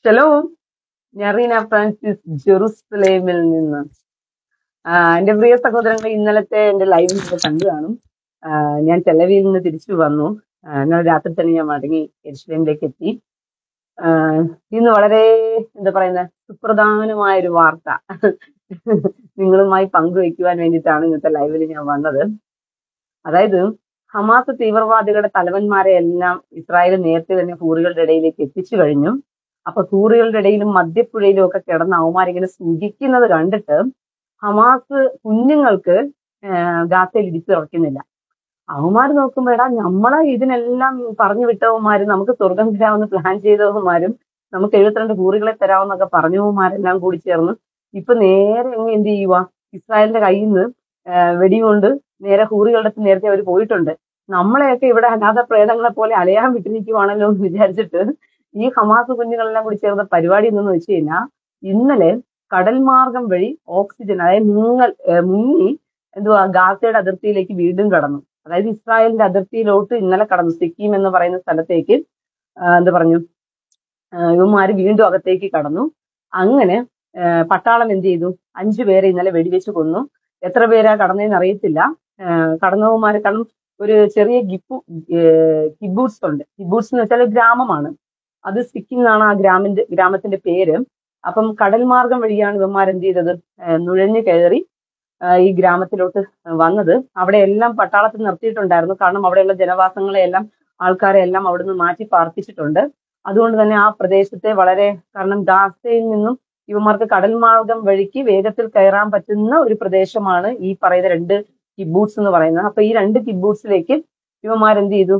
Shalom ഞാൻ Reena Francis ജെറുസലേമിൽ നിന്ന് ആ, എന്റെ പ്രിയ സഹോദരങ്ങൾ ഇന്നലത്തെ എന്റെ ലൈവ് നിങ്ങൾ കണ്ടു കാണും ആ, ഞാൻ ടെലവിയിൽ നിന്ന് തിരിച്ചു വന്നു ആ, ഇന്നലെ രാത്രി തന്നെ ഞാൻ മടങ്ങി എരുസലേമിലേക്ക് എത്തി ആ, ഇന്ന് വളരെ എന്താ പറയുന്ന സുപ്രധാനമായ ഒരു വാർത്ത നിങ്ങളുമായി പങ്കുവയ്ക്കുവാൻ വേണ്ടിയിട്ടാണ് ഇന്നത്തെ ലൈവിൽ ഞാൻ വന്നത് അതായത് ഹമാസ് തീവ്രവാദികളുടെ തലവന്മാരെ എല്ലാം ഇസ്രായേൽ നേരത്തെ തന്നെ ഹൂറികളുടെ ഇടയിലേക്ക് എത്തിച്ചു കഴിഞ്ഞു അപ്പൊ ഹൂറികളുടെ ഇടയിലും മധ്യപ്പുഴയിലും ഒക്കെ കിടന്ന് അവന്മാരിങ്ങനെ സുഖിക്കുന്നത് കണ്ടിട്ട് ഹമാസ് കുഞ്ഞുങ്ങൾക്ക് ആഹ് ഗാസയിൽ ഇടിച്ചിറക്കുന്നില്ല അവന്മാര് നോക്കുമ്പോ എടാ നമ്മളെ ഇതിനെല്ലാം പറഞ്ഞു വിട്ടവന്മാരും നമുക്ക് സ്വർഗം തരാമെന്ന് പ്ലാൻ ചെയ്തവന്മാരും നമുക്ക് എഴുപത്തിരണ്ട് ഹൂറികളെ തരാമെന്നൊക്കെ പറഞ്ഞവന്മാരെല്ലാം കൂടി ചേർന്ന് ഇപ്പൊ നേരെ അങ്ങ് എന്ത് ചെയ്യുക ഇസ്രായേലിന്റെ കയ്യിൽ നിന്ന് വെടികൊണ്ട് നേരെ ഹൂറികളുടെ അടുത്ത് നേരത്തെ അവർ പോയിട്ടുണ്ട് നമ്മളെയൊക്കെ ഇവിടെ അനാഥ പ്രേതങ്ങളെ പോലെ അലയാൻ വിട്ടിരിക്കുവാണല്ലോ എന്ന് വിചാരിച്ചിട്ട് ഈ ഹമാസ് കുഞ്ഞുങ്ങളെല്ലാം കൂടി ചേർന്ന പരിപാടി എന്തെന്ന് വെച്ച് കഴിഞ്ഞാൽ ഇന്നലെ കടൽ മാർഗം വഴി ഓക്സിജൻ അതായത് മുങ്ങൽ ഏഹ് മുങ്ങി എന്തുവാ ഗാസയുടെ അതിർത്തിയിലേക്ക് വീണ്ടും കടന്നു അതായത് ഇസ്രായേലിന്റെ അതിർത്തിയിലോട്ട് ഇന്നലെ കടന്നു സിക്കിം എന്ന് പറയുന്ന സ്ഥലത്തേക്ക് ആഹ് എന്ത് പറഞ്ഞു ആഹ് ഇവന്മാര് വീണ്ടും അകത്തേക്ക് കടന്നു അങ്ങനെ ആഹ് പട്ടാളം എന്ത് ചെയ്തു അഞ്ചു പേരെ ഇന്നലെ വെടിവെച്ച് കൊന്നു എത്ര പേരാ കടന്നതെന്ന് അറിയത്തില്ല ആഹ് കടന്നവന്മാര് കാരണം ഒരു ചെറിയ ഗിപ്പു കിബൂട്സ് ഉണ്ട് കിബൂട്സ് എന്ന് വെച്ചാൽ ഗ്രാമമാണ് അത് സിക്കിം എന്നാണ് ആ ഗ്രാമിന്റെ ഗ്രാമത്തിന്റെ പേര് അപ്പം കടൽ മാർഗം വഴിയാണ് ഇവന്മാർ എന്ത് ചെയ്തത് ആഹ് നുഴഞ്ഞു കയറി ആഹ് ഈ ഗ്രാമത്തിലോട്ട് വന്നത് അവിടെ എല്ലാം പട്ടാളത്തിൽ നിർത്തിയിട്ടുണ്ടായിരുന്നു കാരണം അവിടെയുള്ള ജനവാസങ്ങളെ എല്ലാം ആൾക്കാരെ എല്ലാം അവിടുന്ന് മാറ്റി പാർപ്പിച്ചിട്ടുണ്ട് അതുകൊണ്ട് തന്നെ ആ പ്രദേശത്തെ വളരെ കാരണം ഗാസയിൽ നിന്നും ഇവന്മാർക്ക് കടൽ മാർഗം വഴിക്ക് വേഗത്തിൽ കയറാൻ പറ്റുന്ന ഒരു പ്രദേശമാണ് ഈ പറയുന്ന രണ്ട് കിബൂട്സ് എന്ന് പറയുന്നത് അപ്പൊ ഈ രണ്ട് കിബൂട്സിലേക്ക് ഇവന്മാർ എന്ത് ചെയ്തു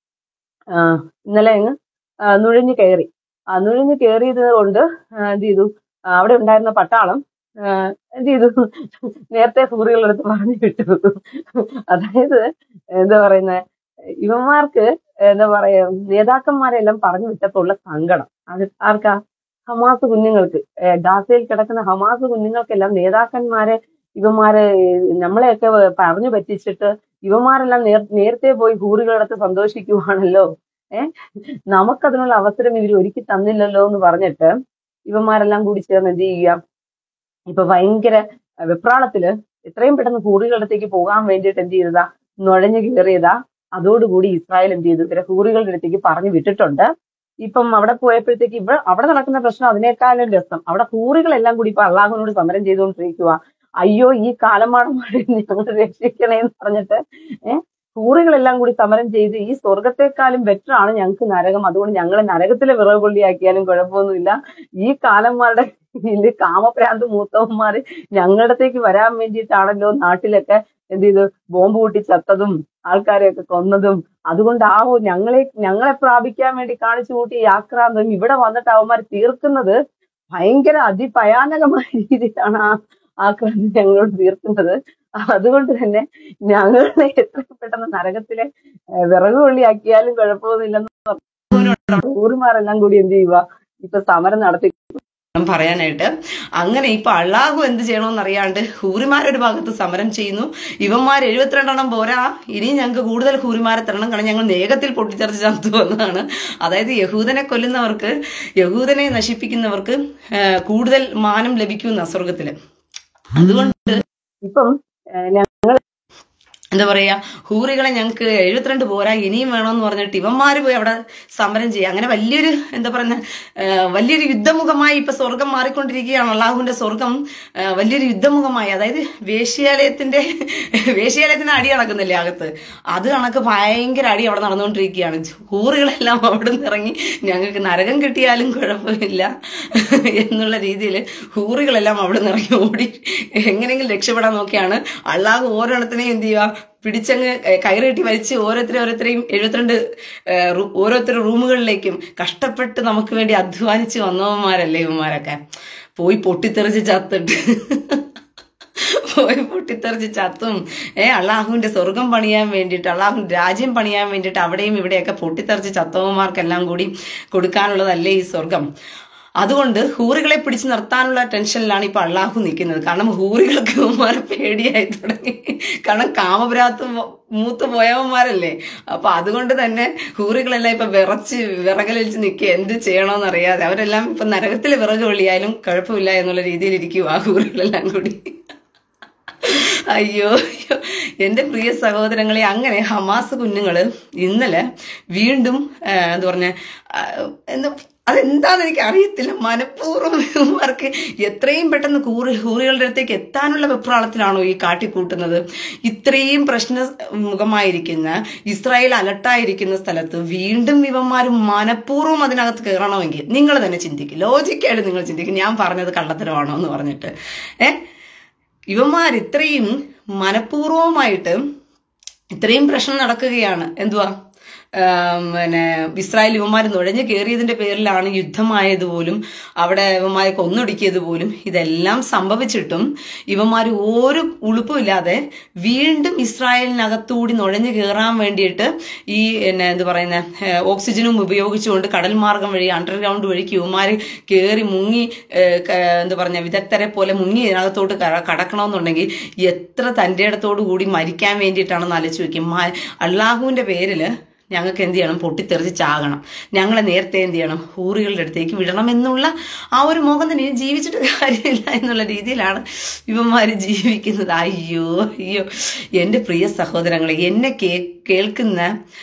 ആഹ് ഇന്നലെ അങ്ങ് ആഹ് നുഴഞ്ഞു കയറി ആ നുഴഞ്ഞു കയറിയത് കൊണ്ട് ആഹ് എന്ത് ചെയ്തു ആഹ് അവിടെ ഉണ്ടായിരുന്ന പട്ടാളം ആഹ് എന്ത് ചെയ്തു നേരത്തെ ഹൂറികളുടെ അടുത്ത് പറഞ്ഞു വിട്ടു അതായത് എന്താ പറയുന്ന ഇവന്മാർക്ക് എന്താ പറയാ നേതാക്കന്മാരെല്ലാം പറഞ്ഞു വിട്ടപ്പോൾ ഉള്ള സങ്കടം അത് ആർക്കാ ഹമാസ് കുഞ്ഞുങ്ങൾക്ക് ഏഹ് ഗാസയിൽ കിടക്കുന്ന ഹമാസ് കുഞ്ഞുങ്ങൾക്കെല്ലാം നേതാക്കന്മാരെ ഇവന്മാരെ ഏഹ് നമ്മളെയൊക്കെ പറഞ്ഞു പറ്റിച്ചിട്ട് ഇവന്മാരെല്ലാം നേർ നേരത്തെ പോയി ഹൂറികളടുത്ത് സന്തോഷിക്കുവാണല്ലോ ഏഹ് നമുക്കതിനുള്ള അവസരം ഇവർ ഒരുക്കി തന്നില്ലല്ലോ എന്ന് പറഞ്ഞിട്ട് ഇവന്മാരെല്ലാം കൂടി ചേർന്ന് എന്ത് ചെയ്യുക ഇപ്പൊ ഭയങ്കര അഹ് വെപ്രാളത്തില് എത്രയും പെട്ടെന്ന് ഹൂറികളുടെ അടുത്തേക്ക് പോകാൻ വേണ്ടിയിട്ട് എന്ത് ചെയ്തതാ നുഴഞ്ഞു കയറിയതാ അതോടുകൂടി ഇസ്രായേൽ എന്ത് ചെയ്തു ഇവരെ ഹൂറികളുടെ അടുത്തേക്ക് പറഞ്ഞു വിട്ടിട്ടുണ്ട് ഇപ്പം അവിടെ പോയപ്പോഴത്തേക്ക് ഇവിടെ അവിടെ നടക്കുന്ന പ്രശ്നം അതിനേക്കാളും രസം അവിടെ ഹൂറികളെല്ലാം കൂടി ഇപ്പൊ അള്ളാഹുവിനോട് സമരം ചെയ്തുകൊണ്ടിരിക്കുക അയ്യോ ഈ കാലമാടന്മാരെ ഞങ്ങൾ രക്ഷിക്കണേ എന്ന് പറഞ്ഞിട്ട് ഏഹ് ഹൂറികളെല്ലാം കൂടി സമരം ചെയ്ത് ഈ സ്വർഗത്തെക്കാളും ബെറ്റർ ആണ് ഞങ്ങൾക്ക് നരകം അതുകൊണ്ട് ഞങ്ങളെ നരകത്തിലെ വിറവ് കൊള്ളിയാക്കിയാലും കുഴപ്പമൊന്നുമില്ല ഈ കാലന്മാരുടെ ഇതില് കാമപ്രാന്ത് മൂത്തവന്മാര് ഞങ്ങളുടെ അടുത്തേക്ക് വരാൻ വേണ്ടിയിട്ടാണല്ലോ നാട്ടിലൊക്കെ എന്ത് ചെയ്തു ബോംബ് പൊട്ടി ചത്തതും ആൾക്കാരെയൊക്കെ കൊന്നതും അതുകൊണ്ട് ആ ഒരു ഞങ്ങളെ ഞങ്ങളെ പ്രാപിക്കാൻ വേണ്ടി കാണിച്ചു കൂട്ടി ഈ ആക്രാന്തം ഇവിടെ വന്നിട്ട് അവന്മാർ തീർക്കുന്നത് ഭയങ്കര അതിഭയാനകമായ രീതിയിലാണ് ആ ആക്രാന്തം ഞങ്ങളോട് തീർക്കുന്നത് അതുകൊണ്ട് തന്നെ ഞങ്ങളെ എത്രയും പെട്ടെന്ന് നരകത്തിലെ ഏഹ് വിറക് കൊള്ളിയാക്കിയാലും കുഴപ്പമൊന്നുമില്ലെന്ന് ഊറുമാരെല്ലാം കൂടി എന്ത് ചെയ്യുക ഇപ്പൊ സമരം നടത്തി പറയാനായിട്ട് അങ്ങനെ ഇപ്പൊ അള്ളാഹു എന്ത് ചെയ്യണമെന്ന് അറിയാണ്ട് ഹൂറിമാരൊരു ഭാഗത്ത് സമരം ചെയ്യുന്നു ഇവന്മാർ എഴുപത്തിരണ്ടെണ്ണം പോരാ ഇനിയും ഞങ്ങൾക്ക് കൂടുതൽ ഹൂറിമാരെ തരണം കാരണം ഞങ്ങൾ വേഗത്തിൽ പൊട്ടിത്തെറിച്ച് ചത്തു വന്നതാണ് അതായത് യഹൂദനെ കൊല്ലുന്നവർക്ക് യഹൂദനെ നശിപ്പിക്കുന്നവർക്ക് ആ, കൂടുതൽ മാനം ലഭിക്കുന്ന സ്വർഗത്തില് അതുകൊണ്ട് ഇപ്പം ഏഹ് ഞ- എന്താ പറയാ ഹൂറികളെ ഞങ്ങൾക്ക് എഴുപത്തിരണ്ട് പോരാ ഇനിയും വേണമെന്ന് പറഞ്ഞിട്ട് ഇവന്മാര് പോയി അവിടെ സമരം ചെയ്യുക അങ്ങനെ വലിയൊരു എന്താ പറയുന്ന വലിയൊരു യുദ്ധമുഖമായി ഇപ്പൊ സ്വർഗം മാറിക്കൊണ്ടിരിക്കുകയാണ് അള്ളാഹുവിന്റെ സ്വർഗം ആ, വലിയൊരു യുദ്ധമുഖമായി അതായത് വേശ്യാലയത്തിന്റെ വേശ്യാലയത്തിന്റെ അടി നടക്കുന്നില്ലേ അകത്ത് അത് കണക്ക് ഭയങ്കര അടി അവിടെ നടന്നുകൊണ്ടിരിക്കുകയാണ് ഹൂറുകളെല്ലാം അവിടെ നിന്ന് ഇറങ്ങി ഞങ്ങൾക്ക് നരകം കിട്ടിയാലും കുഴപ്പമില്ല എന്നുള്ള രീതിയിൽ ഹൂറുകളെല്ലാം അവിടെ നിന്ന് ഇറങ്ങി ഓടി എങ്ങനെയെങ്കിലും രക്ഷപ്പെടാൻ നോക്കിയാണ് അള്ളാഹു ഓരോരുത്തരെയും എന്ത് ചെയ്യുക പിടിച്ചങ്ങ് ഏഹ് കയറിയിട്ട് വലിച്ച് ഓരോരുത്തരെ ഓരോരുത്തരെയും എഴുപത്തിരണ്ട് ഏഹ് റൂ- ഓരോരുത്തരുടെ റൂമുകളിലേക്കും കഷ്ടപ്പെട്ട് നമുക്ക് വേണ്ടി അധ്വാനിച്ച് വന്നവന്മാരല്ലേ ഇവന്മാരൊക്കെ പോയി പൊട്ടിത്തെറിച്ച് ചത്തിട്ട് പോയി പൊട്ടിത്തെറിച്ച് ചത്തും ഏ അള്ളാഹുവിന്റെ സ്വർഗം പണിയാൻ വേണ്ടിയിട്ട് അള്ളാഹുവിന്റെ രാജ്യം പണിയാൻ വേണ്ടിയിട്ട് അവിടെയും ഇവിടെയൊക്കെ പൊട്ടിത്തെറിച്ച് ചത്തവന്മാർക്കെല്ലാം കൂടി കൊടുക്കാനുള്ളതല്ലേ ഈ സ്വർഗം അതുകൊണ്ട് ഹൂറികളെ പിടിച്ചു നിർത്താനുള്ള ടെൻഷനിലാണ് ഇപ്പൊ അള്ളാഹു നിൽക്കുന്നത് കാരണം ഹൂറികൾക്ക് ഇവന്മാരെ പേടിയായി തുടങ്ങി കാരണം കാമപുരാത്ത് മൂത്ത് പോയവന്മാരല്ലേ അപ്പൊ അതുകൊണ്ട് തന്നെ ഹൂറികളെല്ലാം ഇപ്പൊ വിറച്ച് വിറകലിച്ച് നിൽക്കുക എന്ത് ചെയ്യണമെന്ന് അറിയാതെ അവരെല്ലാം ഇപ്പൊ നരകത്തിൽ വിറക് വെളിയായാലും കുഴപ്പമില്ല എന്നുള്ള രീതിയിൽ ഇരിക്കും ആ ഹൂറികളെല്ലാം കൂടി അയ്യോ അയ്യോ എന്റെ പ്രിയ സഹോദരങ്ങളെ അങ്ങനെ ഹമാസ് കുഞ്ഞുങ്ങള് ഇന്നലെ വീണ്ടും ആ, എന്താ പറഞ്ഞ ആ, എന്താ അതെന്താന്ന് എനിക്ക് അറിയത്തില്ല മനഃപൂർവ്വം ഇവന്മാർക്ക് എത്രയും പെട്ടെന്ന് കൂറി ഹൂറികളുടെ അടുത്തേക്ക് എത്താനുള്ള വെപ്രാളത്തിലാണോ ഈ കാട്ടിക്കൂട്ടുന്നത് ഇത്രയും പ്രശ്ന മുഖമായിരിക്കുന്ന ഇസ്രായേൽ അലർട്ടായിരിക്കുന്ന സ്ഥലത്ത് വീണ്ടും ഇവന്മാർ മനഃപൂർവ്വം അതിനകത്ത് കയറണമെങ്കിൽ നിങ്ങൾ തന്നെ ചിന്തിക്കും ലോജിക്കായിട്ട് നിങ്ങൾ ചിന്തിക്കും ഞാൻ പറഞ്ഞത് കള്ളത്തരമാണോ എന്ന് പറഞ്ഞിട്ട് ഏഹ് ഇവന്മാർ ഇത്രയും മനഃപൂർവമായിട്ട് ഇത്രയും പ്രശ്നം നടക്കുകയാണ് എന്തുവാ ആം, പിന്നെ ഇസ്രായേൽ ഇവന്മാർ നുഴഞ്ഞു കയറിയതിന്റെ പേരിലാണ് യുദ്ധമായത് പോലും അവിടെ ഇവന്മാരെ കൊന്നൊടുക്കിയത് പോലും ഇതെല്ലാം സംഭവിച്ചിട്ടും ഇവന്മാർ ഒരു ഉളുപ്പുമില്ലാതെ വീണ്ടും ഇസ്രായേലിനകത്തുകൂടി നുഴഞ്ഞു കയറാൻ വേണ്ടിയിട്ട് ഈ പിന്നെ എന്ത് പറയുന്ന ഏഹ്, ഓക്സിജനും ഉപയോഗിച്ചുകൊണ്ട് കടൽ മാർഗം വഴി അണ്ടർഗ്രൗണ്ട് വഴിക്ക് ഇവന്മാർ കയറി മുങ്ങി ഏഹ്, ക- എന്ത് പറഞ്ഞ വിദഗ്ധരെ പോലെ മുങ്ങി ഇതിനകത്തോട്ട് ക- കടക്കണമെന്നുണ്ടെങ്കിൽ എത്ര തൻ്റെ ഇടത്തോടു കൂടി മരിക്കാൻ വേണ്ടിയിട്ടാണെന്ന് ആലോചിച്ച് വെക്കും മ- അള്ളാഹുവിന്റെ പേരില് ഞങ്ങൾക്ക് എന്ത് ചെയ്യണം പൊട്ടിത്തെറിച്ച് ചാകണം ഞങ്ങളെ നേരത്തെ എന്ത് ചെയ്യണം ഹൂറികളുടെ അടുത്തേക്ക് വിടണം എന്നുള്ള ആ ഒരു മോഹം തന്നെ ഇനി ജീവിച്ചിട്ട് കാര്യമില്ല എന്നുള്ള രീതിയിലാണ് ഇവന്മാര് ജീവിക്കുന്നത് അയ്യോ അയ്യോ എൻ്റെ പ്രിയ സഹോദരങ്ങളെ എന്നെ കേ കേൾക്കുന്ന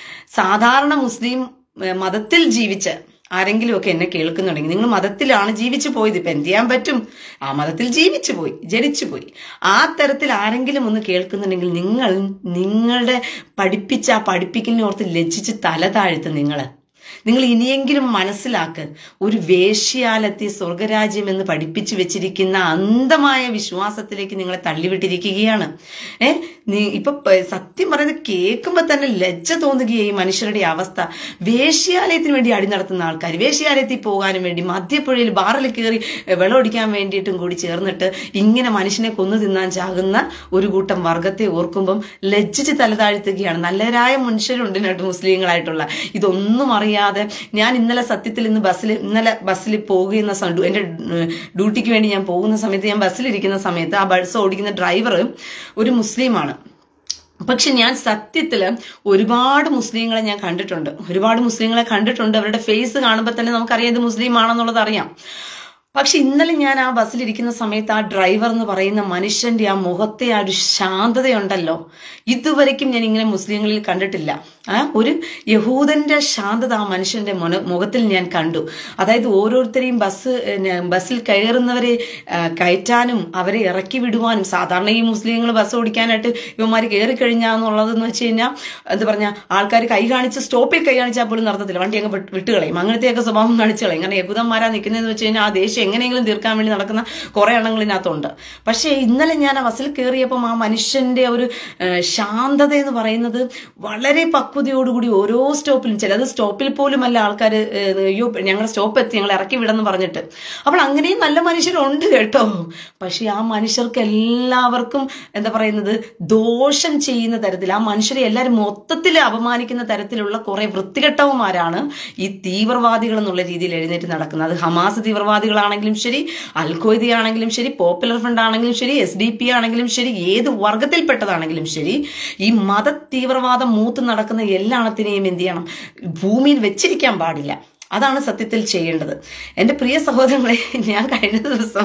സാധാരണ മുസ്ലിം ഏഹ്, മതത്തിൽ ജീവിച്ച് ആരെങ്കിലും ഒക്കെ എന്നെ കേൾക്കുന്നുണ്ടെങ്കിൽ നിങ്ങൾ മതത്തിലാണ് ജീവിച്ചു പോയത് ഇപ്പൊ എന്ത് ചെയ്യാൻ പറ്റും ആ മതത്തിൽ ജീവിച്ചു പോയി ജനിച്ചു പോയി ആ തരത്തിൽ ആരെങ്കിലും ഒന്ന് കേൾക്കുന്നുണ്ടെങ്കിൽ നിങ്ങൾ നിങ്ങളുടെ പഠിപ്പിച്ച ആ പഠിപ്പിക്കലിനെ ഓർത്ത് ലജ്ജിച്ച് തല താഴ്ത്ത് നിങ്ങള് നിങ്ങൾ ഇനിയെങ്കിലും മനസ്സിലാക്ക് ഒരു വേശ്യാലെത്തി സ്വർഗരാജ്യം എന്ന് പഠിപ്പിച്ചു വെച്ചിരിക്കുന്ന അന്ധമായ വിശ്വാസത്തിലേക്ക് നിങ്ങളെ തള്ളിവിട്ടിരിക്കുകയാണ് ഏ നീ ഇപ്പൊ പ- സത്യം പറയുന്നത് കേൾക്കുമ്പോ തന്നെ ലജ്ജ തോന്നുകയായി ഈ മനുഷ്യരുടെ അവസ്ഥ വേശ്യാലയത്തിന് വേണ്ടി അടി നടത്തുന്ന ആൾക്കാർ വേശ്യാലയത്തിൽ പോകാനും വേണ്ടി മധ്യപ്പുഴയിൽ ബാറിൽ കയറി എ, വെള്ളമടിക്കാൻ വേണ്ടിയിട്ടും കൂടി ചേർന്നിട്ട് ഇങ്ങനെ മനുഷ്യനെ കൊന്നു തിന്നാൻ ചാകുന്ന ഒരു കൂട്ടം വർഗത്തെ ഓർക്കുമ്പം ലജ്ജിച്ച് തലതാഴ്ത്തുകയാണ് നല്ലവരായ മനുഷ്യരുണ്ട് ഇതിനകത്ത് മുസ്ലിങ്ങളായിട്ടുള്ള ഇതൊന്നും അറിയാതെ ഞാൻ ഇന്നലെ സത്യത്തിൽ ഇന്ന് ബസ്സിൽ ഇന്നലെ ബസ്സിൽ പോകുന്ന സം- ഡു- എന്റെ ഉം, ഡ്യൂട്ടിക്ക് വേണ്ടി ഞാൻ പോകുന്ന സമയത്ത് ഞാൻ ബസ്സിലിരിക്കുന്ന സമയത്ത് ആ ബസ് ഓടിക്കുന്ന ഡ്രൈവർ ഒരു മുസ്ലിമാണ് പക്ഷെ ഞാൻ സത്യത്തില് ഒരുപാട് മുസ്ലിങ്ങളെ ഞാൻ കണ്ടിട്ടുണ്ട് ഒരുപാട് മുസ്ലിങ്ങളെ കണ്ടിട്ടുണ്ട് അവരുടെ ഫേസ് കാണുമ്പോൾ തന്നെ നമുക്കറിയാം ഇത് മുസ്ലിം ആണെന്നുള്ളത് അറിയാം പക്ഷെ ഇന്നലെ ഞാൻ ആ ബസ്സിലിരിക്കുന്ന സമയത്ത് ആ ഡ്രൈവർ എന്ന് പറയുന്ന മനുഷ്യന്റെ ആ മുഖത്തെ ആ ഒരു ശാന്തതയുണ്ടല്ലോ ഇതുവരെയ്ക്കും ഞാൻ ഇങ്ങനെ മുസ്ലിങ്ങളിൽ കണ്ടിട്ടില്ല ആ ഒരു യഹൂദന്റെ ശാന്തത ആ മനുഷ്യന്റെ മുന- മുഖത്തിൽ ഞാൻ കണ്ടു അതായത് ഓരോരുത്തരെയും ബസ് ഏ, ബസ്സിൽ കയറുന്നവരെ ആ, കയറ്റാനും അവരെ ഇറക്കി വിടുവാനും സാധാരണ ഈ മുസ്ലിങ്ങൾ ബസ് ഓടിക്കാനായിട്ട് ഇവന്മാർ കയറി കഴിഞ്ഞാന്നുള്ളതെന്ന് വെച്ച് കഴിഞ്ഞാൽ എന്താ പറഞ്ഞ ആൾക്കാർ കൈ കാണിച്ച് സ്റ്റോപ്പിൽ കൈ കാണിച്ചാൽ പോലും നടത്തത്തില്ല വണ്ടി അങ്ങ് വിട്ട് വിട്ടുകളയും അങ്ങനത്തെയൊക്കെ സ്വഭാവം കാണിച്ചു കളയും കാരണം യഹൂദന്മാരാ നിൽക്കുന്നതെന്ന് വെച്ച് കഴിഞ്ഞാൽ ആ ദേഷ്യം എങ്ങനെയെങ്കിലും തീർക്കാൻ വേണ്ടി നടക്കുന്ന കുറെ എണ്ണങ്ങൾ ഇതിനകത്തുണ്ട് പക്ഷേ ഇന്നലെ ഞാൻ ആ ബസ്സിൽ കയറിയപ്പം ആ മനുഷ്യന്റെ ഒരു ആ, ശാന്തത എന്ന് പറയുന്നത് വളരെ പക്വതയോടുകൂടി ഓരോ സ്റ്റോപ്പിലും ചിലത് സ്റ്റോപ്പിൽ പോലും അല്ല ആൾക്കാർ അയ്യോ ഞങ്ങളുടെ സ്റ്റോപ്പ് എത്തി ഞങ്ങൾ ഇറക്കി വിടെന്ന് പറഞ്ഞിട്ട് അപ്പോൾ അങ്ങനെയും നല്ല മനുഷ്യരുണ്ട് കേട്ടോ പക്ഷെ ആ മനുഷ്യർക്ക് എല്ലാവർക്കും എന്താ പറയുന്നത് ദോഷം ചെയ്യുന്ന തരത്തിൽ ആ മനുഷ്യരെ എല്ലാവരും മൊത്തത്തിൽ അപമാനിക്കുന്ന തരത്തിലുള്ള കുറെ വൃത്തികെട്ടവന്മാരാണ് ഈ തീവ്രവാദികൾ എന്നുള്ള രീതിയിൽ എഴുന്നേറ്റ് നടക്കുന്നത് അത് ഹമാസ് തീവ്രവാദികളാണെങ്കിലും ശരി അൽ ഖ്വയ്ദ ആണെങ്കിലും ശരി പോപ്പുലർ ഫ്രണ്ട് ആണെങ്കിലും ശരി എസ് ഡി പി ആണെങ്കിലും ശരി ഏത് വർഗത്തിൽപ്പെട്ടതാണെങ്കിലും ശരി ഈ മത തീവ്രവാദം മൂത്ത് നടക്കുന്ന എല്ലാത്തിനെയും എന്ത് ചെയ്യണം ഭൂമിയിൽ വെച്ചിരിക്കാൻ പാടില്ല അതാണ് സത്യത്തിൽ ചെയ്യേണ്ടത് എൻ്റെ പ്രിയ സഹോദരങ്ങളെ ഞാൻ കഴിഞ്ഞ ദിവസം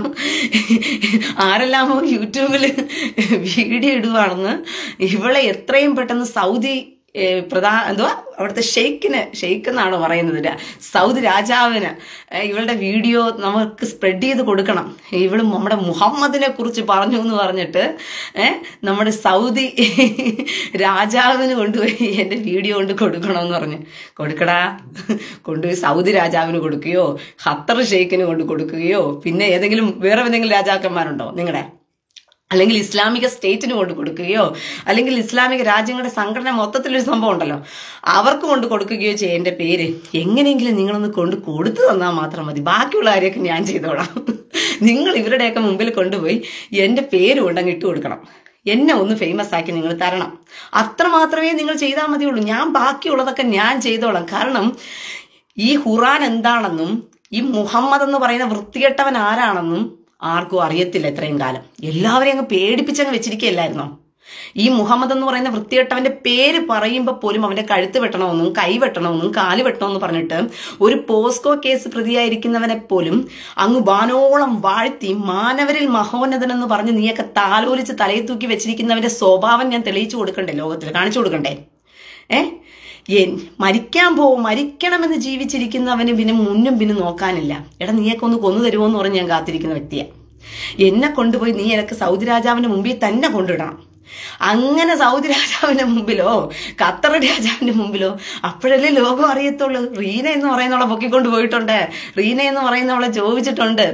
ആരെല്ലാമോ യൂട്യൂബിൽ വീഡിയോ ഇടുവാണെന്ന് ഇവളെ എത്രയും പെട്ടെന്ന് സൗദി ഏഹ് പ്രധാ എന്തുവാ അവിടുത്തെ ഷെയ്ക്കിന് ഷെയ്ക്ക് എന്നാണോ പറയുന്നത് ര- സൗദി രാജാവിന് ഏഹ് ഇവളുടെ വീഡിയോ നമുക്ക് സ്പ്രെഡ് ചെയ്ത് കൊടുക്കണം ഇവള് നമ്മുടെ മുഹമ്മദിനെ കുറിച്ച് പറഞ്ഞു എന്ന് പറഞ്ഞിട്ട് ഏഹ് നമ്മുടെ സൗദി രാജാവിന് കൊണ്ടുപോയി എന്റെ വീഡിയോ കൊണ്ട് കൊടുക്കണമെന്ന് പറഞ്ഞു കൊടുക്കടാ കൊണ്ടുപോയി സൗദി രാജാവിന് കൊടുക്കുകയോ ഖത്തർ ഷെയ്ക്കിന് കൊണ്ട് കൊടുക്കുകയോ പിന്നെ ഏതെങ്കിലും വേറെ ഏതെങ്കിലും രാജാക്കന്മാരുണ്ടോ നിങ്ങളുടെ അല്ലെങ്കിൽ ഇസ്ലാമിക സ്റ്റേറ്റിന് കൊണ്ട് കൊടുക്കുകയോ അല്ലെങ്കിൽ ഇസ്ലാമിക രാജ്യങ്ങളുടെ സംഘടന മൊത്തത്തിലൊരു സംഭവം ഉണ്ടല്ലോ അവർക്ക് കൊണ്ട് കൊടുക്കുകയോ ചെയ്യേണ്ട പേര് എങ്ങനെയെങ്കിലും നിങ്ങളൊന്ന് കൊണ്ട് കൊടുത്തു തന്നാൽ മാത്രം മതി ബാക്കിയുള്ള കാര്യമൊക്കെ ഞാൻ ചെയ്തോളാം നിങ്ങൾ ഇവരുടെയൊക്കെ മുമ്പിൽ കൊണ്ടുപോയി എന്റെ പേര് കൊണ്ടങ്ങ് ഇട്ട് കൊടുക്കണം എന്നെ ഒന്ന് ഫേമസ് ആക്കി നിങ്ങൾ തരണം അത്ര മാത്രമേ നിങ്ങൾ ചെയ്താൽ മതിയുള്ളൂ ഞാൻ ബാക്കിയുള്ളതൊക്കെ ഞാൻ ചെയ്തോളാം കാരണം ഈ ഖുറാൻ എന്താണെന്നും ഈ മുഹമ്മദ് എന്ന് പറയുന്ന വൃത്തികെട്ടവൻ ആരാണെന്നും ആർക്കും അറിയത്തില്ല ഇത്രയും കാലം എല്ലാവരെയും അങ്ങ് പേടിപ്പിച്ചങ്ങ് വെച്ചിരിക്കുകയല്ലായിരുന്നോ ഈ മുഹമ്മദ് എന്ന് പറയുന്ന വൃത്തികെട്ടവന്റെ പേര് പറയുമ്പോൾ പോലും അവന്റെ കഴുത്ത് വെട്ടണമെന്നും കൈ വെട്ടണമെന്നും കാല് വെട്ടണമെന്നും പറഞ്ഞിട്ട് ഒരു പോസ്കോ കേസ് പ്രതിയായിരിക്കുന്നവനെ പോലും അങ്ങ് വാനോളം വാഴ്ത്തി മാനവരിൽ മഹോന്നതൻ എന്ന് പറഞ്ഞ് നീയൊക്കെ താലോലിച്ച് തലയിൽ തൂക്കി വെച്ചിരിക്കുന്നവന്റെ സ്വഭാവം ഞാൻ തെളിയിച്ചു കൊടുക്കണ്ടേ ലോകത്തിൽ കാണിച്ചു കൊടുക്കണ്ടേ ഏ എൻ- മരിക്കാൻ പോവും മരിക്കണമെന്ന് ജീവിച്ചിരിക്കുന്നവന് പിന്നെ മുന്നും പിന്നെ നോക്കാനില്ല എടാ നീയൊക്കെ ഒന്ന് കൊന്നു തരുമോ എന്ന് പറഞ്ഞ് ഞാൻ കാത്തിരിക്കുന്ന വ്യക്തിയാ എന്നെ കൊണ്ടുപോയി നീ എനിക്ക് സൗദി രാജാവിന്റെ മുമ്പിൽ തന്നെ കൊണ്ടിടണം അങ്ങനെ സൗദി രാജാവിന്റെ മുമ്പിലോ ഖത്തർ രാജാവിന്റെ മുമ്പിലോ അപ്പോഴല്ലേ ലോകം അറിയത്തുള്ളൂ റീന എന്ന് പറയുന്നവളെ പൊക്കിക്കൊണ്ട് പോയിട്ടുണ്ട് റീന എന്ന് പറയുന്നവളെ ചോദിച്ചിട്ടുണ്ട്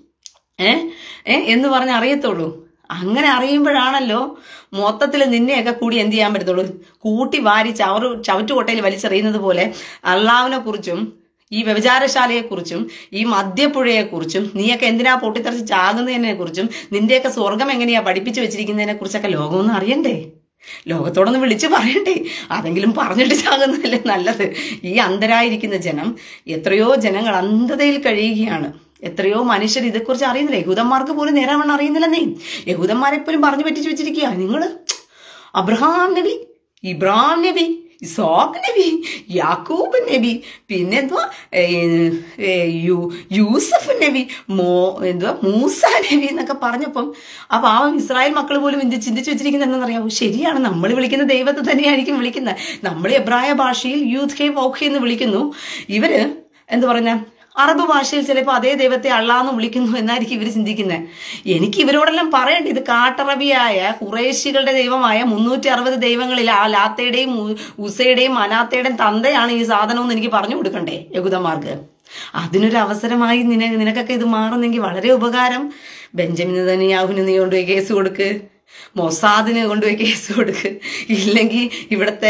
ഏ ഏ എന്ന് പറഞ്ഞ് അറിയത്തുള്ളൂ അങ്ങനെ അറിയുമ്പോഴാണല്ലോ മൊത്തത്തിൽ നിന്നെയൊക്കെ കൂടി എന്ത് ചെയ്യാൻ പറ്റത്തുള്ളൂ കൂട്ടി വാരി ചവറ് ചവറ്റുകൊട്ടയിൽ വലിച്ചെറിയുന്നത് പോലെ അള്ളാവിനെ കുറിച്ചും ഈ വ്യഭിചാരശാലയെ കുറിച്ചും ഈ മദ്യപ്പുഴയെ കുറിച്ചും നീയൊക്കെ എന്തിനാ പൊട്ടിത്തെറിച്ച് ചാകുന്നതിനെ കുറിച്ചും നിന്റെയൊക്കെ സ്വർഗം എങ്ങനെയാ പഠിപ്പിച്ചു വെച്ചിരിക്കുന്നതിനെ കുറിച്ചൊക്കെ ലോകമൊന്നും അറിയണ്ടേ ലോകത്തോടൊന്ന് വിളിച്ചു പറയണ്ടേ അതെങ്കിലും പറഞ്ഞിട്ട് ചാകുന്നതല്ലേ നല്ലത് ഈ അന്ധരായിരിക്കുന്ന ജനം എത്രയോ ജനങ്ങൾ അന്ധതയിൽ കഴിയുകയാണ് എത്രയോ മനുഷ്യർ ഇതേക്കുറിച്ച് അറിയുന്നില്ല യഹൂദന്മാർക്ക് പോലും നേരാവണ്ണം അറിയുന്നില്ലെന്നേ യഹൂദന്മാരെ പോലും പറഞ്ഞു പറ്റിച്ചു വെച്ചിരിക്കുക നിങ്ങള് അബ്രഹാം നബി ഇബ്രാഹിം നബി ഇസോക്ക് നബി യാക്കൂബ് നബി പിന്നെന്തുവാ ഏ, ഏ, യു- യൂസഫ് നബി മോ എന്തുവാ മൂസ നബി എന്നൊക്കെ പറഞ്ഞപ്പം ആ പാവം ഇസ്രായേൽ മക്കൾ പോലും എന്ത് ചിന്തിച്ചു വെച്ചിരിക്കുന്നത് എന്നറിയാവോ ശരിയാണ് നമ്മൾ വിളിക്കുന്ന ദൈവത്തെ തന്നെയായിരിക്കും വിളിക്കുന്നത് നമ്മൾ എബ്രായ ഭാഷയിൽ യൂത്ത് ഹേ വോഖെ എന്ന് വിളിക്കുന്നു ഇവര് എന്ത് പറഞ്ഞ അറബ് ഭാഷയിൽ ചിലപ്പോൾ അതേ ദൈവത്തെ അള്ളാന്ന് വിളിക്കുന്നു എന്നായിരിക്കും ഇവർ ചിന്തിക്കുന്നത് എനിക്ക് ഇവരോടെല്ലാം പറയണ്ട ഇത് കാട്ടറബിയായ കുറേശികളുടെ ദൈവമായ മുന്നൂറ്റി അറുപത് ദൈവങ്ങളിൽ ആ ലാത്തയുടെയും ഉ- ഉസയുടെയും അനാത്തയുടെയും തന്തയാണ് ഈ സാധനം എന്ന് എനിക്ക് പറഞ്ഞു കൊടുക്കണ്ടേ യഹൂദന്മാർക്ക് അതിനൊരു അവസരമായി നിന നിനക്കൊക്കെ ഇത് മാറുന്നെങ്കിൽ വളരെ ഉപകാരം ബെഞ്ചമിൻ തനിയാഹുവിന് നീ കൊണ്ടുപോയി കേസ് കൊടുക്ക് മൊസാദിന് കൊണ്ടുപോയി കേസ് കൊടുക്ക് ഇല്ലെങ്കിൽ ഇവിടുത്തെ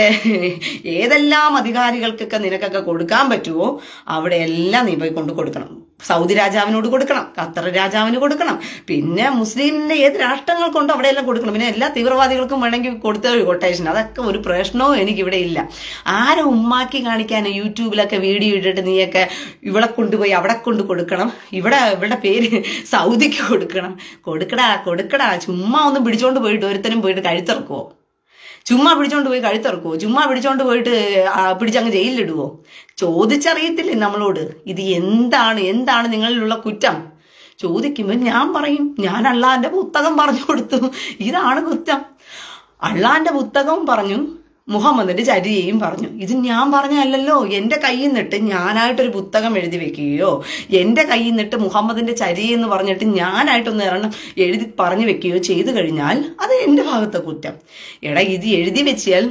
ഏതെല്ലാം അധികാരികൾക്കൊക്കെ നിനക്കൊക്കെ കൊടുക്കാൻ പറ്റുമോ അവിടെ എല്ലാം നീ പോയി കൊണ്ട് കൊടുക്കണം സൗദി രാജാവിനോട് കൊടുക്കണം ഖത്തർ രാജാവിന് കൊടുക്കണം പിന്നെ മുസ്ലിമിന്റെ ഏത് രാഷ്ട്രങ്ങൾക്കുണ്ടോ അവിടെയെല്ലാം കൊടുക്കണം പിന്നെ എല്ലാ തീവ്രവാദികൾക്കും വേണമെങ്കിൽ കൊടുത്ത ഒരു കൊട്ടേഷൻ അതൊക്കെ ഒരു പ്രശ്നവും എനിക്കിവിടെ ഇല്ല ആരെ ഉമ്മാക്കി കാണിക്കാൻ യൂട്യൂബിലൊക്കെ വീഡിയോ ഇട്ടിട്ട് നീയൊക്കെ ഇവളെ കൊണ്ടുപോയി അവിടെ കൊണ്ട് കൊടുക്കണം ഇവിടെ ഇവളുടെ പേര് സൗദിക്ക് കൊടുക്കണം കൊടുക്കടാ കൊടുക്കടാ ചുമ്മാ ഒന്ന് പിടിച്ചോണ്ട് പോയിട്ട് ഒരുത്തനും പോയിട്ട് കഴുത്തിറക്കുവോ ചുമ്മാ പിടിച്ചോണ്ട് പോയി കഴുത്തിറക്കുവോ ചുമ്മാ പിടിച്ചോണ്ട് പോയിട്ട് ആ, പിടിച്ചങ്ങ് ജയിലിലിടുവോ ചോദിച്ചറിയത്തില്ലേ നമ്മളോട് ഇത് എന്താണ് എന്താണ് നിങ്ങളിലുള്ള കുറ്റം ചോദിക്കുമ്പോൾ ഞാൻ പറയും ഞാൻ അള്ളാന്റെ പുസ്തകം പറഞ്ഞു കൊടുത്തു ഇതാണ് കുറ്റം അള്ളാന്റെ പുസ്തകം പറഞ്ഞു മുഹമ്മദിന്റെ ചര്യയും പറഞ്ഞു ഇത് ഞാൻ പറഞ്ഞതല്ലല്ലോ എന്റെ കയ്യിൽ നിന്നിട്ട് ഞാനായിട്ടൊരു പുസ്തകം എഴുതി വെക്കുകയോ എന്റെ കയ്യിൽ നിന്നിട്ട് മുഹമ്മദിന്റെ ചര്യ എന്ന് പറഞ്ഞിട്ട് ഞാനായിട്ടൊന്ന് ഇറങ്ങണം എഴുതി പറഞ്ഞു വെക്കുകയോ ചെയ്തു കഴിഞ്ഞാൽ അത് എന്റെ ഭാഗത്തെ കുറ്റം എടാ ഇത് എഴുതി വെച്ചാൽ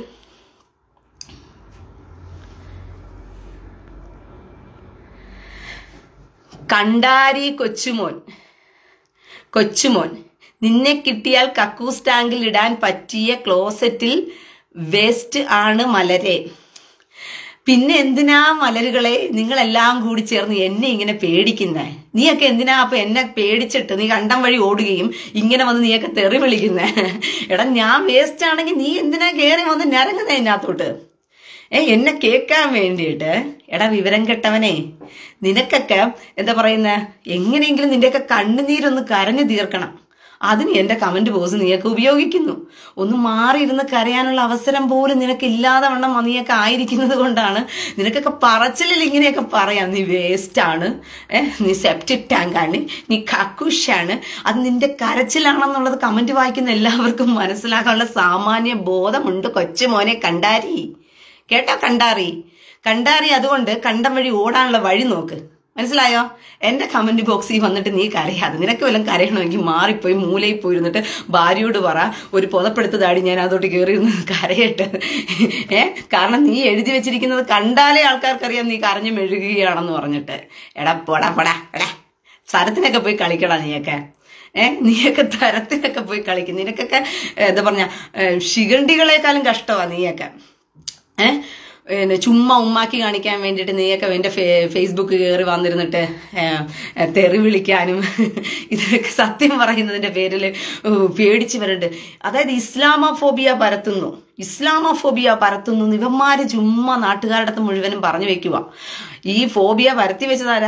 കണ്ടാരി കൊച്ചുമോൻ കൊച്ചുമോൻ നിന്നെ കിട്ടിയാൽ കക്കൂസ് ടാങ്കിൽ ഇടാൻ പറ്റിയ ക്ലോസറ്റിൽ വേസ്റ്റ് ആണ് മലരെ പിന്നെ എന്തിനാ മലരുകളെ നിങ്ങളെല്ലാം കൂടി ചേർന്ന് എന്നെ ഇങ്ങനെ പേടിക്കുന്നേ നീയൊക്കെ എന്തിനാ അപ്പൊ എന്നെ പേടിച്ചിട്ട് നീ കണ്ടം വഴി ഓടുകയും ഇങ്ങനെ വന്ന് നീയൊക്കെ തെറി വിളിക്കുന്നേ എടാ ഞാൻ വേസ്റ്റ് ആണെങ്കിൽ നീ എന്തിനാ കയറി വന്ന് ഞരങ്ങുന്നേ അതിനകത്തോട്ട് ഏ എന്നെ കേൾക്കാൻ വേണ്ടിയിട്ട് എടാ വിവരം കെട്ടവനെ നിനക്കൊക്കെ എന്താ പറയുന്ന എങ്ങനെയെങ്കിലും നിന്റെയൊക്കെ കണ്ണുനീരൊന്ന് കരഞ്ഞു തീർക്കണം അതിന് എന്റെ കമന്റ് ബോക്സ് നീയൊക്കെ ഉപയോഗിക്കുന്നു ഒന്ന് മാറിയിരുന്ന് കരയാനുള്ള അവസരം പോലും നിനക്ക് ഇല്ലാതെ വണ്ണം നീയൊക്കെ ആയിരിക്കുന്നത് കൊണ്ടാണ് നിനക്കൊക്കെ പറച്ചിലിൽ ഇങ്ങനെയൊക്കെ പറയാം നീ വേസ്റ്റ് ആണ് ഏഹ് നീ സെപ്റ്റിക് ടാങ്ക് ആണ് നീ കക്കുഷാണ് അത് നിന്റെ കരച്ചിലാണെന്നുള്ളത് കമന്റ് വായിക്കുന്ന എല്ലാവർക്കും മനസ്സിലാക്കാനുള്ള സാമാന്യ ബോധമുണ്ട് കൊച്ചുമോനെ കണ്ടാരി കേട്ടോ കണ്ടാറി കണ്ടാറി അതുകൊണ്ട് കണ്ടം വഴി ഓടാനുള്ള വഴി നോക്ക് മനസ്സിലായോ എന്റെ കമന്റ് ബോക്സിൽ വന്നിട്ട് നീ കരയാതെ നിനക്ക് വല്ലതും കരയണമെങ്കിൽ മാറിപ്പോയി മൂലയിൽ പോയിരുന്നിട്ട് ഭാര്യയോട് പറ ഒരു പുതപ്പെടുത്ത് താടി ഞാൻ അതോട്ട് കയറി ഇരുന്ന് കരയട്ടെ ഏ കാരണം നീ എഴുതി വെച്ചിരിക്കുന്നത് കണ്ടാലേ ആൾക്കാർക്കറിയാം നീ കരഞ്ഞു മെഴുകുകയാണെന്ന് പറഞ്ഞിട്ട് എടാ പൊടാ പൊടാ എടാ സരത്തിനൊക്കെ പോയി കളിക്കടാ നീയൊക്കെ ഏ നീയൊക്കെ തരത്തിനൊക്കെ പോയി കളിക്കും നിനക്കൊക്കെ ഏ, എന്താ പറഞ്ഞ ശിഖണ്ഡികളെക്കാളും കഷ്ടമാ നീയൊക്കെ ഏ പിന്നെ ചുമ്മാ ഉമ്മാക്കി കാണിക്കാൻ വേണ്ടിയിട്ട് നീയൊക്കെ എൻ്റെ ഫേസ്ബുക്ക് കയറി വന്നിരുന്നിട്ട് ഏ, ഏ, തെറി വിളിക്കാനും ഇതൊക്കെ സത്യം പറയുന്നതിന്റെ പേരിൽ പേടിച്ച് വരണ്ട് അതായത് ഇസ്ലാമോഫോബിയ പരത്തുന്നു ഇസ്ലാമോഫോബിയ പരത്തുന്നു എന്ന് ഇവന്മാര് ചുമ്മാ നാട്ടുകാരുടെ അടുത്ത് മുഴുവനും പറഞ്ഞു വെക്കുക ഈ ഫോബിയ പരത്തി വെച്ചതാരാ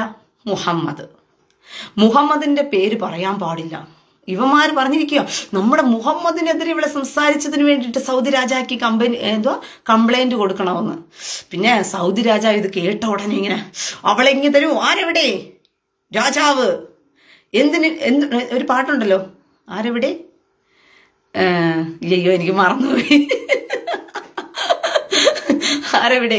മുഹമ്മദ് മുഹമ്മദിന്റെ പേര് പറയാൻ പാടില്ല ഇവന്മാർ പറഞ്ഞിരിക്കുക നമ്മുടെ മുഹമ്മദിനെതിരെ ഇവിടെ സംസാരിച്ചതിന് വേണ്ടിയിട്ട് സൗദി രാജാക്ക് കമ്പനി എന്തോ കംപ്ലൈന്റ് കൊടുക്കണമെന്ന് പിന്നെ സൗദി രാജാവ് ഇത് കേട്ട ഉടനെ ഇങ്ങനെ അവളെ ഇങ്ങനെ തരൂ ആരെവിടെ രാജാവ് എന്തിന് എന്ത് ഒരു പാട്ടുണ്ടല്ലോ ആരെവിടെ ഏഹ്, അയ്യോ എനിക്ക് മറന്നുപോയി ആരെവിടെ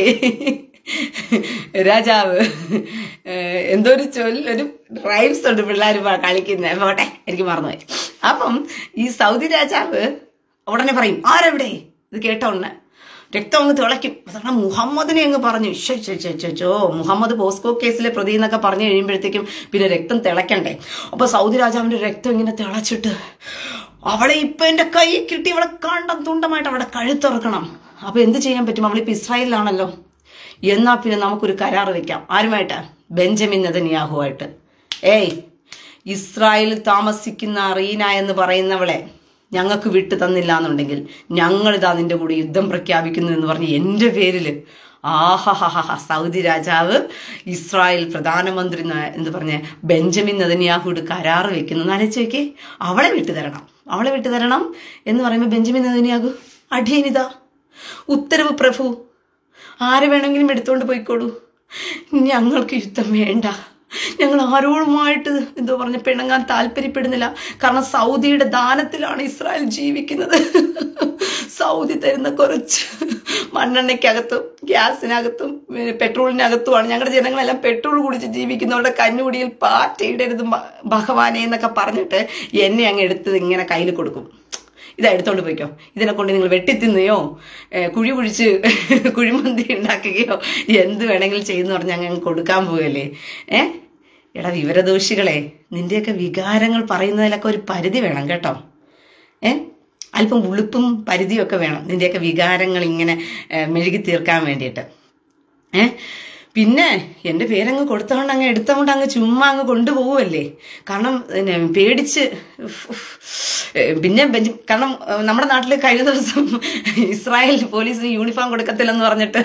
രാജാവ് ഏഹ്, എന്തോ ഒരു ചൊല്ല് ഒരു റൈംസ് ഉണ്ട് പിള്ളേർ കളിക്കുന്ന പോട്ടെ എനിക്ക് മറന്നുപോയി അപ്പം ഈ സൗദി രാജാവ് ഉടനെ പറയും ആരെവിടെ ഇത് കേട്ട ഉടനെ രക്തം അങ്ങ് തിളയ്ക്കും കാരണം മുഹമ്മദിനെ അങ്ങ് പറഞ്ഞു "ശ്ശെ, ശ്ശെ, ശ്ശെ, ശ്ശെ, ചോ മുഹമ്മദ് പോസ്കോ കേസിലെ പ്രതി എന്നൊക്കെ പറഞ്ഞു കഴിയുമ്പോഴത്തേക്കും പിന്നെ രക്തം തിളയ്ക്കണ്ടേ അപ്പൊ സൗദി രാജാവിന്റെ രക്തം ഇങ്ങനെ തിളച്ചിട്ട് അവളെ ഇപ്പൊ എന്റെ കൈ കിട്ടി അവളെ കണ്ടം തുണ്ടമായിട്ട് അവളുടെ കഴുത്തുറക്കണം അപ്പൊ എന്ത് ചെയ്യാൻ പറ്റും അവളിപ്പോ ഇസ്രായേലിലാണല്ലോ എന്നാ പിന്നെ നമുക്കൊരു കരാർ വെക്കാം ആരുമായിട്ട് ബെഞ്ചമിൻ നെതന്യാഹുവായിട്ട് ഏയ് ഇസ്രായേലിൽ താമസിക്കുന്ന റീന എന്ന് പറയുന്നവളെ ഞങ്ങൾക്ക് വിട്ടു തന്നില്ല എന്നുണ്ടെങ്കിൽ ഞങ്ങളിതാ നിന്റെ കൂടെ യുദ്ധം പ്രഖ്യാപിക്കുന്നു എന്ന് പറഞ്ഞ് എന്റെ പേരില് ആഹഹഹ സൗദി രാജാവ് ഇസ്രായേൽ പ്രധാനമന്ത്രി ന- എന്ന് പറഞ്ഞ ബെഞ്ചമിൻ നെതന്യാഹുട് കരാറ് വെക്കുന്നു ആലോചിച്ച് നോക്കിയേ അവളെ വിട്ടുതരണം അവളെ വിട്ടുതരണം എന്ന് പറയുമ്പോൾ ബെഞ്ചമിൻ നെതന്യാഹു അടിയനിതാ ഉത്തരവ് പ്രഭു ആര് വേണമെങ്കിലും എടുത്തോണ്ട് പോയിക്കോളൂ ഞങ്ങൾക്ക് യുദ്ധം വേണ്ട ഞങ്ങൾ ആരോടുമായിട്ട് എന്തോ പറഞ്ഞ പിണങ്ങാൻ താല്പര്യപ്പെടുന്നില്ല കാരണം സൗദിയുടെ ദാനത്തിലാണ് ഇസ്രായേൽ ജീവിക്കുന്നത് സൗദി തരുന്ന കുറച്ച് മണ്ണെണ്ണയ്ക്കകത്തും ഗ്യാസിനകത്തും പിന്നെ പെട്രോളിനകത്തുമാണ് ഞങ്ങളുടെ ജനങ്ങളെല്ലാം പെട്രോൾ കുടിച്ച് ജീവിക്കുന്നവരുടെ കഞ്ഞുകുടിയിൽ പാറ്റയിടരുത് ഭ- ഭഗവാനെ എന്നൊക്കെ പറഞ്ഞിട്ട് എന്നെ അങ്ങ് എടുത്ത് ഇങ്ങനെ കയ്യിൽ കൊടുക്കും ഇതാ എടുത്തോണ്ട് പോയിക്കോ ഇതിനെ കൊണ്ട് നിങ്ങൾ വെട്ടിത്തിന്നുകയോ ഏഹ് കുഴി കുഴിച്ച് കുഴിമന്തി ഉണ്ടാക്കുകയോ എന്ത് വേണമെങ്കിലും ചെയ്യുന്ന പറഞ്ഞ് അങ്ങ് കൊടുക്കാൻ പോകല്ലേ ഏ എടാ വിവരദോഷികളെ നിന്റെയൊക്കെ വികാരങ്ങൾ പറയുന്നതിലൊക്കെ ഒരു പരിധി വേണം കേട്ടോ ഏ അല്പം ഉളുപ്പും പരിധിയൊക്കെ വേണം നിന്റെയൊക്കെ വികാരങ്ങൾ ഇങ്ങനെ ഏഹ് മെഴുകി തീർക്കാൻ വേണ്ടിയിട്ട് ഏ പിന്നെ എന്റെ പേരങ്ങ് കൊടുത്തോണ്ട് അങ്ങ് എടുത്തോണ്ട് അങ്ങ് ചുമ്മാ അങ്ങ് കൊണ്ടുപോവുമല്ലേ കാരണം പിന്നെ പേടിച്ച് ഉഫ്, ഉഫ്. ഏ, പിന്നെ ബെഞ്ച്- കാരണം ഏ, നമ്മുടെ നാട്ടിൽ കഴിഞ്ഞ ദിവസം ഇസ്രായേൽ പോലീസിന് യൂണിഫോം കൊടുക്കത്തില്ലെന്ന് പറഞ്ഞിട്ട്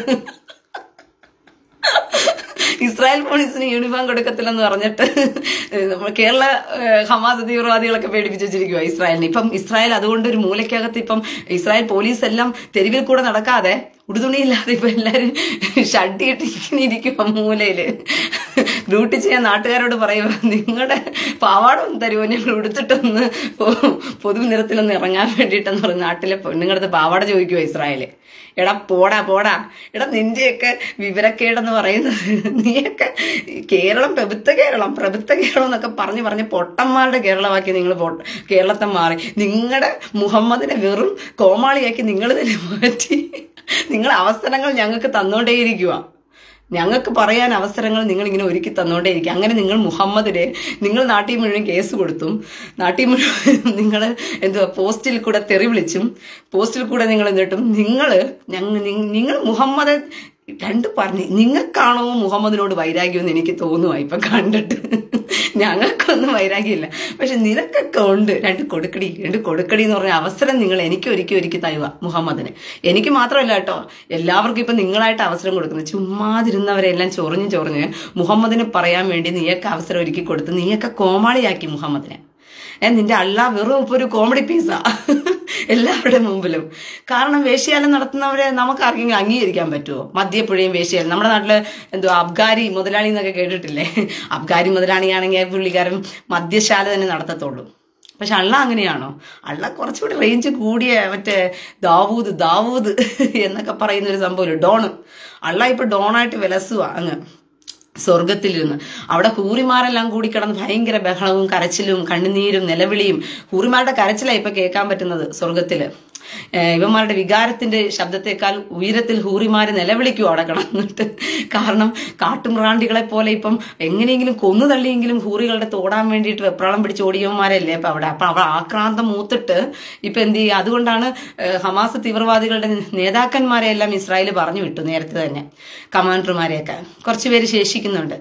ഇസ്രായേൽ പോലീസിന് യൂണിഫോം കൊടുക്കത്തില്ലെന്ന് പറഞ്ഞിട്ട് നമ്മൾ കേരള ഏഹ്, ഹമാസ് തീവ്രവാദികളൊക്കെ പേടിപ്പിച്ച് വെച്ചിരിക്കുക ഇസ്രായേലിനെ ഇപ്പം ഇസ്രായേൽ അതുകൊണ്ട് ഒരു മൂലയ്ക്കകത്ത് ഇപ്പം ഇസ്രായേൽ പോലീസ് എല്ലാം തെരുവിൽ കൂടെ നടക്കാതെ ഉടുതുണിയില്ലാതെ ഇപ്പൊ എല്ലാരും ഷഡ്ഡി ഇട്ടിങ്ങനെ ഇരിക്കുക മൂലയില് ഡ്യൂട്ടി ചെയ്യാൻ നാട്ടുകാരോട് പറയുക നിങ്ങളുടെ പാവാട ഒന്ന് തരുമോ ഞങ്ങൾ ഉടുത്തിട്ടൊന്ന് പൊ- പൊതു നിരത്തിലൊന്ന് ഇറങ്ങാൻ വേണ്ടിയിട്ടെന്ന് പറഞ്ഞ് നാട്ടിലെ പെണ്ണുങ്ങളുടെ പാവാട ചോദിക്കുവോ ഇസ്രായേല് എടാ പോടാ പോടാ എടാ നിന്റെയൊക്കെ വിവരക്കേടെന്ന് പറയുന്നത് നീയൊക്കെ ഈ കേരളം പ്രഭുത്വ കേരളം പ്രഭുത്വ കേരളം എന്നൊക്കെ പറഞ്ഞു പറഞ്ഞ് പൊട്ടന്മാരുടെ കേരളമാക്കി നിങ്ങൾ കേരളത്തെ മാറി നിങ്ങളുടെ മുഹമ്മദിനെ വെറും കോമാളിയാക്കി നിങ്ങൾ തന്നെ മാറ്റി നിങ്ങൾ അവസരങ്ങൾ ഞങ്ങൾക്ക് തന്നോണ്ടേയിരിക്കുക ഞങ്ങൾക്ക് പറയാൻ അവസരങ്ങൾ നിങ്ങൾ ഇങ്ങനെ ഒരുക്കി തന്നോണ്ടേയിരിക്കും അങ്ങനെ നിങ്ങൾ മുഹമ്മദിനെ നിങ്ങൾ നാട്ടിൽ മുഴുവൻ കേസ് കൊടുത്തും നാട്ടിൽ മുഴുവൻ നിങ്ങൾ എന്തുവാ പോസ്റ്റിൽ കൂടെ തെറി വിളിച്ചും പോസ്റ്റിൽ കൂടെ നിങ്ങൾ എന്നിട്ടും നിങ്ങൾ ഞങ്ങൾ നിങ്ങൾ മുഹമ്മദ് രണ്ട് പറഞ്ഞു നിങ്ങൾക്കാണോ മുഹമ്മദിനോട് വൈരാഗ്യം എന്ന് എനിക്ക് തോന്നുക ഇപ്പൊ കണ്ടിട്ട് ഞങ്ങൾക്കൊന്നും വൈരാഗ്യമില്ല പക്ഷെ നിനക്കൊക്കെ ഉണ്ട് രണ്ട് കൊടുക്കടി രണ്ട് കൊടുക്കടി എന്ന് പറഞ്ഞ അവസരം നിങ്ങൾ എനിക്ക് ഒരുക്കി ഒരുക്കി തരുക മുഹമ്മദിന് എനിക്ക് മാത്രമല്ല കേട്ടോ എല്ലാവർക്കും ഇപ്പൊ നിങ്ങളായിട്ട് അവസരം കൊടുക്കുന്നത് ചുമ്മാതിരുന്നവരെല്ലാം ചൊറിഞ്ഞ് ചൊറിഞ്ഞ് മുഹമ്മദിന് പറയാൻ വേണ്ടി നീയൊക്കെ അവസരം ഒരുക്കി കൊടുത്ത് നീയൊക്കെ കോമാളിയാക്കി മുഹമ്മദിനെ ഏ നിന്റെ അള്ള വെറും ഇപ്പൊ ഒരു കോമഡി പീസാ എല്ലാവരുടെ മുമ്പിലും കാരണം വേശ്യാലം നടത്തുന്നവരെ നമുക്ക് ആർക്കെങ്കിലും അംഗീകരിക്കാൻ പറ്റുമോ മദ്യപ്പുഴയും വേശ്യാലം നമ്മുടെ നാട്ടില് എന്തോ അബ്ഗാരി മുതലാളി എന്നൊക്കെ കേട്ടിട്ടില്ലേ അബ്ഗാരി മുതലാളിയാണെങ്കിൽ പുള്ളിക്കാരൻ മദ്യശാല തന്നെ നടത്തത്തുള്ളൂ പക്ഷെ അള്ള അങ്ങനെയാണോ അള്ള കുറച്ചുകൂടി റേഞ്ച് കൂടിയ മറ്റേ ദാവൂദ് ദാവൂദ് എന്നൊക്കെ പറയുന്ന ഒരു സംഭവം ഡോണ് അള്ള ഇപ്പൊ ഡോണായിട്ട് വിലസുക അങ്ങ് സ്വർഗത്തിലിരുന്ന് അവിടെ ഹൂറിമാരെല്ലാം കൂടി കിടന്ന് ഭയങ്കര ബഹളവും കരച്ചിലും കണ്ണുനീരും നിലവിളിയും ഹൂറിമാരുടെ കരച്ചിലാണ് ഇപ്പൊ കേൾക്കാൻ പറ്റുന്നത് സ്വർഗത്തില് ഏഹ് ഇവന്മാരുടെ വികാരത്തിന്റെ ശബ്ദത്തെക്കാൾ ഉയരത്തിൽ ഹൂറിമാര് നിലവിളിക്കും അവിടെ കിടന്നിട്ട് കാരണം കാട്ടുമ്രാണ്ടികളെ പോലെ ഇപ്പം എങ്ങനെയെങ്കിലും കൊന്നു തള്ളിയെങ്കിലും ഹൂറികളുടെ തോടാൻ വേണ്ടിയിട്ട് വെപ്രാളം പിടിച്ച് ഓടിയവന്മാരല്ലേ അപ്പൊ അവിടെ അപ്പൊ അവിടെ ആക്രാന്തം മൂത്തിട്ട് ഇപ്പൊ എന്ത് ചെയ്യുക അതുകൊണ്ടാണ് ഏഹ് ഹമാസ് തീവ്രവാദികളുടെ നേതാക്കന്മാരെ എല്ലാം ഇസ്രായേൽ പറഞ്ഞു വിട്ടു നേരത്തെ തന്നെ കമാൻഡർമാരെയൊക്കെ കുറച്ചുപേര് ശേഷിക്കുന്നുണ്ട്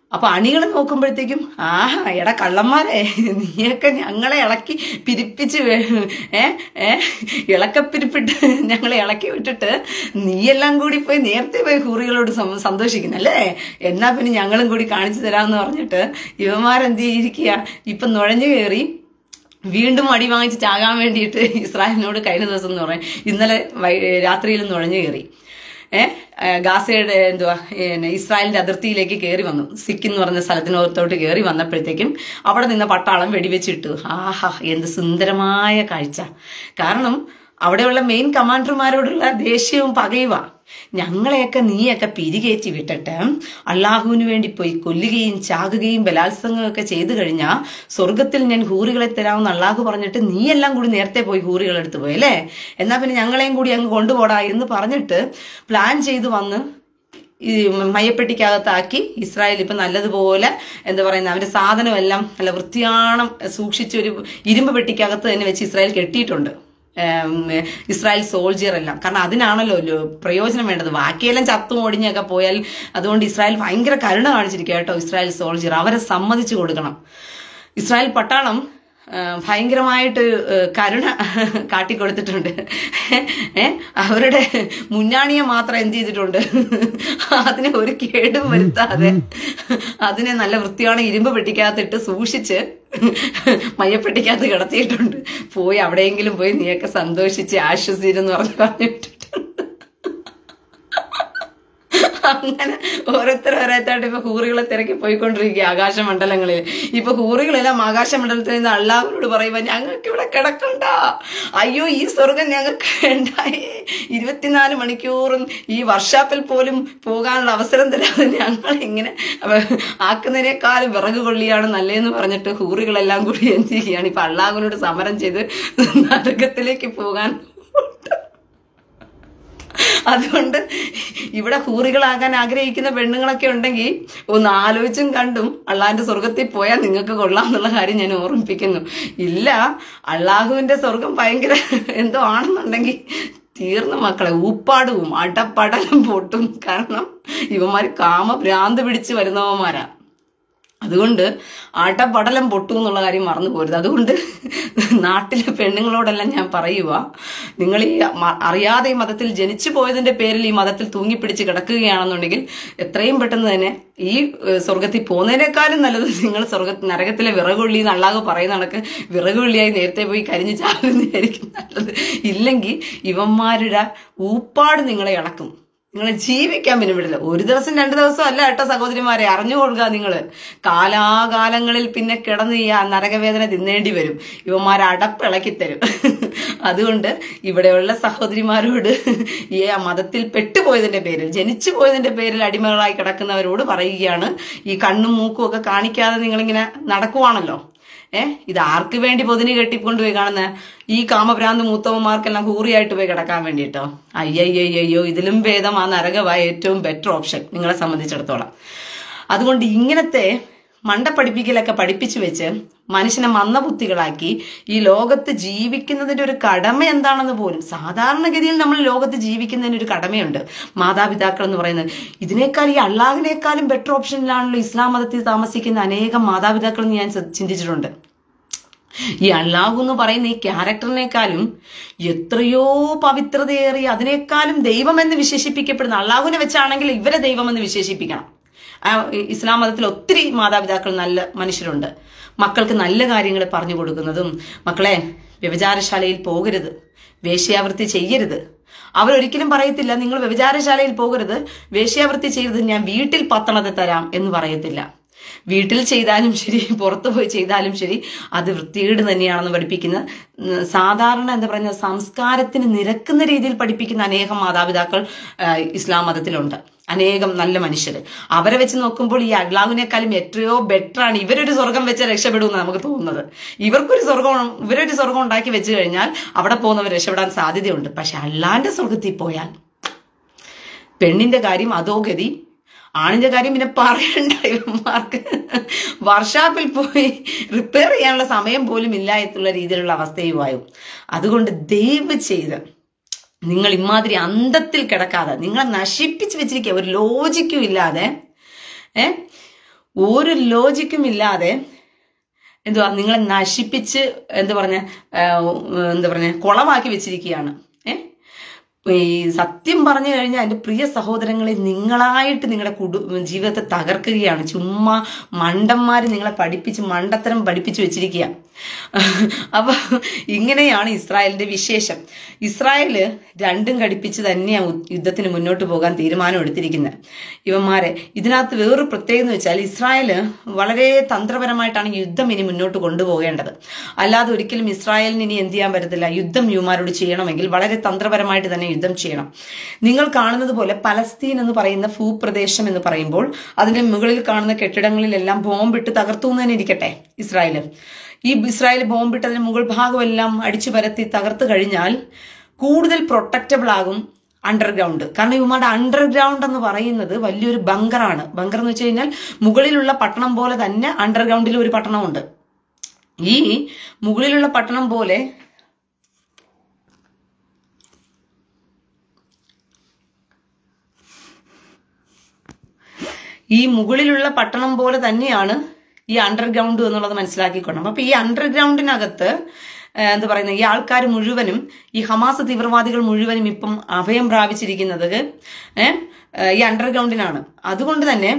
അപ്പൊ അണികൾ നോക്കുമ്പോഴത്തേക്കും ആഹാ എടാ കള്ളന്മാരെ നീയൊക്കെ ഞങ്ങളെ ഇളക്കി പിരിപ്പിച്ച് വേ- ഏ ഏ ഇളക്കപ്പിരിപ്പിട്ട് ഞങ്ങളെ ഇളക്കി വിട്ടിട്ട് നീയെല്ലാം കൂടി പോയി നേരത്തെ പോയി ഹൂറികളോട് സം- സന്തോഷിക്കുന്നല്ലേ എന്നാ പിന്നെ ഞങ്ങളും കൂടി കാണിച്ചു തരാമെന്ന് പറഞ്ഞിട്ട് ഇവന്മാരെന്ത് ചെയ്തിരിക്കുക ഇപ്പൊ നുഴഞ്ഞു കയറി വീണ്ടും അടി വാങ്ങിച്ച് ചാകാൻ വേണ്ടിയിട്ട് ഇസ്രായേലിനോട് കഴിഞ്ഞ ദിവസം എന്ന് പറയാം ഇന്നലെ വൈ- രാത്രിയിൽ നുഴഞ്ഞു കയറി ഏഹ് ഗാസയുടെ എന്തുവാ പിന്നെ ഇസ്രായേലിന്റെ അതിർത്തിയിലേക്ക് കയറി വന്നു സിക്ക് എന്ന് പറഞ്ഞ സ്ഥലത്തിനോത്തോട്ട് കയറി വന്നപ്പോഴത്തേക്കും അവിടെ നിന്ന് പട്ടാളം വെടിവെച്ചിട്ടു ആഹാ എന്ത് സുന്ദരമായ കാഴ്ച കാരണം അവിടെയുള്ള മെയിൻ കമാൻഡർമാരോടുള്ള ദേഷ്യവും പകയുവാ ഞങ്ങളെയൊക്കെ നീയൊക്കെ പിരികേറ്റി വിട്ടിട്ട് അള്ളാഹുവിന് വേണ്ടി പോയി കൊല്ലുകയും ചാകുകയും ബലാത്സംഗമൊക്കെ ചെയ്തു കഴിഞ്ഞാൽ സ്വർഗത്തിൽ ഞാൻ ഹൂറികളെ തരാമെന്ന് അള്ളാഹു പറഞ്ഞിട്ട് നീയെല്ലാം കൂടി നേരത്തെ പോയി ഹൂറികൾ എടുത്തു പോയി അല്ലേ എന്നാ പിന്നെ ഞങ്ങളെയും കൂടി അങ്ങ് കൊണ്ടുപോടാ എന്ന് പറഞ്ഞിട്ട് പ്ലാൻ ചെയ്തു വന്ന് ഈ മയപ്പെട്ടിക്കകത്താക്കി ഇസ്രായേൽ ഇപ്പൊ നല്ലതുപോലെ എന്താ പറയുന്ന അവന്റെ സാധനമെല്ലാം നല്ല വൃത്തിയാണം സൂക്ഷിച്ച് ഒരു ഇരുമ്പ് പെട്ടിക്കകത്ത് തന്നെ വെച്ച് ഇസ്രായേൽ കെട്ടിയിട്ടുണ്ട് ഏം, ഇസ്രായേൽ സോൾജിയർ എല്ലാം കാരണം അതിനാണല്ലോ ഒരു പ്രയോജനം വേണ്ടത് ബാക്കിയെല്ലാം ചത്തും ഒടിഞ്ഞൊക്കെ പോയാൽ അതുകൊണ്ട് ഇസ്രായേൽ ഭയങ്കര കരുണ കാണിച്ചിരിക്കുക കേട്ടോ ഇസ്രായേൽ സോൾജിയർ അവരെ സമ്മതിച്ചു കൊടുക്കണം ഇസ്രായേൽ പട്ടാളം ആ, ഭയങ്കരമായിട്ട് ഏ, കരുണ കാട്ടിക്കൊടുത്തിട്ടുണ്ട് ഏ അവരുടെ മുന്നാണിയെ മാത്രം എന്ത് ചെയ്തിട്ടുണ്ട് അതിനെ ഒരു കേടും വരുത്താതെ അതിനെ നല്ല വൃത്തിയാണ് ഇരുമ്പ് പെട്ടിക്കകത്തിട്ട് സൂക്ഷിച്ച് മയ്യപ്പെട്ടിക്കകത്ത് കിടത്തിയിട്ടുണ്ട് പോയി അവിടെയെങ്കിലും പോയി നീയൊക്കെ സന്തോഷിച്ച് ആശ്വസിച്ചെന്ന് പറഞ്ഞു പറഞ്ഞിട്ടുണ്ട് അങ്ങനെ ഓരോരുത്തർ ഓരോരുത്തരായിട്ട് ഇപ്പൊ ഹൂറികളെ തിരക്കി പോയിക്കൊണ്ടിരിക്കുക ആകാശമണ്ഡലങ്ങളിൽ ഇപ്പൊ ഹൂറികളെല്ലാം ആകാശമണ്ഡലത്തിൽ നിന്ന് അള്ളാഹുവിനോട് പറയുമ്പോ ഞങ്ങൾക്ക് ഇവിടെ കിടക്കണ്ട അയ്യോ ഈ സ്വർഗം ഞങ്ങൾക്ക് ഉണ്ടായേ ഇരുപത്തിനാല് മണിക്കൂറും ഈ വർഷാപ്പിൽ പോലും പോകാനുള്ള അവസരം തരാതെ ഞങ്ങൾ ഇങ്ങനെ ആക്കുന്നതിനേക്കാളും വിറക് കൊള്ളിയാണ് നല്ലതെന്ന് പറഞ്ഞിട്ട് ഹൂറികളെല്ലാം കൂടി എന്ത് ചെയ്യുകയാണ് ഇപ്പൊ അള്ളാഹുവിനോട് സമരം ചെയ്ത് നരകത്തിലേക്ക് പോകാൻ അതുകൊണ്ട് ഇവിടെ ഹൂറികളാകാൻ ആഗ്രഹിക്കുന്ന പെണ്ണുങ്ങളൊക്കെ ഉണ്ടെങ്കിൽ ഒന്ന് ആലോചിച്ചും കണ്ടും അള്ളാഹിന്റെ സ്വർഗത്തിൽ പോയാൽ നിങ്ങൾക്ക് കൊള്ളാം എന്നുള്ള കാര്യം ഞാൻ ഓർമ്മിപ്പിക്കുന്നു ഇല്ല അള്ളാഹുവിന്റെ സ്വർഗം ഭയങ്കര എന്തോ ആണെന്നുണ്ടെങ്കിൽ തീർന്നു മക്കളെ ഊപ്പാടുവും അടപ്പടലും പൊട്ടും കാരണം ഇവന്മാര് കാമഭ്രാന്ത് പിടിച്ച് വരുന്നവന്മാരാ അതുകൊണ്ട് ആട്ടപ്പടലം പൊട്ടു എന്നുള്ള കാര്യം മറന്നു പോരുത് അതുകൊണ്ട് നാട്ടിലെ പെണ്ണുങ്ങളോടെല്ലാം ഞാൻ പറയുക നിങ്ങൾ ഈ മ- അറിയാതെ ഈ മതത്തിൽ ജനിച്ചു പോയതിന്റെ പേരിൽ ഈ മതത്തിൽ തൂങ്ങിപ്പിടിച്ച് കിടക്കുകയാണെന്നുണ്ടെങ്കിൽ എത്രയും പെട്ടെന്ന് തന്നെ ഈ ഏഹ്, സ്വർഗത്തിൽ പോകുന്നതിനേക്കാളും നല്ലത് നിങ്ങൾ സ്വർഗ നരകത്തിലെ വിറകുള്ളി എന്ന് അള്ളാഹു പറയുന്ന കണക്ക് വിറകുള്ളിയായി നേരത്തെ പോയി കരിഞ്ഞു ചാടുന്നതായിരിക്കും നല്ലത് ഇല്ലെങ്കിൽ ഇവന്മാരുടെ ഊപ്പാട് നിങ്ങളെ ഇളക്കും നിങ്ങളെ ജീവിക്കാൻ പിന്നെ വിടില്ല ഒരു ദിവസം രണ്ടു ദിവസം അല്ല കേട്ടോ സഹോദരിമാരെ അറിഞ്ഞുകൊള്ളുക നിങ്ങൾ കാലാകാലങ്ങളിൽ പിന്നെ കിടന്ന് ഈ ആ നരകവേദന തിന്നേണ്ടി വരും ഇവന്മാർ അടപ്പിളക്കി തരും അതുകൊണ്ട് ഇവിടെയുള്ള സഹോദരിമാരോട് ഈ ആ മതത്തിൽ പെട്ടുപോയതിന്റെ പേരിൽ ജനിച്ചു പോയതിന്റെ പേരിൽ അടിമകളായി കിടക്കുന്നവരോട് പറയുകയാണ് ഈ കണ്ണും മൂക്കും ഒക്കെ കാണിക്കാതെ നിങ്ങളിങ്ങനെ നടക്കുവാണല്ലോ ഏ ഇത് ആർക്ക് വേണ്ടി പൊതിന് കെട്ടിക്കൊണ്ടുപോയി കാണുന്ന ഈ കാമഭ്രാന്ത് മൂത്തവന്മാർക്കെല്ലാം ഹൂറിയായിട്ട് പോയി കിടക്കാൻ വേണ്ടിയിട്ടോ അയ്യയ്യോ ഇതിലും ഭേദം ആ നരകമായ ഏറ്റവും ബെറ്റർ ഓപ്ഷൻ നിങ്ങളെ സംബന്ധിച്ചിടത്തോളം അതുകൊണ്ട് ഇങ്ങനത്തെ മണ്ട പഠിപ്പിക്കലൊക്കെ പഠിപ്പിച്ചു വെച്ച് മനുഷ്യനെ മന്ദബുദ്ധികളാക്കി ഈ ലോകത്ത് ജീവിക്കുന്നതിന്റെ ഒരു കടമ എന്താണെന്ന് പോലും സാധാരണഗതിയിൽ നമ്മൾ ലോകത്ത് ജീവിക്കുന്നതിന് ഒരു കടമയുണ്ട് മാതാപിതാക്കൾ എന്ന് പറയുന്നത് ഇതിനേക്കാൾ ഈ അള്ളാഹിനേക്കാളും ബെറ്റർ ഓപ്ഷനിലാണല്ലോ ഇസ്ലാം മതത്തിൽ താമസിക്കുന്ന അനേകം മാതാപിതാക്കൾ എന്ന് ഞാൻ ചി- ചിന്തിച്ചിട്ടുണ്ട് ഈ അള്ളാഹു എന്ന് പറയുന്ന ഈ ക്യാരക്ടറിനേക്കാളും എത്രയോ പവിത്രതയേറിയ അതിനേക്കാളും ദൈവമെന്ന് വിശേഷിപ്പിക്കപ്പെടുന്ന അള്ളാഹുവിനെ വെച്ചാണെങ്കിൽ ഇവരെ ദൈവമെന്ന് വിശേഷിപ്പിക്കണം ആ, ഇ- ഇസ്ലാം മതത്തിൽ ഒത്തിരി മാതാപിതാക്കൾ നല്ല മനുഷ്യരുണ്ട് മക്കൾക്ക് നല്ല കാര്യങ്ങൾ പറഞ്ഞു കൊടുക്കുന്നതും മക്കളെ വ്യഭിചാരശാലയിൽ പോകരുത് വേശ്യാവൃത്തി ചെയ്യരുത് അവരൊരിക്കലും പറയത്തില്ല നിങ്ങൾ വ്യഭിചാരശാലയിൽ പോകരുത് വേശ്യാവൃത്തി ചെയ്യരുത് ഞാൻ വീട്ടിൽ പത്തണത് തരാം എന്ന് പറയത്തില്ല വീട്ടിൽ ചെയ്താലും ശരി പുറത്തു പോയി ചെയ്താലും ശരി അത് വൃത്തികേട് തന്നെയാണെന്ന് പഠിപ്പിക്കുന്ന ഉം, സാധാരണ എന്താ പറയുക സംസ്കാരത്തിന് നിരക്കുന്ന രീതിയിൽ പഠിപ്പിക്കുന്ന അനേകം മാതാപിതാക്കൾ ആ, ഇസ്ലാം മതത്തിലുണ്ട് അനേകം നല്ല മനുഷ്യർ അവരെ വെച്ച് നോക്കുമ്പോൾ ഈ അഗ്ലാവിനേക്കാളും എത്രയോ ബെറ്റർ ആണ് ഇവരൊരു സ്വർഗം വെച്ച് രക്ഷപ്പെടുമെന്ന് നമുക്ക് തോന്നുന്നത് ഇവർക്കൊരു സ്വർഗം ഇവരൊരു സ്വർഗം ഉണ്ടാക്കി വെച്ച് കഴിഞ്ഞാൽ അവിടെ പോകുന്നവർ രക്ഷപ്പെടാൻ സാധ്യതയുണ്ട് പക്ഷെ അള്ളാന്റെ സ്വർഗത്തിൽ പോയാൽ പെണ്ണിന്റെ കാര്യം അതോ ഗതി ആണിന്റെ കാര്യം പിന്നെ പറയണ്ട ഇവന്മാർക്ക് വർഷാപ്പിൽ പോയി റിപ്പയർ ചെയ്യാനുള്ള സമയം പോലും ഇല്ല എന്നുള്ള രീതിയിലുള്ള അവസ്ഥയുമായും അതുകൊണ്ട് ദയവ് ചെയ്ത് നിങ്ങൾ ഇമാതിരി അന്തത്തിൽ കിടക്കാതെ നിങ്ങളെ നശിപ്പിച്ച് വെച്ചിരിക്കുക ഒരു ലോജിക്കും ഇല്ലാതെ ഏ ഒരു ലോജിക്കും ഇല്ലാതെ എന്തുവാ നിങ്ങളെ നശിപ്പിച്ച് എന്താ പറഞ്ഞ എന്താ പറഞ്ഞ കുളമാക്കി വെച്ചിരിക്കുകയാണ് ഏ ഈ സത്യം പറഞ്ഞു കഴിഞ്ഞാൽ എൻ്റെ പ്രിയ സഹോദരങ്ങളെ നിങ്ങളായിട്ട് നിങ്ങളുടെ കുടു ജീവിതത്തെ തകർക്കുകയാണ് ചുമ്മാ മണ്ടന്മാര് നിങ്ങളെ പഠിപ്പിച്ച് മണ്ടത്തരം പഠിപ്പിച്ചു വെച്ചിരിക്കുക അപ്പൊ ഇങ്ങനെയാണ് ഇസ്രായേലിന്റെ വിശേഷം ഇസ്രായേല് രണ്ടും ഘടിപ്പിച്ച് തന്നെയാണ് യുദ്ധത്തിന് മുന്നോട്ട് പോകാൻ തീരുമാനം എടുത്തിരിക്കുന്നത് ഇവന്മാരെ ഇതിനകത്ത് വേറൊരു പ്രത്യേകത എന്ന് വെച്ചാൽ ഇസ്രായേല് വളരെ തന്ത്രപരമായിട്ടാണ് യുദ്ധം ഇനി മുന്നോട്ട് കൊണ്ടുപോകേണ്ടത് അല്ലാതെ ഒരിക്കലും ഇസ്രായേലിന് ഇനി എന്ത് ചെയ്യാൻ പറ്റത്തില്ല യുദ്ധം യുമാരോട് ചെയ്യണമെങ്കിൽ വളരെ തന്ത്രപരമായിട്ട് തന്നെ യുദ്ധം ചെയ്യണം നിങ്ങൾ കാണുന്നത് പോലെ പലസ്തീൻ എന്ന് പറയുന്ന ഭൂപ്രദേശം എന്ന് പറയുമ്പോൾ അതിന്റെ മുകളിൽ കാണുന്ന കെട്ടിടങ്ങളിലെല്ലാം ബോംബിട്ട് തകർത്തു എന്ന് തന്നെ ഇരിക്കട്ടെ ഇസ്രായേല് ഈ ഇസ്രായേൽ ബോംബിട്ട് അതിന്റെ മുകൾ ഭാഗമെല്ലാം അടിച്ചു പരത്തി തകർത്ത് കഴിഞ്ഞാൽ കൂടുതൽ പ്രൊട്ടക്റ്റബിൾ ആകും അണ്ടർഗ്രൗണ്ട് കാരണം ഇവന്മാരുടെ അണ്ടർഗ്രൗണ്ട് എന്ന് പറയുന്നത് വലിയൊരു ബങ്കറാണ് ബങ്കർ എന്ന് വെച്ച് കഴിഞ്ഞാൽ മുകളിലുള്ള പട്ടണം പോലെ തന്നെ അണ്ടർഗ്രൗണ്ടിൽ ഒരു പട്ടണമുണ്ട് ഈ മുകളിലുള്ള പട്ടണം പോലെ ഈ മുകളിലുള്ള പട്ടണം പോലെ തന്നെയാണ് ഈ അണ്ടർഗ്രൗണ്ട് എന്നുള്ളത് മനസ്സിലാക്കിക്കൊള്ളണം അപ്പൊ ഈ അണ്ടർഗ്രൗണ്ടിനകത്ത് എന്താ പറയുന്നത് ഈ ആൾക്കാർ മുഴുവനും ഈ ഹമാസ് തീവ്രവാദികൾ മുഴുവനും ഇപ്പം അഭയം പ്രാപിച്ചിരിക്കുന്നത് ഏഹ് ഈ അണ്ടർഗ്രൗണ്ടിനാണ് അതുകൊണ്ട് തന്നെ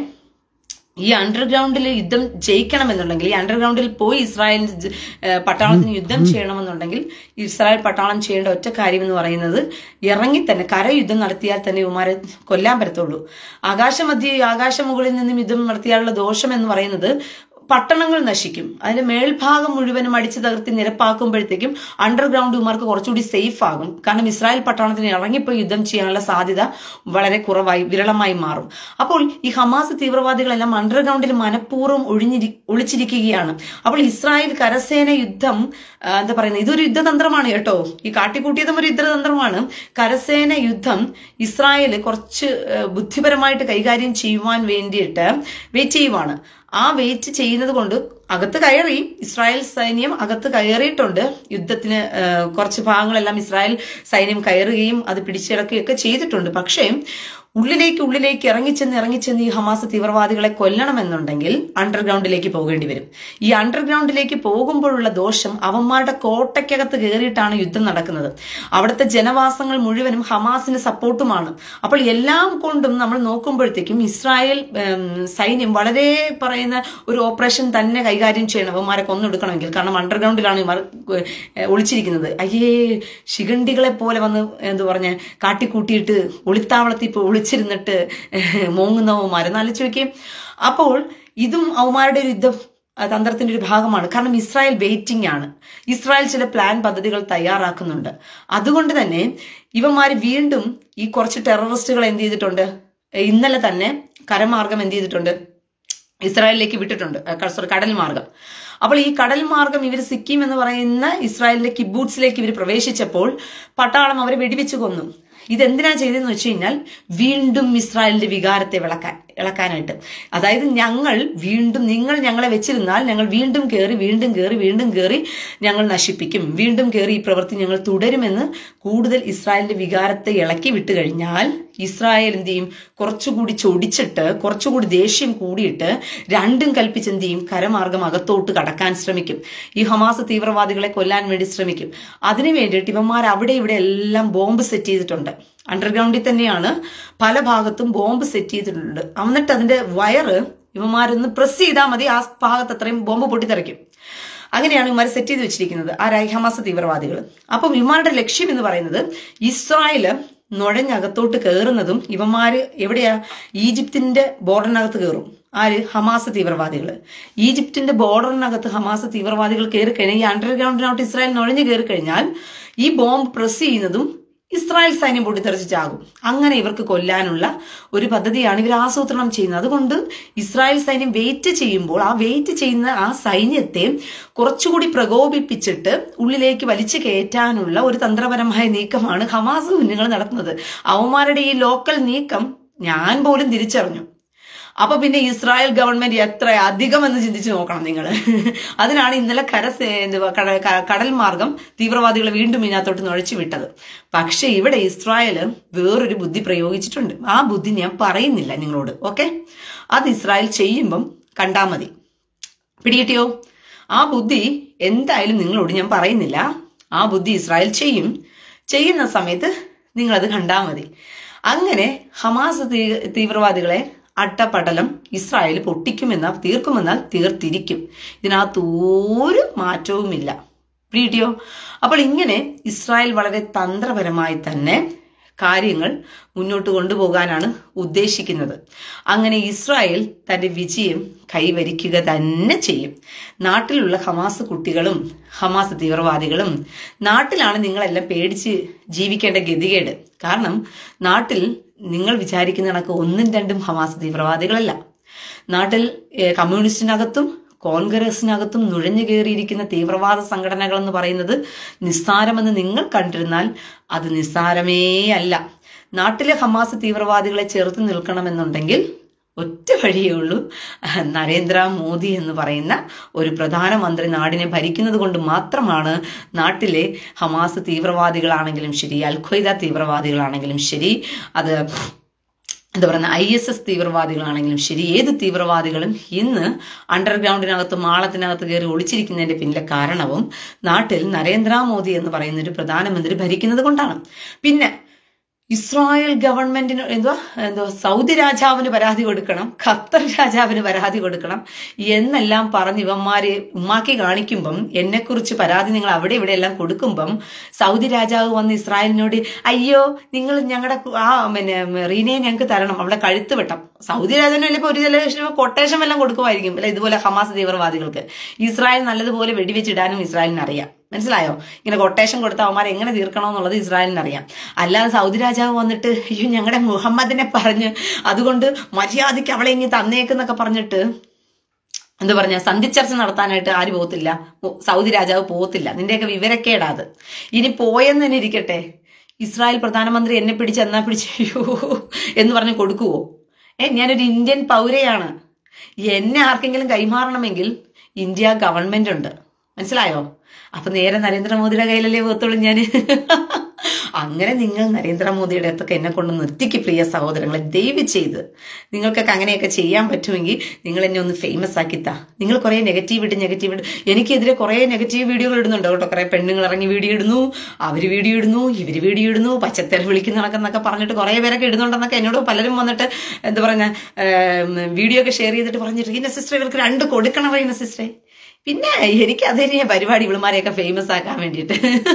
ഈ അണ്ടർഗ്രൗണ്ടിൽ യുദ്ധം ജയിക്കണമെന്നുണ്ടെങ്കിൽ ഈ അണ്ടർഗ്രൗണ്ടിൽ പോയി ഇസ്രായേൽ പട്ടാളത്തിന് യുദ്ധം ചെയ്യണമെന്നുണ്ടെങ്കിൽ ഇസ്രായേൽ പട്ടാളം ചെയ്യേണ്ട ഒറ്റ കാര്യം എന്ന് പറയുന്നത് ഇറങ്ങി തന്നെ കരയുദ്ധം നടത്തിയാൽ തന്നെ ഇവമാരെ കൊല്ലാൻ പറ്റത്തുള്ളൂ ആകാശമധ്യ ആകാശമുകളിൽ നിന്നും യുദ്ധം നടത്തിയാലുള്ള ദോഷം എന്ന് പറയുന്നത് പട്ടണങ്ങൾ നശിക്കും അതിന്റെ മേൽഭാഗം മുഴുവനും അടിച്ചു തകർത്തി നിരപ്പാക്കുമ്പോഴത്തേക്കും അണ്ടർഗ്രൗണ്ട് ഇമാർക്ക് കുറച്ചുകൂടി സേഫ് ആകും കാരണം ഇസ്രായേൽ പട്ടണത്തിന് ഇറങ്ങിപ്പോയി യുദ്ധം ചെയ്യാനുള്ള സാധ്യത വളരെ കുറവായി വിരളമായി മാറും അപ്പോൾ ഈ ഹമാസ് തീവ്രവാദികളെല്ലാം അണ്ടർഗ്രൗണ്ടിൽ മനഃപൂർവ്വം ഒഴിഞ്ഞിരി ഒളിച്ചിരിക്കുകയാണ് അപ്പോൾ ഇസ്രായേൽ കരസേന യുദ്ധം എന്താ പറയുന്നത് ഇതൊരു യുദ്ധതന്ത്രമാണ് കേട്ടോ ഈ കാട്ടിക്കൂട്ടിയതും ഒരു യുദ്ധതന്ത്രമാണ് കരസേന യുദ്ധം ഇസ്രായേൽ കുറച്ച് ബുദ്ധിപരമായിട്ട് കൈകാര്യം ചെയ്യുവാൻ വേണ്ടിയിട്ട് വെയിറ്റ് ചെയ്യുവാണ് ആ വെയിറ്റ് ചെയ്യുന്നത് കൊണ്ട് അകത്ത് കയറി ഇസ്രായേൽ സൈന്യം അകത്ത് കയറിയിട്ടുണ്ട് യുദ്ധത്തിന് കുറച്ച് ഭാഗങ്ങളെല്ലാം ഇസ്രായേൽ സൈന്യം കയറുകയും അത് പിടിച്ചിറക്കുകയൊക്കെ ചെയ്തിട്ടുണ്ട് പക്ഷേ ഉള്ളിലേക്ക് ഉള്ളിലേക്ക് ഇറങ്ങിച്ചെന്ന് ഇറങ്ങിച്ചെന്ന് ഈ ഹമാസ് തീവ്രവാദികളെ കൊല്ലണമെന്നുണ്ടെങ്കിൽ അണ്ടർഗ്രൗണ്ടിലേക്ക് പോകേണ്ടി വരും ഈ അണ്ടർഗ്രൗണ്ടിലേക്ക് പോകുമ്പോഴുള്ള ദോഷം അവന്മാരുടെ കോട്ടയ്ക്കകത്ത് കയറിയിട്ടാണ് യുദ്ധം നടക്കുന്നത് അവിടുത്തെ ജനവാസങ്ങൾ മുഴുവനും ഹമാസിന് സപ്പോർട്ടുമാണ് അപ്പോൾ എല്ലാം കൊണ്ടും നമ്മൾ നോക്കുമ്പോഴത്തേക്കും ഇസ്രായേൽ സൈന്യം വളരെ പറയുന്ന ഒരു ഓപ്പറേഷൻ തന്നെ കൈകാര്യം ചെയ്യണം അവന്മാരെ കൊന്നെടുക്കണമെങ്കിൽ കാരണം അണ്ടർഗ്രൗണ്ടിലാണ് ഇവർ ഒളിച്ചിരിക്കുന്നത് അയ്യേ ശിഖണ്ഡികളെ പോലെ വന്ന് എന്ത് പറഞ്ഞ കാട്ടിക്കൂട്ടിയിട്ട് ഒളിത്താവളത്തിൽ ഇപ്പോൾ ഒളിച്ചിരുന്നിട്ട് മോങ്ങുന്നവന്മാരെ നാലിച്ചു വെക്കുകയും അപ്പോൾ ഇതും അവന്മാരുടെ ഒരു യുദ്ധം തന്ത്രത്തിന്റെ ഒരു ഭാഗമാണ് കാരണം ഇസ്രായേൽ വെയിറ്റിംഗ് ആണ് ഇസ്രായേൽ ചില പ്ലാൻ പദ്ധതികൾ തയ്യാറാക്കുന്നുണ്ട് അതുകൊണ്ട് തന്നെ ഇവന്മാർ വീണ്ടും ഈ കുറച്ച് ടെററിസ്റ്റുകൾ എന്ത് ചെയ്തിട്ടുണ്ട് ഇന്നലെ തന്നെ കരമാർഗം എന്ത് ചെയ്തിട്ടുണ്ട് ഇസ്രായേലിലേക്ക് വിട്ടിട്ടുണ്ട് സോറി കടൽ മാർഗം അപ്പോൾ ഈ കടൽ മാർഗം ഇവർ സിക്കിം എന്ന് പറയുന്ന ഇസ്രായേലിന്റെ കിബൂട്ട്സിലേക്ക് ഇവർ പ്രവേശിച്ചപ്പോൾ പട്ടാളം അവരെ വെടിവെച്ച് കൊന്നു ഇതെന്തിനാ ചെയ്തതെന്ന് വെച്ച് കഴിഞ്ഞാൽ വീണ്ടും ഇസ്രായേലിന്റെ വികാരത്തെ വിളക്കാൻ ഇളക്കാനായിട്ട് അതായത് ഞങ്ങൾ വീണ്ടും നിങ്ങൾ ഞങ്ങളെ വെച്ചിരുന്നാൽ ഞങ്ങൾ വീണ്ടും കയറി വീണ്ടും കയറി വീണ്ടും കയറി ഞങ്ങൾ നശിപ്പിക്കും വീണ്ടും കയറി ഈ പ്രവൃത്തി ഞങ്ങൾ തുടരുമെന്ന് കൂടുതൽ ഇസ്രായേലിന്റെ വികാരത്തെ ഇളക്കി വിട്ടു കഴിഞ്ഞാൽ ഇസ്രായേൽ എന്ത് ചെയ്യും കുറച്ചുകൂടി ചൊടിച്ചിട്ട് കുറച്ചുകൂടി ദേഷ്യം കൂടിയിട്ട് രണ്ടും കൽപ്പിച്ച് എന്ത് ചെയ്യും കരമാർഗം അകത്തോട്ട് കടക്കാൻ ശ്രമിക്കും ഈ ഹമാസ് തീവ്രവാദികളെ കൊല്ലാൻ വേണ്ടി ശ്രമിക്കും അതിനു വേണ്ടിയിട്ട് ഇവന്മാർ അവിടെ ഇവിടെ എല്ലാം ബോംബ് സെറ്റ് ചെയ്തിട്ടുണ്ട് അണ്ടർഗ്രൗണ്ടിൽ തന്നെയാണ് പല ഭാഗത്തും ബോംബ് സെറ്റ് ചെയ്തിട്ടുണ്ട് എന്നിട്ട് അതിന്റെ വയറ് ഇവന്മാരൊന്ന് പ്രസ് ചെയ്താൽ മതി ആ ഭാഗത്ത് അത്രയും ബോംബ് പൊട്ടിത്തെറിക്കും അങ്ങനെയാണ് ഇവന്മാർ സെറ്റ് ചെയ്ത് വെച്ചിരിക്കുന്നത് ആരായി ഹമാസ് തീവ്രവാദികൾ അപ്പം ഇവന്മാരുടെ ലക്ഷ്യം എന്ന് പറയുന്നത് ഇസ്രായേല് നുഴഞ്ഞകത്തോട്ട് കയറുന്നതും ഇവന്മാര് എവിടെയാ ഈജിപ്തിന്റെ ബോർഡറിനകത്ത് കയറും ആര് ഹമാസ് തീവ്രവാദികൾ ഈജിപ്തിന്റെ ബോർഡറിനകത്ത് ഹമാസ് തീവ്രവാദികൾ കയറി കഴിഞ്ഞാൽ ഈ അണ്ടർഗ്രൗണ്ടിനകത്ത് ഇസ്രായേൽ നുഴഞ്ഞു കയറി കഴിഞ്ഞാൽ ഈ ബോംബ് പ്രസ് ചെയ്യുന്നതും ഇസ്രായേൽ സൈന്യം പൊട്ടിത്തെറിച്ച് ചാകും അങ്ങനെ ഇവർക്ക് കൊല്ലാനുള്ള ഒരു പദ്ധതിയാണ് ഇവർ ആസൂത്രണം ചെയ്യുന്നത് അതുകൊണ്ട് ഇസ്രായേൽ സൈന്യം വെയിറ്റ് ചെയ്യുമ്പോൾ ആ വെയിറ്റ് ചെയ്യുന്ന ആ സൈന്യത്തെ കുറച്ചുകൂടി പ്രകോപിപ്പിച്ചിട്ട് ഉള്ളിലേക്ക് വലിച്ചു കയറ്റാനുള്ള ഒരു തന്ത്രപരമായ നീക്കമാണ് ഹമാസ് കുഞ്ഞുങ്ങൾ നടത്തുന്നത് അവന്മാരുടെ ഈ ലോക്കൽ നീക്കം ഞാൻ പോലും തിരിച്ചറിഞ്ഞു അപ്പൊ പിന്നെ ഇസ്രായേൽ ഗവൺമെന്റ് എത്ര അധികം എന്ന് ചിന്തിച്ചു നോക്കണം നിങ്ങൾ അതിനാണ് ഇന്നലെ കര എന്തുവാ കടൽ മാർഗം തീവ്രവാദികളെ വീണ്ടും ഇതിനകത്തോട്ട് നുഴച്ചു വിട്ടത് പക്ഷെ ഇവിടെ ഇസ്രായേൽ വേറൊരു ബുദ്ധി പ്രയോഗിച്ചിട്ടുണ്ട് ആ ബുദ്ധി ഞാൻ പറയുന്നില്ല നിങ്ങളോട് ഓക്കെ അത് ഇസ്രായേൽ ചെയ്യുമ്പം കണ്ടാ മതി പിടികിട്ടിയോ ആ ബുദ്ധി എന്തായാലും നിങ്ങളോട് ഞാൻ പറയുന്നില്ല ആ ബുദ്ധി ഇസ്രായേൽ ചെയ്യും ചെയ്യുന്ന സമയത്ത് നിങ്ങളത് കണ്ടാൽ മതി അങ്ങനെ ഹമാസ് തീ- തീവ്രവാദികളെ അട്ടപ്പടലം ഇസ്രായേൽ പൊട്ടിക്കുമെന്നാൽ തീർക്കുമെന്നാൽ തീർത്തിരിക്കും ഇതിനകത്ത് ഒരു മാറ്റവുമില്ല പിടികിട്ടിയോ അപ്പോൾ ഇങ്ങനെ ഇസ്രായേൽ വളരെ തന്ത്രപരമായി തന്നെ കാര്യങ്ങൾ മുന്നോട്ട് കൊണ്ടുപോകാനാണ് ഉദ്ദേശിക്കുന്നത് അങ്ങനെ ഇസ്രായേൽ തന്റെ വിജയം കൈവരിക്കുക തന്നെ ചെയ്യും നാട്ടിലുള്ള ഹമാസ് കുട്ടികളും ഹമാസ് തീവ്രവാദികളും നാട്ടിലാണ് നിങ്ങളെല്ലാം പേടിച്ച് ജീവിക്കേണ്ട ഗതികേട് കാരണം നാട്ടിൽ നിങ്ങൾ വിചാരിക്കുന്ന കണക്ക് ഒന്നും രണ്ടും ഹമാസ് തീവ്രവാദികളല്ല നാട്ടിൽ ഏഹ്, കമ്മ്യൂണിസ്റ്റിനകത്തും കോൺഗ്രസിനകത്തും നുഴഞ്ഞു കയറിയിരിക്കുന്ന തീവ്രവാദ സംഘടനകൾ എന്ന് പറയുന്നത് നിസ്സാരമെന്ന് നിങ്ങൾ കണ്ടിരുന്നാൽ അത് നിസ്സാരമേ അല്ല നാട്ടിലെ ഹമാസ് തീവ്രവാദികളെ ചേർത്ത് നിൽക്കണമെന്നുണ്ടെങ്കിൽ ഒറ്റ വഴിയേ ഉള്ളൂ നരേന്ദ്ര മോദി എന്ന് പറയുന്ന ഒരു പ്രധാനമന്ത്രി നാടിനെ ഭരിക്കുന്നത് കൊണ്ട് മാത്രമാണ് നാട്ടിലെ ഹമാസ് തീവ്രവാദികളാണെങ്കിലും ശരി അൽ ഖ്വയ്ദ തീവ്രവാദികളാണെങ്കിലും ശരി അത് എന്താ പറയുക ഐ എസ് എസ് തീവ്രവാദികളാണെങ്കിലും ശരി ഏത് തീവ്രവാദികളും ഇന്ന് അണ്ടർഗ്രൗണ്ടിനകത്ത് മാളത്തിനകത്ത് കയറി ഒളിച്ചിരിക്കുന്നതിന്റെ പിന്നിലെ കാരണവും നാട്ടിൽ നരേന്ദ്രമോദി എന്ന് പറയുന്ന ഒരു പ്രധാനമന്ത്രി ഭരിക്കുന്നത് കൊണ്ടാണ് പിന്നെ ഇസ്രായേൽ ഗവൺമെന്റിന് എന്തുവാ എന്തോ സൗദി രാജാവിന് പരാതി കൊടുക്കണം ഖത്തർ രാജാവിന് പരാതി കൊടുക്കണം എന്നെല്ലാം പറഞ്ഞ് ഇവന്മാര് ഉമ്മാക്കി കാണിക്കുമ്പം എന്നെക്കുറിച്ച് പരാതി നിങ്ങൾ അവിടെ ഇവിടെ എല്ലാം കൊടുക്കുമ്പം സൗദി രാജാവ് വന്ന് ഇസ്രായേലിനോട് അയ്യോ നിങ്ങൾ ഞങ്ങളുടെ ആ പിന്നെ റീനയെ ഞങ്ങൾക്ക് തരണം അവളെ കഴുത്ത് വെട്ടം സൗദി രാജാവിന് ചിലപ്പോൾ ഒരു ചില കൊട്ടേഷൻ എല്ലാം കൊടുക്കുമായിരിക്കും അല്ലെ ഇതുപോലെ ഹമാസ് തീവ്രവാദികൾക്ക് ഇസ്രായേൽ നല്ലതുപോലെ വെടിവെച്ചിടാനും ഇസ്രായേലിന് അറിയാം മനസ്സിലായോ ഇങ്ങനെ കൊട്ടേഷൻ കൊടുത്ത അവന്മാർ എങ്ങനെ തീർക്കണമെന്നുള്ളത് ഇസ്രായേലിന് അറിയാം അല്ലാതെ സൗദി രാജാവ് വന്നിട്ട് അയ്യോ ഞങ്ങളുടെ മുഹമ്മദിനെ പറഞ്ഞ് അതുകൊണ്ട് മര്യാദയ്ക്ക് അവളെ ഇനി തന്നേക്കെന്നൊക്കെ പറഞ്ഞിട്ട് എന്താ പറഞ്ഞ സന്ധിച്ചർച്ച നടത്താനായിട്ട് ആര് പോകത്തില്ല ഉ- സൗദി രാജാവ് പോകത്തില്ല നിന്റെയൊക്കെ വിവരക്കേടാ അത് ഇനി പോയെന്ന് തന്നെ ഇരിക്കട്ടെ ഇസ്രായേൽ പ്രധാനമന്ത്രി എന്നെ പിടിച്ച് എന്നാ പിടിച്ച് അയ്യോ എന്ന് പറഞ്ഞ് കൊടുക്കുവോ ഏ ഞാനൊരു ഇന്ത്യൻ പൗരയാണ് എന്നെ ആർക്കെങ്കിലും കൈമാറണമെങ്കിൽ ഇന്ത്യ ഗവൺമെന്റ് ഉണ്ട് മനസ്സിലായോ അപ്പൊ നേരെ നരേന്ദ്രമോദിയുടെ കയ്യിലല്ലേ പോകത്തുള്ളൂ ഞാൻ അങ്ങനെ നിങ്ങൾ നരേന്ദ്രമോദിയുടെ അടുത്തൊക്കെ എന്നെ കൊണ്ട് നിർത്തിക്ക് പ്രിയ സഹോദരങ്ങളെ ദയവ് ചെയ്ത് നിങ്ങൾക്കൊക്കെ അങ്ങനെയൊക്കെ ചെയ്യാൻ പറ്റുമെങ്കിൽ നിങ്ങൾ എന്നെ ഒന്ന് ഫേമസ് ആക്കിത്താ നിങ്ങൾ കുറെ നെഗറ്റീവ് ഇട്ട് നെഗറ്റീവ് ഇട്ട് എനിക്കെതിരെ കുറെ നെഗറ്റീവ് വീഡിയോകൾ ഇടുന്നുണ്ട് കേട്ടോ കുറെ പെണ്ണുങ്ങൾ ഇറങ്ങി വീഡിയോ ഇടുന്നു അവര് വീഡിയോ ഇടുന്നു ഇവര് വീഡിയോ ഇടുന്നു പച്ചത്തര വിളിക്കുന്ന കണക്കെന്നൊക്കെ പറഞ്ഞിട്ട് കുറെ പേരൊക്കെ ഇടുന്നുണ്ടെന്നൊക്കെ എന്നോട് പലരും വന്നിട്ട് എന്താ പറഞ്ഞ വീഡിയോ ഒക്കെ ഷെയർ ചെയ്തിട്ട് പറഞ്ഞിട്ട് ഇന്ന സിസ്റ്റർ ഇവർക്ക് രണ്ട് കൊടുക്കണം പറയുന്ന സിസ്റ്ററെ പിന്നെ എനിക്ക് അത് തന്നെയാ പരിപാടി ഇവളുമാരെയൊക്കെ ഫേമസ് ആക്കാൻ വേണ്ടിയിട്ട്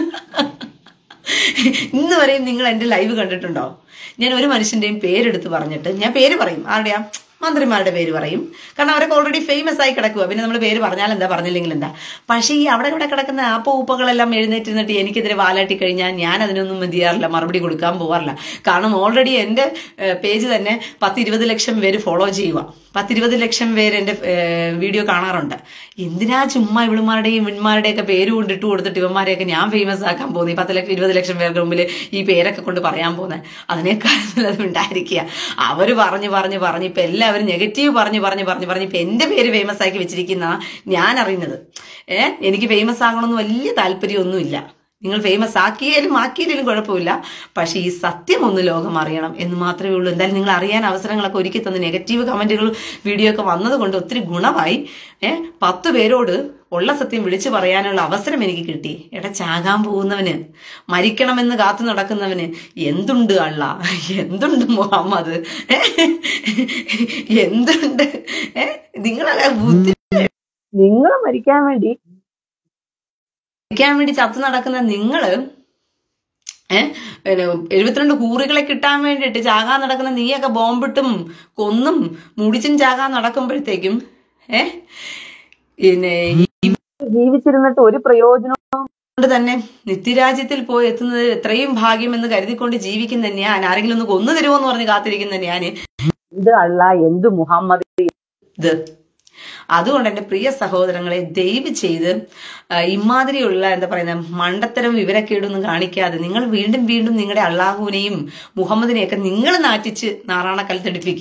ഇന്ന് വരെയും നിങ്ങൾ എന്റെ ലൈവ് കണ്ടിട്ടുണ്ടോ ഞാൻ ഒരു മനുഷ്യന്റെയും പേരെടുത്ത് പറഞ്ഞിട്ട് ഞാൻ പേര് പറയും ആരുടെയാ മന്ത്രിമാരുടെ പേര് പറയും കാരണം അവരൊക്കെ ഓൾറെഡി ഫേമസ് ആയി കിടക്കുക പിന്നെ നമ്മൾ പേര് പറഞ്ഞാൽ എന്താ പറഞ്ഞില്ലെങ്കിൽ എന്താ പക്ഷേ ഈ അവിടെ ഇവിടെ കിടക്കുന്ന ആപ്പ ഉപ്പകളെല്ലാം എഴുന്നേറ്റിരുന്നിട്ട് എനിക്കെതിരെ വാലാട്ടി കഴിഞ്ഞാൽ ഞാൻ അതിനൊന്നും എന്ത് ചെയ്യാറില്ല മറുപടി കൊടുക്കാൻ പോകാറില്ല കാരണം ഓൾറെഡി എൻ്റെ പേജ് തന്നെ പത്ത് ഇരുപത് ലക്ഷം പേര് ഫോളോ ചെയ്യുക പത്തിരുപത് ലക്ഷം പേര് എൻ്റെ വീഡിയോ കാണാറുണ്ട് എന്തിനാ ചുമ്മാ ഇവളുമാരുടെയും ഇവന്മാരുടെയൊക്കെ പേര് കൊണ്ട് ഇട്ട് കൊടുത്തിട്ട് ഇവന്മാരെയൊക്കെ ഞാൻ ഫേമസ് ആക്കാൻ പോകുന്നത് ഈ പത്ത് ലക്ഷം ഇരുപത് ലക്ഷം പേരുടെ മുമ്പിൽ ഈ പേരൊക്കെ കൊണ്ട് പറയാൻ പോകുന്നത് അതിനേക്കാൾ നല്ലത് ഉണ്ടായിരിക്കുക അവര് പറഞ്ഞ് പറഞ്ഞ് പറഞ്ഞ് ഇപ്പൊ എല്ലാവരും നെഗറ്റീവ് പറഞ്ഞ് പറഞ്ഞ് പറഞ്ഞ് പറഞ്ഞ് ഇപ്പൊ എന്റെ പേര് ഫേമസ് ആക്കി വെച്ചിരിക്കുന്ന ഞാൻ അറിയുന്നത് ഏഹ് എനിക്ക് ഫേമസ് ആകണമെന്ന് വലിയ താല്പര്യമൊന്നുമില്ല നിങ്ങൾ ഫേമസ് ആക്കിയാലും ആക്കിയില്ലെങ്കിലും കുഴപ്പമില്ല പക്ഷെ ഈ സത്യം ഒന്ന് ലോകം അറിയണം എന്ന് മാത്രമേ ഉള്ളൂ എന്തായാലും നിങ്ങൾ അറിയാൻ അവസരങ്ങളൊക്കെ ഒരുക്കി തന്ന് നെഗറ്റീവ് കമന്റുകൾ വീഡിയോ ഒക്കെ വന്നത് കൊണ്ട് ഒത്തിരി ഗുണമായി ഏഹ് പത്ത് പേരോട് ഉള്ള സത്യം വിളിച്ചു പറയാനുള്ള അവസരം എനിക്ക് കിട്ടി എടാ ചാകാൻ പോകുന്നവന് മരിക്കണമെന്ന് കാത്തു നടക്കുന്നവന് എന്തുണ്ട് അള്ള എന്തുണ്ട് മുഹമ്മദ് ഏ? എന്തുണ്ട് ഏ നിങ്ങളെ ബുദ്ധി നിങ്ങൾ മരിക്കാൻ വേണ്ടി മരിക്കാൻ വേണ്ടി ചത്തു നടക്കുന്ന നിങ്ങള് ഏഹ് പിന്നെ എഴുപത്തിരണ്ട് കൂറികളെ കിട്ടാൻ വേണ്ടിയിട്ട് ചാകാൻ നടക്കുന്ന നീയൊക്കെ ബോംബിട്ടും കൊന്നും മുടിച്ചും ചാകാൻ നടക്കുമ്പോഴത്തേക്കും ഏഹ് പിന്നെ ജീവിച്ചിരുന്നിട്ട് ഒരു പ്രയോജനം കൊണ്ട് തന്നെ നിത്യരാജ്യത്തിൽ പോയി എത്തുന്നത് എത്രയും ഭാഗ്യമെന്ന് കരുതിക്കൊണ്ട് ജീവിക്കുന്ന ഞാൻ ആരെങ്കിലും ഒന്ന് കൊന്നു തരുമോ എന്ന് പറഞ്ഞ് കാത്തിരിക്കുന്ന ഞാൻ എന്ത് അള്ള എന്ത് മുഹമ്മദ് ഇത് അതുകൊണ്ട് എൻ്റെ പ്രിയ സഹോദരങ്ങളെ ദയവ് ചെയ്ത് ആ, ഇമാതിരിയുള്ള എന്താ പറയുന്ന മണ്ടത്തരം വിവരക്കേടൊന്നും കാണിക്കാതെ നിങ്ങൾ വീണ്ടും വീണ്ടും നിങ്ങളുടെ അള്ളാഹുവിനെയും മുഹമ്മദിനെയൊക്കെ നിങ്ങൾ നാറ്റിച്ച് നാറാണക്കൽ തെടിപ്പിക്കുക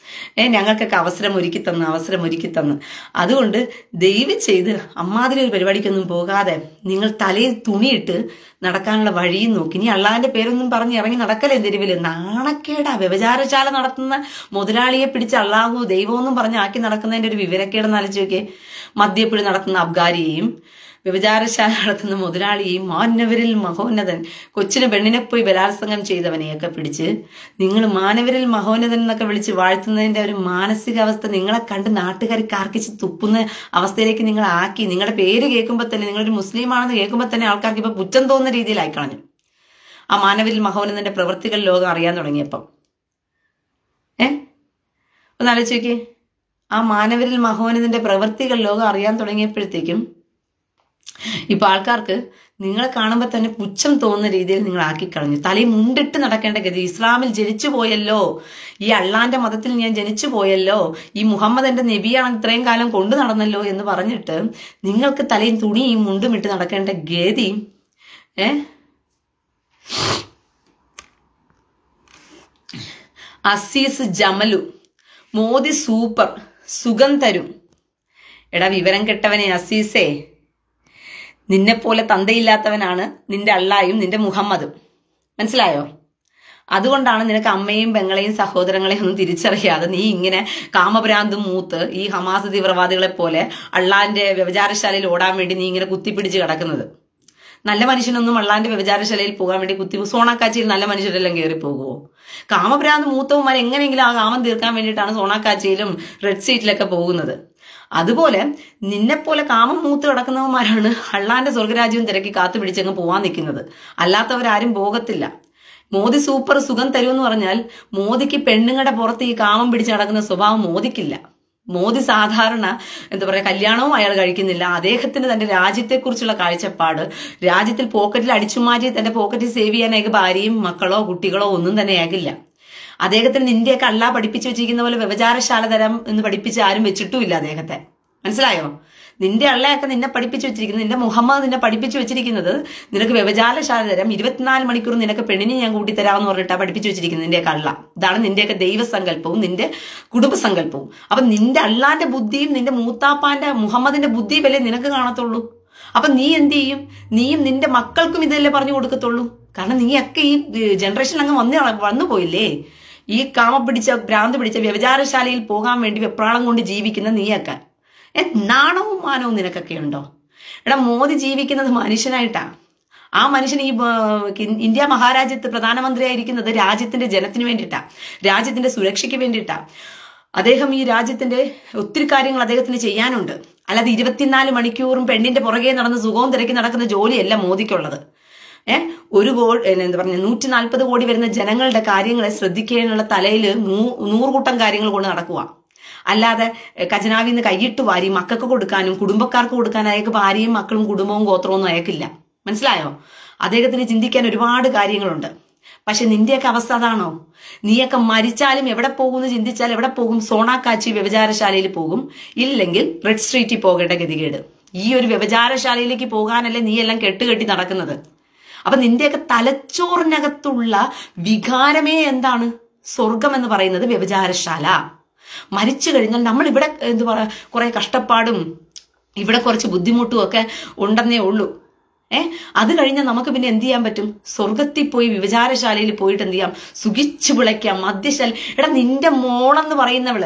ഏ ഞങ്ങൾക്കൊക്കെ അവസരം ഒരുക്കി തന്ന് അവസരം ഒരുക്കി തന്ന് അതുകൊണ്ട് ദയവ് ചെയ്ത് അമ്മാതിരി ഒരു പരിപാടിക്കൊന്നും പോകാതെ നിങ്ങൾ തലയിൽ തുണിയിട്ട് നടക്കാനുള്ള വഴിയും നോക്കി ഇനി അള്ളാന്റെ പേരൊന്നും പറഞ്ഞ് ഇറങ്ങി നടക്കലേ തെരുവില് നാണക്കേടാ വ്യഭിചാരശാല നടത്തുന്ന മുതലാളിയെ പിടിച്ച് അള്ളാഹു ദൈവമെന്നും പറഞ്ഞ് ആക്കി നടക്കുന്നതിന്റെ ഒരു വിവരക്കേടെന്ന് ആലോചിച്ച് നോക്കിയേ മദ്യപ്പിടി നടത്തുന്ന അബ്കാരിയെയും വ്യഭിചാരശാല നടത്തുന്ന മുതലാളിയെയും മാനവരിൽ മഹോന്നതൻ കൊച്ചിന് പെണ്ണിനെ പോയി ബലാത്സംഗം ചെയ്തവനെയൊക്കെ പിടിച്ച് നിങ്ങൾ മാനവരിൽ മഹോന്നതൻ എന്നൊക്കെ വിളിച്ച് വാഴ്ത്തുന്നതിന്റെ ഒരു മാനസികാവസ്ഥ നിങ്ങളെ കണ്ട് നാട്ടുകാർ കാർക്കിച്ച് തുപ്പുന്ന അവസ്ഥയിലേക്ക് നിങ്ങൾ ആക്കി നിങ്ങളുടെ പേര് കേൾക്കുമ്പോൾ തന്നെ നിങ്ങളൊരു മുസ്ലിം ആണെന്ന് കേൾക്കുമ്പോൾ തന്നെ ആൾക്കാർക്ക് ഇപ്പൊ പുച്ഛം തോന്നുന്ന രീതിയിലായി കളഞ്ഞു ആ മാനവരിൽ മഹോന്നതന്റെ പ്രവൃത്തികൾ ലോകം അറിയാൻ തുടങ്ങിയപ്പം ഏ ഒന്ന് ആലോചിച്ച് നോക്കിയേ ആ മാനവരിൽ മഹോന്നതന്റെ പ്രവൃത്തികൾ ലോകം അറിയാൻ തുടങ്ങിയപ്പോഴത്തേക്കും ഇപ്പൊ ആൾക്കാർക്ക് നിങ്ങളെ കാണുമ്പോൾ തന്നെ പുച്ഛം തോന്നുന്ന രീതിയിൽ നിങ്ങൾ ആക്കിക്കളഞ്ഞു തലയിൽ മുണ്ടിട്ട് നടക്കേണ്ട ഗതി ഇസ്ലാമിൽ ജനിച്ചു പോയല്ലോ ഈ അള്ളാന്റെ മതത്തിൽ ഞാൻ ജനിച്ചു പോയല്ലോ ഈ മുഹമ്മദ് എന്റെ നബിയാണ് ഇത്രയും കാലം കൊണ്ടു നടന്നല്ലോ എന്ന് പറഞ്ഞിട്ട് നിങ്ങൾക്ക് തലയും തുണിയും മുണ്ടും ഇട്ട് നടക്കേണ്ട ഗതി ഏ അസീസ് ജമലു മോദി സൂപ്പർ സുഖം തരും എടാ വിവരം കെട്ടവനെ അസീസേ നിന്നെ പോലെ തന്തയില്ലാത്തവനാണ് നിന്റെ അള്ളായും നിന്റെ മുഹമ്മദും മനസ്സിലായോ അതുകൊണ്ടാണ് നിനക്ക് അമ്മയും പെങ്ങളെയും സഹോദരങ്ങളെയും ഒന്നും തിരിച്ചറിയാതെ നീ ഇങ്ങനെ കാമഭ്രാന്തും മൂത്ത് ഈ ഹമാസ് തീവ്രവാദികളെ പോലെ അള്ളാന്റെ വ്യഭിചാരശാലയിൽ ഓടാൻ വേണ്ടി നീ ഇങ്ങനെ കുത്തിപ്പിടിച്ച് കിടക്കുന്നത് നല്ല മനുഷ്യനൊന്നും അള്ളാന്റെ വ്യഭിചാരശാലയിൽ പോകാൻ വേണ്ടി കുത്തി സോണാക്കാച്ചിയിൽ നല്ല മനുഷ്യരെല്ലാം കയറി പോകുമോ കാമഭ്രാന്ത് മൂത്തവന്മാർ എങ്ങനെയെങ്കിലും ആ കാമം തീർക്കാൻ വേണ്ടിയിട്ടാണ് സോണാക്കാച്ചിയിലും റെഡ് സീറ്റിലൊക്കെ പോകുന്നത് അതുപോലെ നിന്നെപ്പോലെ കാമം മൂത്ത് കിടക്കുന്നവന്മാരാണ് അള്ളാന്റെ സ്വർഗരാജ്യവും തിരക്കി കാത്തു പിടിച്ചങ്ങ് പോവാൻ നിൽക്കുന്നത് അല്ലാത്തവരാരും പോകത്തില്ല മോദി സൂപ്പർ സുഖം തരുമെന്ന് പറഞ്ഞാൽ മോദിക്ക് പെണ്ണുങ്ങളുടെ പുറത്ത് ഈ കാമം പിടിച്ച് നടക്കുന്ന സ്വഭാവം മോദിക്കില്ല മോദി സാധാരണ എന്താ പറയാ കല്യാണവും അയാൾ കഴിക്കുന്നില്ല അദ്ദേഹത്തിന് തന്റെ രാജ്യത്തെക്കുറിച്ചുള്ള കാഴ്ചപ്പാട് രാജ്യത്തിൽ പോക്കറ്റിൽ അടിച്ചുമാറ്റി തന്റെ പോക്കറ്റിൽ സേവ് ചെയ്യാനായി ഭാര്യയും മക്കളോ കുട്ടികളോ ഒന്നും തന്നെ ആകില്ല അദ്ദേഹത്തിന് നിന്റെയൊക്കെ അള്ള പഠിപ്പിച്ചു വെച്ചിരിക്കുന്ന പോലെ വ്യവചാരശാല തരം എന്ന് പഠിപ്പിച്ച് ആരും വെച്ചിട്ടുമില്ല അദ്ദേഹത്തെ മനസ്സിലായോ നിന്റെ അള്ളയൊക്കെ നിന്നെ പഠിപ്പിച്ചു വെച്ചിരിക്കുന്നത് നിന്റെ മുഹമ്മദ് നിന്നെ പഠിപ്പിച്ചു വെച്ചിരിക്കുന്നത് നിനക്ക് വ്യവചാരശാല തരം ഇരുപത്തിനാല് മണിക്കൂർ നിനക്ക് പെണ്ണിനെ ഞാൻ കൂട്ടിത്തരാമെന്ന് പറഞ്ഞിട്ടാ പഠിപ്പിച്ചു വെച്ചിരിക്കുന്നത് നിന്റെയൊക്കെ അള്ള ഇതാണ് നിന്റെയൊക്കെ ദൈവസങ്കല്പവും നിന്റെ കുടുംബസങ്കല്പവും അപ്പൊ നിന്റെ അള്ളാന്റെ ബുദ്ധിയും നിന്റെ മൂത്താപ്പാന്റെ മുഹമ്മദിന്റെ ബുദ്ധിയും അല്ലേ നിനക്ക് കാണത്തുള്ളൂ അപ്പൊ നീ എന്ത് ചെയ്യും നീയും നിന്റെ മക്കൾക്കും ഇതല്ലേ പറഞ്ഞു കൊടുക്കത്തുള്ളൂ കാരണം നീയൊക്കെ ഈ ജനറേഷൻ അങ്ങ് വന്നു വന്നു പോയില്ലേ ഈ കാമ പിടിച്ച ഭ്രാന്ത് പിടിച്ച വ്യഭിചാരശാലയിൽ പോകാൻ വേണ്ടി വെപ്രാളം കൊണ്ട് ജീവിക്കുന്ന നീയൊക്കെ ഏ നാണവും മാനവും നിനക്കൊക്കെ ഉണ്ടോ എടാ മോദി ജീവിക്കുന്നത് മനുഷ്യനായിട്ടാ ആ മനുഷ്യൻ ഈ ഏർ, ഇന്ത്യ മഹാരാജ്യത്ത് പ്രധാനമന്ത്രിയായിരിക്കുന്നത് രാജ്യത്തിന്റെ ജനത്തിന് വേണ്ടിയിട്ടാ രാജ്യത്തിന്റെ സുരക്ഷയ്ക്ക് വേണ്ടിയിട്ടാ അദ്ദേഹം ഈ രാജ്യത്തിന്റെ ഒത്തിരി കാര്യങ്ങൾ അദ്ദേഹത്തിന് ചെയ്യാനുണ്ട് അല്ലാതെ ഇരുപത്തിനാല് മണിക്കൂറും പെണ്ണിന്റെ പുറകെ നടന്ന് സുഖവും തിരക്കി നടക്കുന്ന ജോലിയല്ല മോദിക്കുള്ളത് ഏഹ് ഒരു കോടി എന്താ പറഞ്ഞ നൂറ്റി നാൽപ്പത് കോടി വരുന്ന ജനങ്ങളുടെ കാര്യങ്ങളെ ശ്രദ്ധിക്കാനുള്ള തലയിൽ നൂ നൂറുകൂട്ടം കാര്യങ്ങൾ കൊണ്ട് നടക്കുക അല്ലാതെ എഹ്, ഖജനാവിൽ നിന്ന് കൈയിട്ട് വാരി മക്കൾക്ക് കൊടുക്കാനും കുടുംബക്കാർക്ക് കൊടുക്കാനും അയാൾക്ക് ഭാര്യയും മക്കളും കുടുംബവും ഗോത്രവും ഒന്നും അയക്കില്ല മനസ്സിലായോ അദ്ദേഹത്തിന് ചിന്തിക്കാൻ ഒരുപാട് കാര്യങ്ങളുണ്ട് പക്ഷെ നിന്റെയൊക്കെ അവസ്ഥ അതാണോ നീയൊക്കെ മരിച്ചാലും എവിടെ പോകുമെന്ന് ചിന്തിച്ചാൽ എവിടെ പോകും സോണാക്കാച്ചി വ്യഭിചാരശാലയിൽ പോകും ഇല്ലെങ്കിൽ റെഡ് സ്ട്രീറ്റിൽ പോകേണ്ട ഗതികേട് ഈ ഒരു വ്യഭിചാരശാലയിലേക്ക് പോകാനല്ലേ നീ എല്ലാം കെട്ടുകെട്ടി നടക്കുന്നത് അപ്പൊ നിന്റെയൊക്കെ തലച്ചോറിനകത്തുള്ള വികാരമേ എന്താണ് സ്വർഗം എന്ന് പറയുന്നത് വ്യഭിചാരശാല മരിച്ചു കഴിഞ്ഞാൽ നമ്മൾ ഇവിടെ എന്ത് പറയാ കുറെ കഷ്ടപ്പാടും ഇവിടെ കുറച്ച് ബുദ്ധിമുട്ടും ഒക്കെ ഉണ്ടെന്നേ ഉള്ളൂ ഏ അത് കഴിഞ്ഞാൽ നമുക്ക് പിന്നെ എന്ത് ചെയ്യാൻ പറ്റും സ്വർഗത്തിൽ പോയി വിഭചാരശാലയിൽ പോയിട്ട് എന്ത് ചെയ്യാം സുഖിച്ചു വിളയ്ക്കാം മദ്യശാല എടാ നിന്റെ മോളെന്ന് പറയുന്നവള്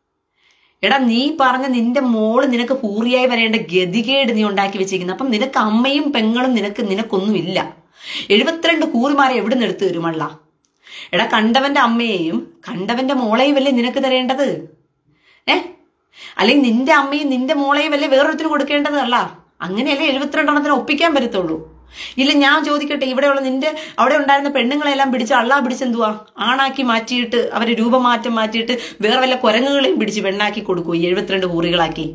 എടാ നീ പറഞ്ഞ നിന്റെ മോള് നിനക്ക് പൂറിയായി വരേണ്ട ഗതികേട് നീ ഉണ്ടാക്കി വെച്ചിരിക്കുന്നു അപ്പം നിനക്ക് അമ്മയും പെങ്ങളും നിനക്ക് നിനക്കൊന്നുമില്ല എഴുപത്തിരണ്ട് കൂറിമാരെ എവിടെ നിന്ന് എടുത്തു തരുമള്ള എടാ കണ്ടവന്റെ അമ്മയെയും കണ്ടവന്റെ മോളെയും അല്ലേ നിനക്ക് തരേണ്ടത് ഏ അല്ലെങ്കിൽ നിന്റെ അമ്മയും നിന്റെ മോളെയും അല്ലേ വേറൊരുത്തിന് കൊടുക്കേണ്ടതല്ല അങ്ങനെയല്ലേ എഴുപത്തിരണ്ടെണ്ണത്തിന് ഒപ്പിക്കാൻ പറ്റത്തുള്ളൂ ഇല്ല ഞാൻ ചോദിക്കട്ടെ ഇവിടെയുള്ള നിന്റെ അവിടെ ഉണ്ടായിരുന്ന പെണ്ണുങ്ങളെല്ലാം പിടിച്ച് അള്ളാ പിടിച്ചെന്തുവാ ആണാക്കി മാറ്റിയിട്ട് അവരെ രൂപമാറ്റം മാറ്റിയിട്ട് വേറെ വല്ല കുരങ്ങുകളെയും പിടിച്ച് പെണ്ണാക്കി കൊടുക്കൂ ഈ എഴുപത്തിരണ്ട് കൂറികളാക്കി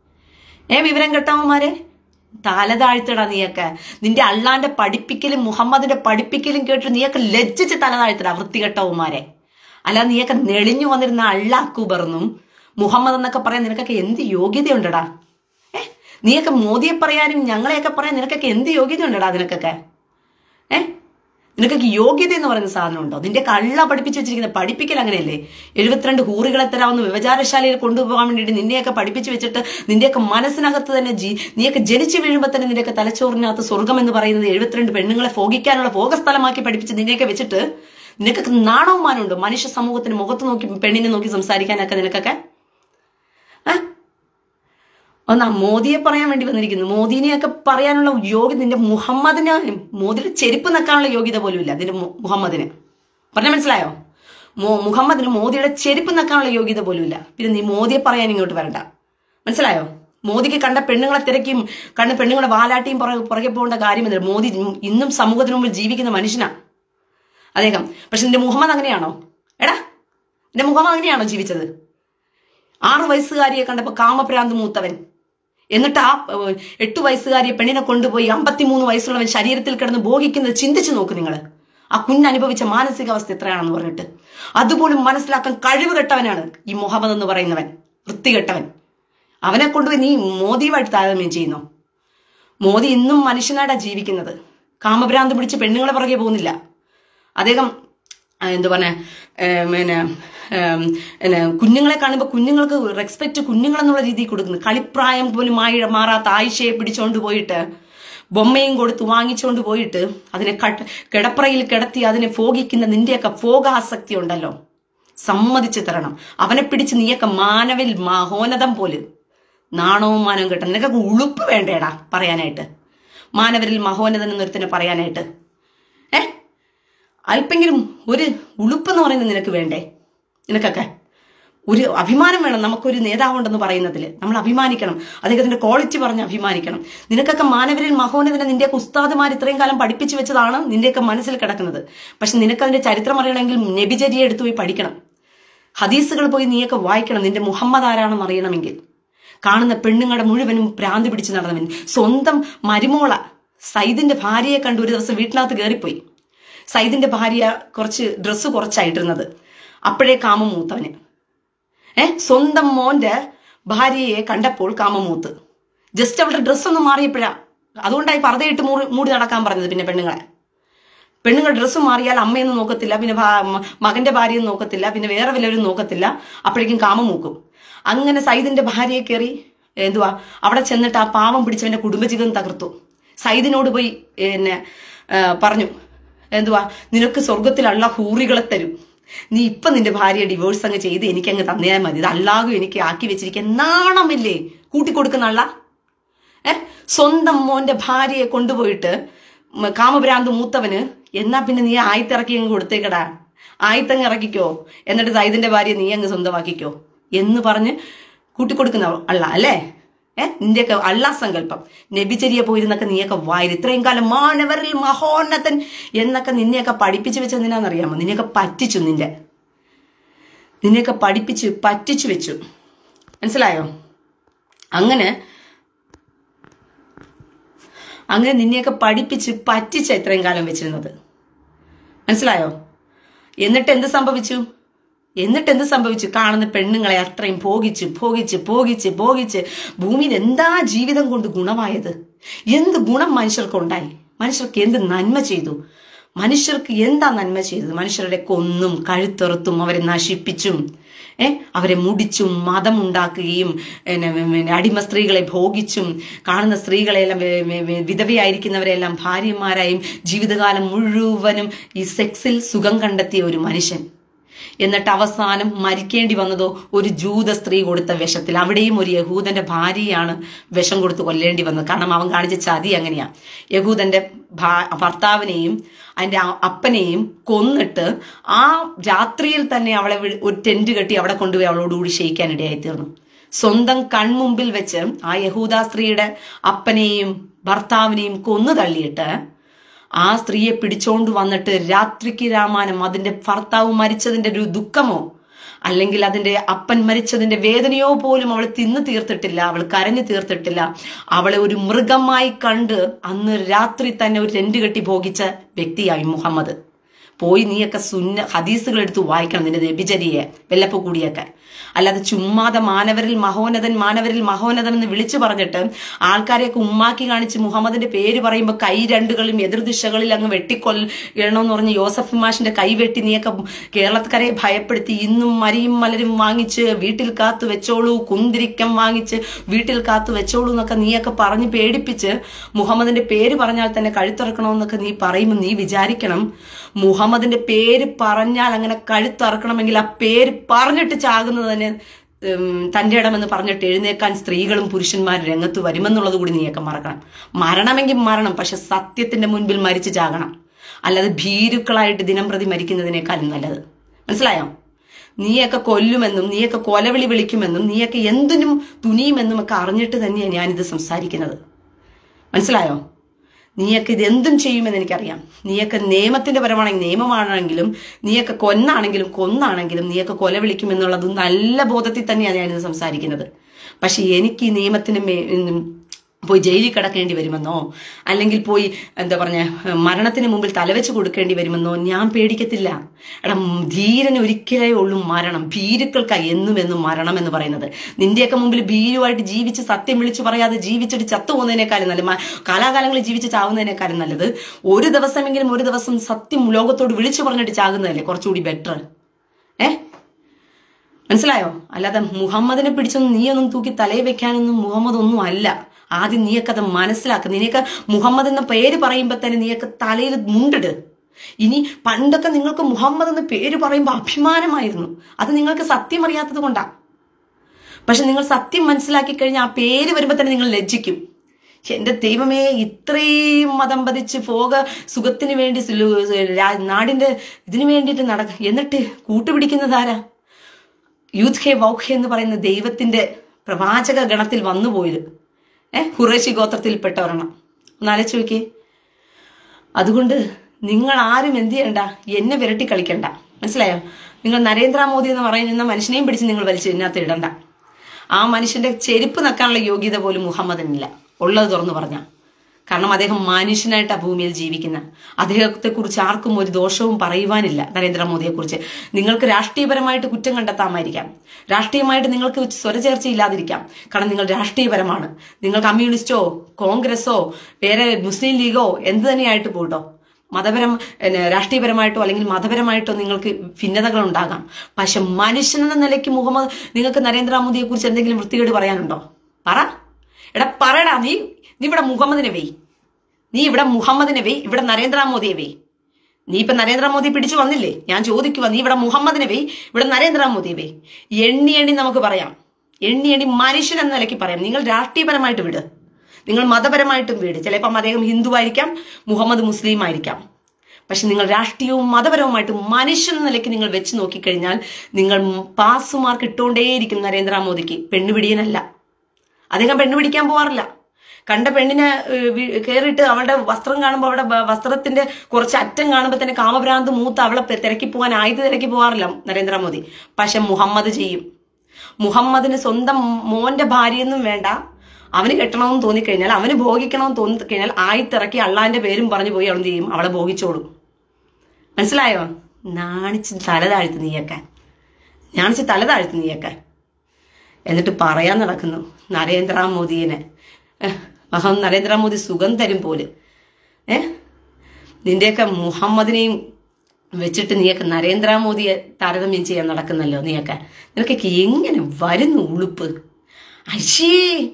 ഏ വിവരം കെട്ടവന്മാരെ തല താഴ്ത്തടാ നീയൊക്കെ നിന്റെ അള്ളാന്റെ പഠിപ്പിക്കലും മുഹമ്മദിന്റെ പഠിപ്പിക്കലും കേട്ട് നീയൊക്കെ ലജ്ജിച്ച് തല താഴ്ത്തടാ വൃത്തികെട്ടവന്മാരെ അല്ല നീയൊക്കെ നെളിഞ്ഞു വന്നിരുന്ന അള്ളാക്കുബർന്നും മുഹമ്മദ് എന്നൊക്കെ പറയാൻ നിനക്കൊക്കെ എന്ത് യോഗ്യതയുണ്ടടാ ഏ നീയൊക്കെ മോദിയെ പറയാനും ഞങ്ങളെയൊക്കെ പറയാൻ നിനക്കൊക്കെ എന്ത് യോഗ്യതയുണ്ടടാ നിനക്കൊക്കെ ഏ നിനക്കൊക്കെ യോഗ്യത എന്ന് പറയുന്ന സാധനം ഉണ്ടോ നിന്റെ കള്ള പഠിപ്പിച്ച് വെച്ചിരിക്കുന്ന പഠിപ്പിക്കൽ അങ്ങനെയല്ലേ എഴുപത്തിരണ്ട് ഹൂറികളെ തരാവുന്ന വ്യവചാരശാലയിൽ കൊണ്ടുപോകാൻ വേണ്ടിയിട്ട് നിന്നെയൊക്കെ പഠിപ്പിച്ച് വെച്ചിട്ട് നിന്റെയൊക്കെ മനസ്സിനകത്ത് തന്നെ ജീ നീയൊക്കെ ജനിച്ചു വീഴുമ്പോൾ തന്നെ നിന്റെയൊക്കെ തലച്ചോറിനകത്ത് സ്വർഗം എന്ന് പറയുന്നത് എഴുപത്തിരണ്ട് പെണ്ണുങ്ങളെ ഭോഗിക്കാനുള്ള ഭോഗസ്ഥലമാക്കി പഠിപ്പിച്ച് നിന്നെയൊക്കെ വെച്ചിട്ട് നിനക്കൊക്കെ നാണവും മാനമുണ്ടോ മനുഷ്യ സമൂഹത്തിന് മുഖത്ത് നോക്കി പെണ്ണിനെ നോക്കി സംസാരിക്കാനൊക്കെ നിനക്കൊക്കെ ഏ? ഒന്നാ മോദിയെ പറയാൻ വേണ്ടി വന്നിരിക്കുന്നു മോദിനെയൊക്കെ പറയാനുള്ള യോഗ്യത നിന്റെ മുഹമ്മദിന് മോദിയുടെ ചെരുപ്പ് നക്കാനുള്ള യോഗ്യത പോലും ഇല്ല നിന്റെ മു- മുഹമ്മദിന് പറഞ്ഞ മനസ്സിലായോ മോ മുഹമ്മദിന് മോദിയുടെ ചെരുപ്പ് നക്കാനുള്ള യോഗ്യത പോലും ഇല്ല പിന്നെ നീ മോദിയെ പറയാൻ ഇങ്ങോട്ട് വരണ്ട മനസ്സിലായോ മോദിക്ക് കണ്ട പെണ്ണുങ്ങളെ തിരക്കിയും കണ്ട പെണ്ണുങ്ങളെ വാലാട്ടിയും പുറകെ പുറകെ പോകേണ്ട കാര്യമെന്നില്ല മോദി ഇന്നും സമൂഹത്തിന് മുമ്പിൽ ജീവിക്കുന്ന മനുഷ്യനാ അദ്ദേഹം പക്ഷെ നിന്റെ മുഹമ്മദ് അങ്ങനെയാണോ എടാ നിന്റെ മുഹമ്മദ് അങ്ങനെയാണോ ജീവിച്ചത് ആറു വയസ്സുകാരിയെ കണ്ടപ്പോ കാമഭ്രാന്ത് മൂത്തവൻ എന്നിട്ട് ആ ഏഹ്, എട്ടു വയസ്സുകാരിയെ പെണ്ണിനെ കൊണ്ടുപോയി അമ്പത്തിമൂന്ന് വയസ്സുള്ളവൻ ശരീരത്തിൽ കിടന്ന് ഭോഗിക്കുന്നത് ചിന്തിച്ചു നോക്ക് നിങ്ങൾ ആ കുഞ്ഞ് അനുഭവിച്ച മാനസികാവസ്ഥ എത്രയാണെന്ന് പറഞ്ഞിട്ട് അതുപോലും മനസ്സിലാക്കാൻ കഴിവ് കെട്ടവനാണ് ഈ മുഹമ്മദ് എന്ന് പറയുന്നവൻ വൃത്തികെട്ടവൻ അവനെ കൊണ്ടുപോയി നീ മോദിയുമായിട്ട് താരതമ്യം ചെയ്യുന്നു മോദി ഇന്നും മനുഷ്യനായിട്ടാ ജീവിക്കുന്നത് കാമഭ്രാന്ത് പിടിച്ച് പെണ്ണുങ്ങളെ പുറകെ പോകുന്നില്ല അദ്ദേഹം ആ, എന്ത് പറഞ്ഞ പിന്നെ ഏം, പിന്നെ കുഞ്ഞുങ്ങളെ കാണുമ്പോൾ കുഞ്ഞുങ്ങൾക്ക് റെസ്പെക്ട് കുഞ്ഞുങ്ങളെന്നുള്ള രീതിയിൽ കൊടുക്കുന്നു കളിപ്രായം പോലും മായി മാറാത്ത ആയിഷയെ പിടിച്ചോണ്ട് പോയിട്ട് ബൊമ്മയും കൊടുത്ത് വാങ്ങിച്ചുകൊണ്ട് പോയിട്ട് അതിനെ കട്ട് കിടപ്പറയിൽ കിടത്തി അതിനെ ഭോഗിക്കുന്ന നിന്റെയൊക്കെ ഭോഗാസക്തി ഉണ്ടല്ലോ സമ്മതിച്ചു തരണം അവനെ പിടിച്ച് നീയൊക്കെ മാനവിൽ മഹോന്നതം പോലും നാണവും മാനവും കിട്ടണം നിനക്കൊക്കെ ഉളുപ്പ് വേണ്ടേടാ പറയാനായിട്ട് മാനവരിൽ മഹോന്നതൻ എന്നൊരുത്തനെ പറയാനായിട്ട് ഏ അല്പെങ്കിലും ഒരു ഉളുപ്പ് എന്ന് പറയുന്നത് നിനക്ക് വേണ്ടേ നിനക്കൊക്കെ ഒരു അഭിമാനം വേണം നമുക്കൊരു നേതാവുണ്ടെന്ന് പറയുന്നതിൽ നമ്മൾ അഭിമാനിക്കണം അദ്ദേഹത്തിന്റെ ക്വാളിറ്റി പറഞ്ഞ് അഭിമാനിക്കണം നിനക്കൊക്കെ മാനവരിൽ മഹോന്നതനെ നിന്റെയൊക്കെ ഉസ്താദുമാർ ഇത്രയും കാലം പഠിപ്പിച്ചു വെച്ചതാണ് നിന്റെയൊക്കെ മനസ്സിൽ കിടക്കുന്നത് പക്ഷെ നിനക്ക് അതിന്റെ ചരിത്രം അറിയണമെങ്കിൽ നബിചര്യ എടുത്തു പോയി പഠിക്കണം ഹദീസുകൾ പോയി നീയൊക്കെ വായിക്കണം നിന്റെ മുഹമ്മദ് ആരാണെന്ന് അറിയണമെങ്കിൽ കാണുന്ന പെണ്ണുങ്ങളുടെ മുഴുവനും ഭ്രാന്തി പിടിച്ച് നടന്നവൻ സ്വന്തം മരുമോള സൈദിന്റെ ഭാര്യയെ കണ്ട് ഒരു ദിവസം വീട്ടിനകത്ത് കയറിപ്പോയി സൈദിന്റെ ഭാര്യ കുറച്ച് ഡ്രസ്സ് കുറച്ചായിട്ടിരുന്നത് അപ്പോഴേ കാമം മൂത്തവന് ഏ സ്വന്തം മോന്റെ ഭാര്യയെ കണ്ടപ്പോൾ കാമമൂത്ത് ജസ്റ്റ് അവളുടെ ഡ്രസ്സ് ഒന്ന് മാറിയപ്പോഴാ അതുകൊണ്ടായി പർദ്ദയിട്ട് മൂടി മൂടി നടക്കാൻ പറഞ്ഞത് പിന്നെ പെണ്ണുങ്ങളെ പെണ്ണുങ്ങൾ ഡ്രസ്സ് മാറിയാൽ അമ്മയൊന്നും നോക്കത്തില്ല പിന്നെ ഭാ- മ- മകന്റെ ഭാര്യയും നോക്കത്തില്ല പിന്നെ വേറെ വല്ലവരും നോക്കത്തില്ല അപ്പോഴേക്കും കാമം മൂക്കും അങ്ങനെ സൈദിന്റെ ഭാര്യയെ കയറി എന്തുവാ അവിടെ ചെന്നിട്ട് ആ പാവം പിടിച്ചവന്റെ കുടുംബജീവിതം തകർത്തു സൈദിനോട് പോയി പിന്നെ ആ, പറഞ്ഞു എന്തുവാ നിനക്ക് സ്വർഗത്തിൽ അള്ള ഹൂറികളെ തരും നീ ഇപ്പൊ നിന്റെ ഭാര്യയെ ഡിവോഴ്സ് അങ്ങ് ചെയ്ത് എനിക്ക് അങ്ങ് തന്നേയാൽ മതി ഇത് അല്ലാഹു എനിക്ക് ആക്കി വെച്ചിരിക്കാൻ നാണമില്ലേ കൂട്ടിക്കൊടുക്കുന്ന അള്ള ഏ സ്വന്തം മോന്റെ ഭാര്യയെ കൊണ്ടുപോയിട്ട് മ- കാമഭ്രാന്ത് മൂത്തവന് എന്നാ പിന്നെ നീ ആയത്തിറക്കി അങ്ങ് കൊടുത്തേക്കടാ ആയത്തങ്ങ് ഇറക്കിക്കോ എന്നിട്ട് സൈദിന്റെ ഭാര്യ നീ അങ്ങ് സ്വന്തമാക്കിക്കോ എന്ന് പറഞ്ഞ് കൂട്ടിക്കൊടുക്കുന്ന അള്ള അല്ലേ ഏ നിന്റെയൊക്കെ അള്ളാ സങ്കല്പം നബിചര്യ പോയിരുന്നൊക്കെ നീയൊക്കെ വായിൽ ഇത്രയും കാലം മാനവരിൽ മഹോന്നതൻ എന്നൊക്കെ നിന്നെയൊക്കെ പഠിപ്പിച്ചു വെച്ചത് എന്തിനാണെന്നറിയാമോ നിന്നെയൊക്കെ പറ്റിച്ചു നിന്റെ നിന്നെയൊക്കെ പഠിപ്പിച്ച് പറ്റിച്ചു വെച്ചു മനസ്സിലായോ അങ്ങനെ അങ്ങനെ നിന്നെയൊക്കെ പഠിപ്പിച്ച് പറ്റിച്ച ഇത്രയും കാലം വെച്ചിരുന്നത് മനസ്സിലായോ എന്നിട്ട് എന്ത് സംഭവിച്ചു എന്നിട്ട് എന്ത് സംഭവിച്ചു കാണുന്ന പെണ്ണുങ്ങളെ അത്രയും ഭോഗിച്ച് ഭോഗിച്ച് ഭോഗിച്ച് ഭോഗിച്ച് ഭൂമിയിൽ എന്താ ജീവിതം കൊണ്ട് ഗുണമായത് എന്ത് ഗുണം മനുഷ്യർക്കുണ്ടായി മനുഷ്യർക്ക് എന്ത് നന്മ ചെയ്തു മനുഷ്യർക്ക് എന്താ നന്മ ചെയ്തത് മനുഷ്യരുടെ കൊന്നും കഴുത്തെറുത്തും അവരെ നശിപ്പിച്ചും ഏ അവരെ മുടിച്ചും മതം ഉണ്ടാക്കുകയും പിന്നെ, പിന്നെ അടിമ സ്ത്രീകളെ ഭോഗിച്ചും കാണുന്ന സ്ത്രീകളെല്ലാം വെ- വെ- വെ- വിധവയായിരിക്കുന്നവരെല്ലാം ഭാര്യമാരായും ജീവിതകാലം മുഴുവനും ഈ സെക്സിൽ സുഖം കണ്ടെത്തിയ ഒരു മനുഷ്യൻ എന്നിട്ട് അവസാനം മരിക്കേണ്ടി വന്നതോ ഒരു ജൂത സ്ത്രീ കൊടുത്ത വിഷത്തിൽ അവിടെയും ഒരു യഹൂദന്റെ ഭാര്യയാണ് വിഷം കൊടുത്ത് കൊല്ലേണ്ടി വന്നത് കാരണം അവൻ കാണിച്ച ചതി അങ്ങനെയാ യഹൂദന്റെ ഭാ- ഭർത്താവിനെയും അതിന്റെ അ- അപ്പനെയും കൊന്നിട്ട് ആ രാത്രിയിൽ തന്നെ അവളെ വി- ഒരു ടെന്റ് കെട്ടി അവിടെ കൊണ്ടുപോയി അവളോടുകൂടി ക്ഷയിക്കാനിടയായി തീർന്നു സ്വന്തം കൺമുമ്പിൽ വെച്ച് ആ യഹൂദ സ്ത്രീയുടെ അപ്പനെയും ഭർത്താവിനെയും കൊന്നു തള്ളിയിട്ട് ആ സ്ത്രീയെ പിടിച്ചോണ്ട് വന്നിട്ട് രാത്രിക്ക് രാമാനം അതിന്റെ ഭർത്താവ് മരിച്ചതിന്റെ ഒരു ദുഃഖമോ അല്ലെങ്കിൽ അതിന്റെ അപ്പൻ മരിച്ചതിന്റെ വേദനയോ പോലും അവൾ തിന്നു തീർത്തിട്ടില്ല അവൾ കരഞ്ഞു തീർത്തിട്ടില്ല അവളെ ഒരു മൃഗമായി കണ്ട് അന്ന് രാത്രി തന്നെ ഒരു ടെന്റ് കെട്ടി ഭോഗിച്ച വ്യക്തിയായി മുഹമ്മദ് പോയി നീയൊക്കെ സുന്ന ഹദീസുകൾ എടുത്ത് വായിക്കണം നിന്റെ നബിചരിയെ വെല്ലപ്പ കൂടിയൊക്കെ അല്ലാതെ ചുമ്മാതെ മാനവരിൽ മഹോന്നതൻ മാനവരിൽ മഹോന്നതൻ എന്ന് വിളിച്ചു പറഞ്ഞിട്ട് ആൾക്കാരെയൊക്കെ ഉമ്മാക്കി കാണിച്ച് മുഹമ്മദിന്റെ പേര് പറയുമ്പോൾ കൈ രണ്ടുകളും എതിർദിശകളിൽ അങ്ങ് വെട്ടിക്കൊല്ലണമെന്ന് പറഞ്ഞ് യോസഫ് മാഷിന്റെ കൈ വെട്ടി നീയൊക്കെ കേരളക്കാരെ ഭയപ്പെടുത്തി ഇന്നും മരിയും മലരും വാങ്ങിച്ച് വീട്ടിൽ കാത്തു വെച്ചോളൂ കുന്തിരിക്കം വാങ്ങിച്ച് വീട്ടിൽ കാത്തു വെച്ചോളൂ എന്നൊക്കെ നീയൊക്കെ പറഞ്ഞ് പേടിപ്പിച്ച് മുഹമ്മദിന്റെ പേര് പറഞ്ഞാൽ തന്നെ കഴുത്തിറക്കണമെന്നൊക്കെ നീ പറയുമ്പോൾ നീ വിചാരിക്കണം മുഹമ്മദിന്റെ പേര് പറഞ്ഞാൽ അങ്ങനെ കഴുത്തിറക്കണമെങ്കിൽ ആ പേര് പറഞ്ഞിട്ട് ചാകുന്നത് തന്നെ ഉം, തന്റെ ഇടമെന്ന് പറഞ്ഞിട്ട് എഴുന്നേക്കാൻ സ്ത്രീകളും പുരുഷന്മാരും രംഗത്ത് വരുമെന്നുള്ളത് കൂടി നീയൊക്കെ മറക്കണം മരണമെങ്കിൽ മരണം പക്ഷെ സത്യത്തിന്റെ മുൻപിൽ മരിച്ചു ചാകണം അല്ലാതെ ഭീരുക്കളായിട്ട് ദിനം പ്രതി മരിക്കുന്നതിനേക്കാളും നല്ലത് മനസ്സിലായോ നീയൊക്കെ കൊല്ലുമെന്നും നീയൊക്കെ കൊലവിളി വിളിക്കുമെന്നും നീയൊക്കെ എന്തിനും തുനിയുമെന്നും ഒക്കെ അറിഞ്ഞിട്ട് തന്നെയാണ് ഞാനിത് സംസാരിക്കുന്നത് മനസ്സിലായോ നീയൊക്കെ ഇത് എന്തും ചെയ്യുമെന്ന് എനിക്കറിയാം നീയൊക്കെ നിയമത്തിന്റെ പരമാണെങ്കിൽ നിയമമാണെങ്കിലും നീയൊക്കെ കൊന്നാണെങ്കിലും കൊന്നാണെങ്കിലും നീയൊക്കെ കൊല വിളിക്കുമെന്നുള്ളത് നല്ല ബോധത്തിൽ തന്നെയാണ് ഞാനിത് സംസാരിക്കുന്നത് പക്ഷെ എനിക്ക് ഈ നിയമത്തിന് മേ ഉം, പോയി ജയിലിൽ കിടക്കേണ്ടി വരുമെന്നോ അല്ലെങ്കിൽ പോയി എന്താ പറഞ്ഞ മരണത്തിന് മുമ്പിൽ തലവെച്ച് കൊടുക്കേണ്ടി വരുമെന്നോ ഞാൻ പേടിക്കത്തില്ല എടാ ധീരന് ഒരിക്കലേ ഉള്ളൂ മരണം ഭീരുക്കൾക്കായി എന്നും എന്നും മരണം എന്ന് പറയുന്നത് നിന്റെയൊക്കെ മുമ്പിൽ ഭീരുവായിട്ട് ജീവിച്ച് സത്യം വിളിച്ചു പറയാതെ ജീവിച്ചിട്ട് ചത്തു പോകുന്നതിനേക്കാളും നല്ല മ- കാലാകാലങ്ങളിൽ ജീവിച്ച് ചാവുന്നതിനേക്കാളും നല്ലത് ഒരു ദിവസമെങ്കിലും ഒരു ദിവസം സത്യം ലോകത്തോട് വിളിച്ചു പറഞ്ഞിട്ട് ചാകുന്നതല്ലേ കുറച്ചുകൂടി ബെറ്റർ ഏ മനസ്സിലായോ അല്ലാതെ മുഹമ്മദിനെ പിടിച്ചൊന്നും നീയൊന്നും തൂക്കി തലയിൽ വെക്കാനൊന്നും മുഹമ്മദ് ഒന്നും അല്ല ആദ്യം നീയൊക്കെ അത് മനസ്സിലാക്കുക നിനക്ക് മുഹമ്മദ് എന്ന പേര് പറയുമ്പോ തന്നെ നീയൊക്കെ തലയിൽ മുണ്ടിട് ഇനി പണ്ടൊക്കെ നിങ്ങൾക്ക് മുഹമ്മദ് എന്ന പേര് പറയുമ്പോൾ അഭിമാനമായിരുന്നു അത് നിങ്ങൾക്ക് സത്യം അറിയാത്തത് കൊണ്ടാ പക്ഷെ നിങ്ങൾ സത്യം മനസ്സിലാക്കി കഴിഞ്ഞാൽ ആ പേര് വരുമ്പോ തന്നെ നിങ്ങൾ ലജ്ജിക്കും എന്റെ ദൈവമേ ഇത്രയും മതം പതിച്ച് ഭോഗ സുഖത്തിന് വേണ്ടി സുലു- രാ- നാടിന്റെ ഇതിനു വേണ്ടിയിട്ട് നടക്ക എന്നിട്ട് കൂട്ടുപിടിക്കുന്നതാരാ യൂത്ത് ഹേ വൗഖ് എന്ന് പറയുന്ന ദൈവത്തിന്റെ പ്രവാചക ഗണത്തിൽ വന്നുപോയത് ഏഹ് ഹുറേഷി ഗോത്രത്തിൽപ്പെട്ട ഒരെണ്ണം ഒന്ന് ആലോചിച്ച് നോക്കിയേ അതുകൊണ്ട് നിങ്ങൾ ആരും എന്ത് ചെയ്യണ്ട എന്നെ വിരട്ടി കളിക്കണ്ട മനസ്സിലായോ നിങ്ങൾ നരേന്ദ്രമോദി എന്ന് പറയുന്ന മനുഷ്യനെയും പിടിച്ച് നിങ്ങൾ വലിച്ച് ഇതിനകത്ത് ഇടണ്ട ആ മനുഷ്യന്റെ ചെരുപ്പ് നക്കാനുള്ള യോഗ്യത പോലും മുഹമ്മദിനില്ല ഉള്ളത് തുറന്നു പറഞ്ഞ കാരണം അദ്ദേഹം മനുഷ്യനായിട്ട് ആ ഭൂമിയിൽ ജീവിക്കുന്ന അദ്ദേഹത്തെ കുറിച്ച് ആർക്കും ഒരു ദോഷവും പറയുവാനില്ല നരേന്ദ്രമോദിയെ കുറിച്ച് നിങ്ങൾക്ക് രാഷ്ട്രീയപരമായിട്ട് കുറ്റം കണ്ടെത്താമായിരിക്കാം രാഷ്ട്രീയമായിട്ട് നിങ്ങൾക്ക് സ്വരചേർച്ച ഇല്ലാതിരിക്കാം കാരണം നിങ്ങൾ രാഷ്ട്രീയപരമാണ് നിങ്ങൾ കമ്മ്യൂണിസ്റ്റോ കോൺഗ്രസോ വേറെ മുസ്ലിം ലീഗോ എന്ത് തന്നെയായിട്ട് പോട്ടോ മതപരം പിന്നെ രാഷ്ട്രീയപരമായിട്ടോ അല്ലെങ്കിൽ മതപരമായിട്ടോ നിങ്ങൾക്ക് ഭിന്നതകൾ ഉണ്ടാകാം പക്ഷെ മനുഷ്യനെന്ന നിലയ്ക്ക് മുഹമ്മദ് നിങ്ങൾക്ക് നരേന്ദ്രമോദിയെ കുറിച്ച് എന്തെങ്കിലും വൃത്തികേട് പറയാനുണ്ടോ പറ എടാ പറയടാ നീ നീ ഇവിടെ മുഹമ്മദിനെ വെയ് നീ ഇവിടെ മുഹമ്മദിനെ വെയ് ഇവിടെ നരേന്ദ്രമോദിയെ വെയ് നീ ഇപ്പൊ നരേന്ദ്രമോദി പിടിച്ചു വന്നില്ലേ ഞാൻ ചോദിക്കുക നീ ഇവിടെ മുഹമ്മദിനെ വെയ് ഇവിടെ നരേന്ദ്രമോദിയെ വെയ് എണ്ണി എണ്ണി നമുക്ക് പറയാം എണ്ണി എണ്ണി മനുഷ്യൻ എന്ന നിലയ്ക്ക് പറയാം നിങ്ങൾ രാഷ്ട്രീയപരമായിട്ട് വിട് നിങ്ങൾ മതപരമായിട്ടും വീട് ചിലപ്പം അദ്ദേഹം ഹിന്ദു ആയിരിക്കാം മുഹമ്മദ് മുസ്ലിം ആയിരിക്കാം പക്ഷെ നിങ്ങൾ രാഷ്ട്രീയവും മതപരവുമായിട്ട് മനുഷ്യൻ എന്ന നിലയ്ക്ക് നിങ്ങൾ വെച്ച് നോക്കിക്കഴിഞ്ഞാൽ നിങ്ങൾ പാസ് മാർക്ക് ഇട്ടുകൊണ്ടേയിരിക്കും നരേന്ദ്രമോദിക്ക് പെണ്ണുപിടിയനല്ല അദ്ദേഹം പെണ്ണ് പിടിക്കാൻ പോവാറില്ല കണ്ട പെണ്ണിനെ ഏഹ്, വി- കേറിയിട്ട് അവളുടെ വസ്ത്രം കാണുമ്പോൾ അവളുടെ ബ- വസ്ത്രത്തിന്റെ കുറച്ച് അറ്റം കാണുമ്പോൾ തന്നെ കാമഭ്രാന്ത് മൂത്ത് അവളെ പെ- തിരക്കി പോകാൻ ആയുധ തിരക്കി പോവാറില്ല നരേന്ദ്രമോദി പക്ഷെ മുഹമ്മദ് ചെയ്യും മുഹമ്മദിന് സ്വന്തം മോന്റെ ഭാര്യയൊന്നും വേണ്ട അവന് കെട്ടണമെന്ന് തോന്നിക്കഴിഞ്ഞാൽ അവന് ഭോഗിക്കണമെന്ന് തോന്നിക്കഴിഞ്ഞാൽ ആയിത്തിറക്കി അള്ളാന്റെ പേരും പറഞ്ഞു പോയി അവൻ ചെയ്യും അവളെ ഭോഗിച്ചോളും മനസ്സിലായോ നാണിച്ച് തല താഴ്ത്തു നീയൊക്കെ നാണിച്ച് തല താഴ്ത്തു നീയൊക്കെ എന്നിട്ട് പറയാൻ നടക്കുന്നു നരേന്ദ്രമോദിനെ ഏഹ്, മഹാ നരേന്ദ്രമോദി സുഖം തരും പോലെ ഏ നിന്റെയൊക്കെ മുഹമ്മദിനെയും വെച്ചിട്ട് നീയൊക്കെ നരേന്ദ്രമോദിയെ താരതമ്യം ചെയ്യാൻ നടക്കുന്നല്ലോ നീയൊക്കെ നിനക്കൊക്കെ എങ്ങനെ വരുന്നു ഉളുപ്പ് അശേ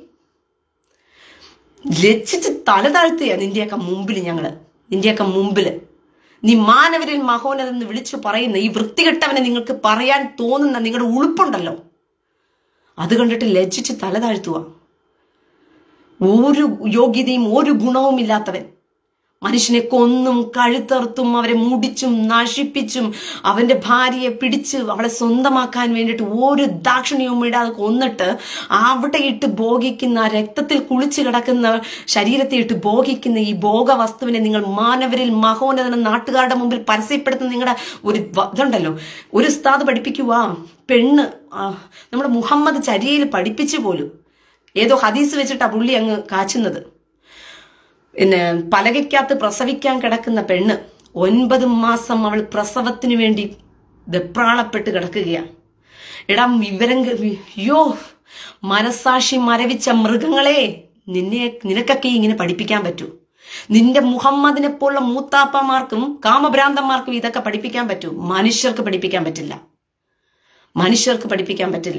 ലജ്ജിച്ച് തല താഴ്ത്തുക നിന്റെയൊക്കെ മുമ്പിൽ ഞങ്ങള് നിന്റെയൊക്കെ മുമ്പില് നീ മാനവരിൽ മഹോനതെന്ന് വിളിച്ചു പറയുന്ന ഈ വൃത്തികെട്ടവനെ നിങ്ങൾക്ക് പറയാൻ തോന്നുന്ന നിങ്ങളുടെ ഉളുപ്പുണ്ടല്ലോ അത് കണ്ടിട്ട് ലജ്ജിച്ച് തല താഴ്ത്തുക ഒരു യോഗ്യതയും ഒരു ഗുണവും ഇല്ലാത്തവൻ മനുഷ്യനെ കൊന്നും കഴുത്തറുത്തും അവരെ മുടിച്ചും നശിപ്പിച്ചും അവന്റെ ഭാര്യയെ പിടിച്ച് അവളെ സ്വന്തമാക്കാൻ വേണ്ടിയിട്ട് ഒരു ദാക്ഷിണ്യവും ഇടാതെ കൊന്നിട്ട് അവിടെ ഇട്ട് ഭോഗിക്കുന്ന ആ രക്തത്തിൽ കുളിച്ചു കിടക്കുന്ന ശരീരത്തെ ഇട്ട് ഭോഗിക്കുന്ന ഈ ഭോഗ വസ്തുവിനെ നിങ്ങൾ മാനവരിൽ മഹോന്നതന നാട്ടുകാരുടെ മുമ്പിൽ പരസ്യപ്പെടുത്തുന്ന നിങ്ങളുടെ ഒരു വ- ഇതുണ്ടല്ലോ ഒരു ഉസ്താദ് പഠിപ്പിക്കുക പെണ്ണ് ആ, നമ്മുടെ മുഹമ്മദ് ചരിയയിൽ പഠിപ്പിച്ചു പോലും ഏതോ ഹദീസ് വെച്ചിട്ടാ പുള്ളി അങ്ങ് കാച്ചുന്നത് പിന്നെ പലകയ്ക്കകത്ത് പ്രസവിക്കാൻ കിടക്കുന്ന പെണ്ണ് ഒൻപത് മാസം അവൾ പ്രസവത്തിന് വേണ്ടി വെപ്രാളപ്പെട്ട് കിടക്കുകയാണ് എടാ വിവരം കെ- വി- യോ മനസാക്ഷി മരവിച്ച മൃഗങ്ങളെ നിന്നെ നിനക്കൊക്കെ ഇങ്ങനെ പഠിപ്പിക്കാൻ പറ്റൂ നിന്റെ മുഹമ്മദിനെ പോലുള്ള മൂത്താപ്പമാർക്കും കാമഭ്രാന്തന്മാർക്കും ഇതൊക്കെ പഠിപ്പിക്കാൻ പറ്റൂ മനുഷ്യർക്ക് പഠിപ്പിക്കാൻ പറ്റില്ല മനുഷ്യർക്ക് പഠിപ്പിക്കാൻ പറ്റില്ല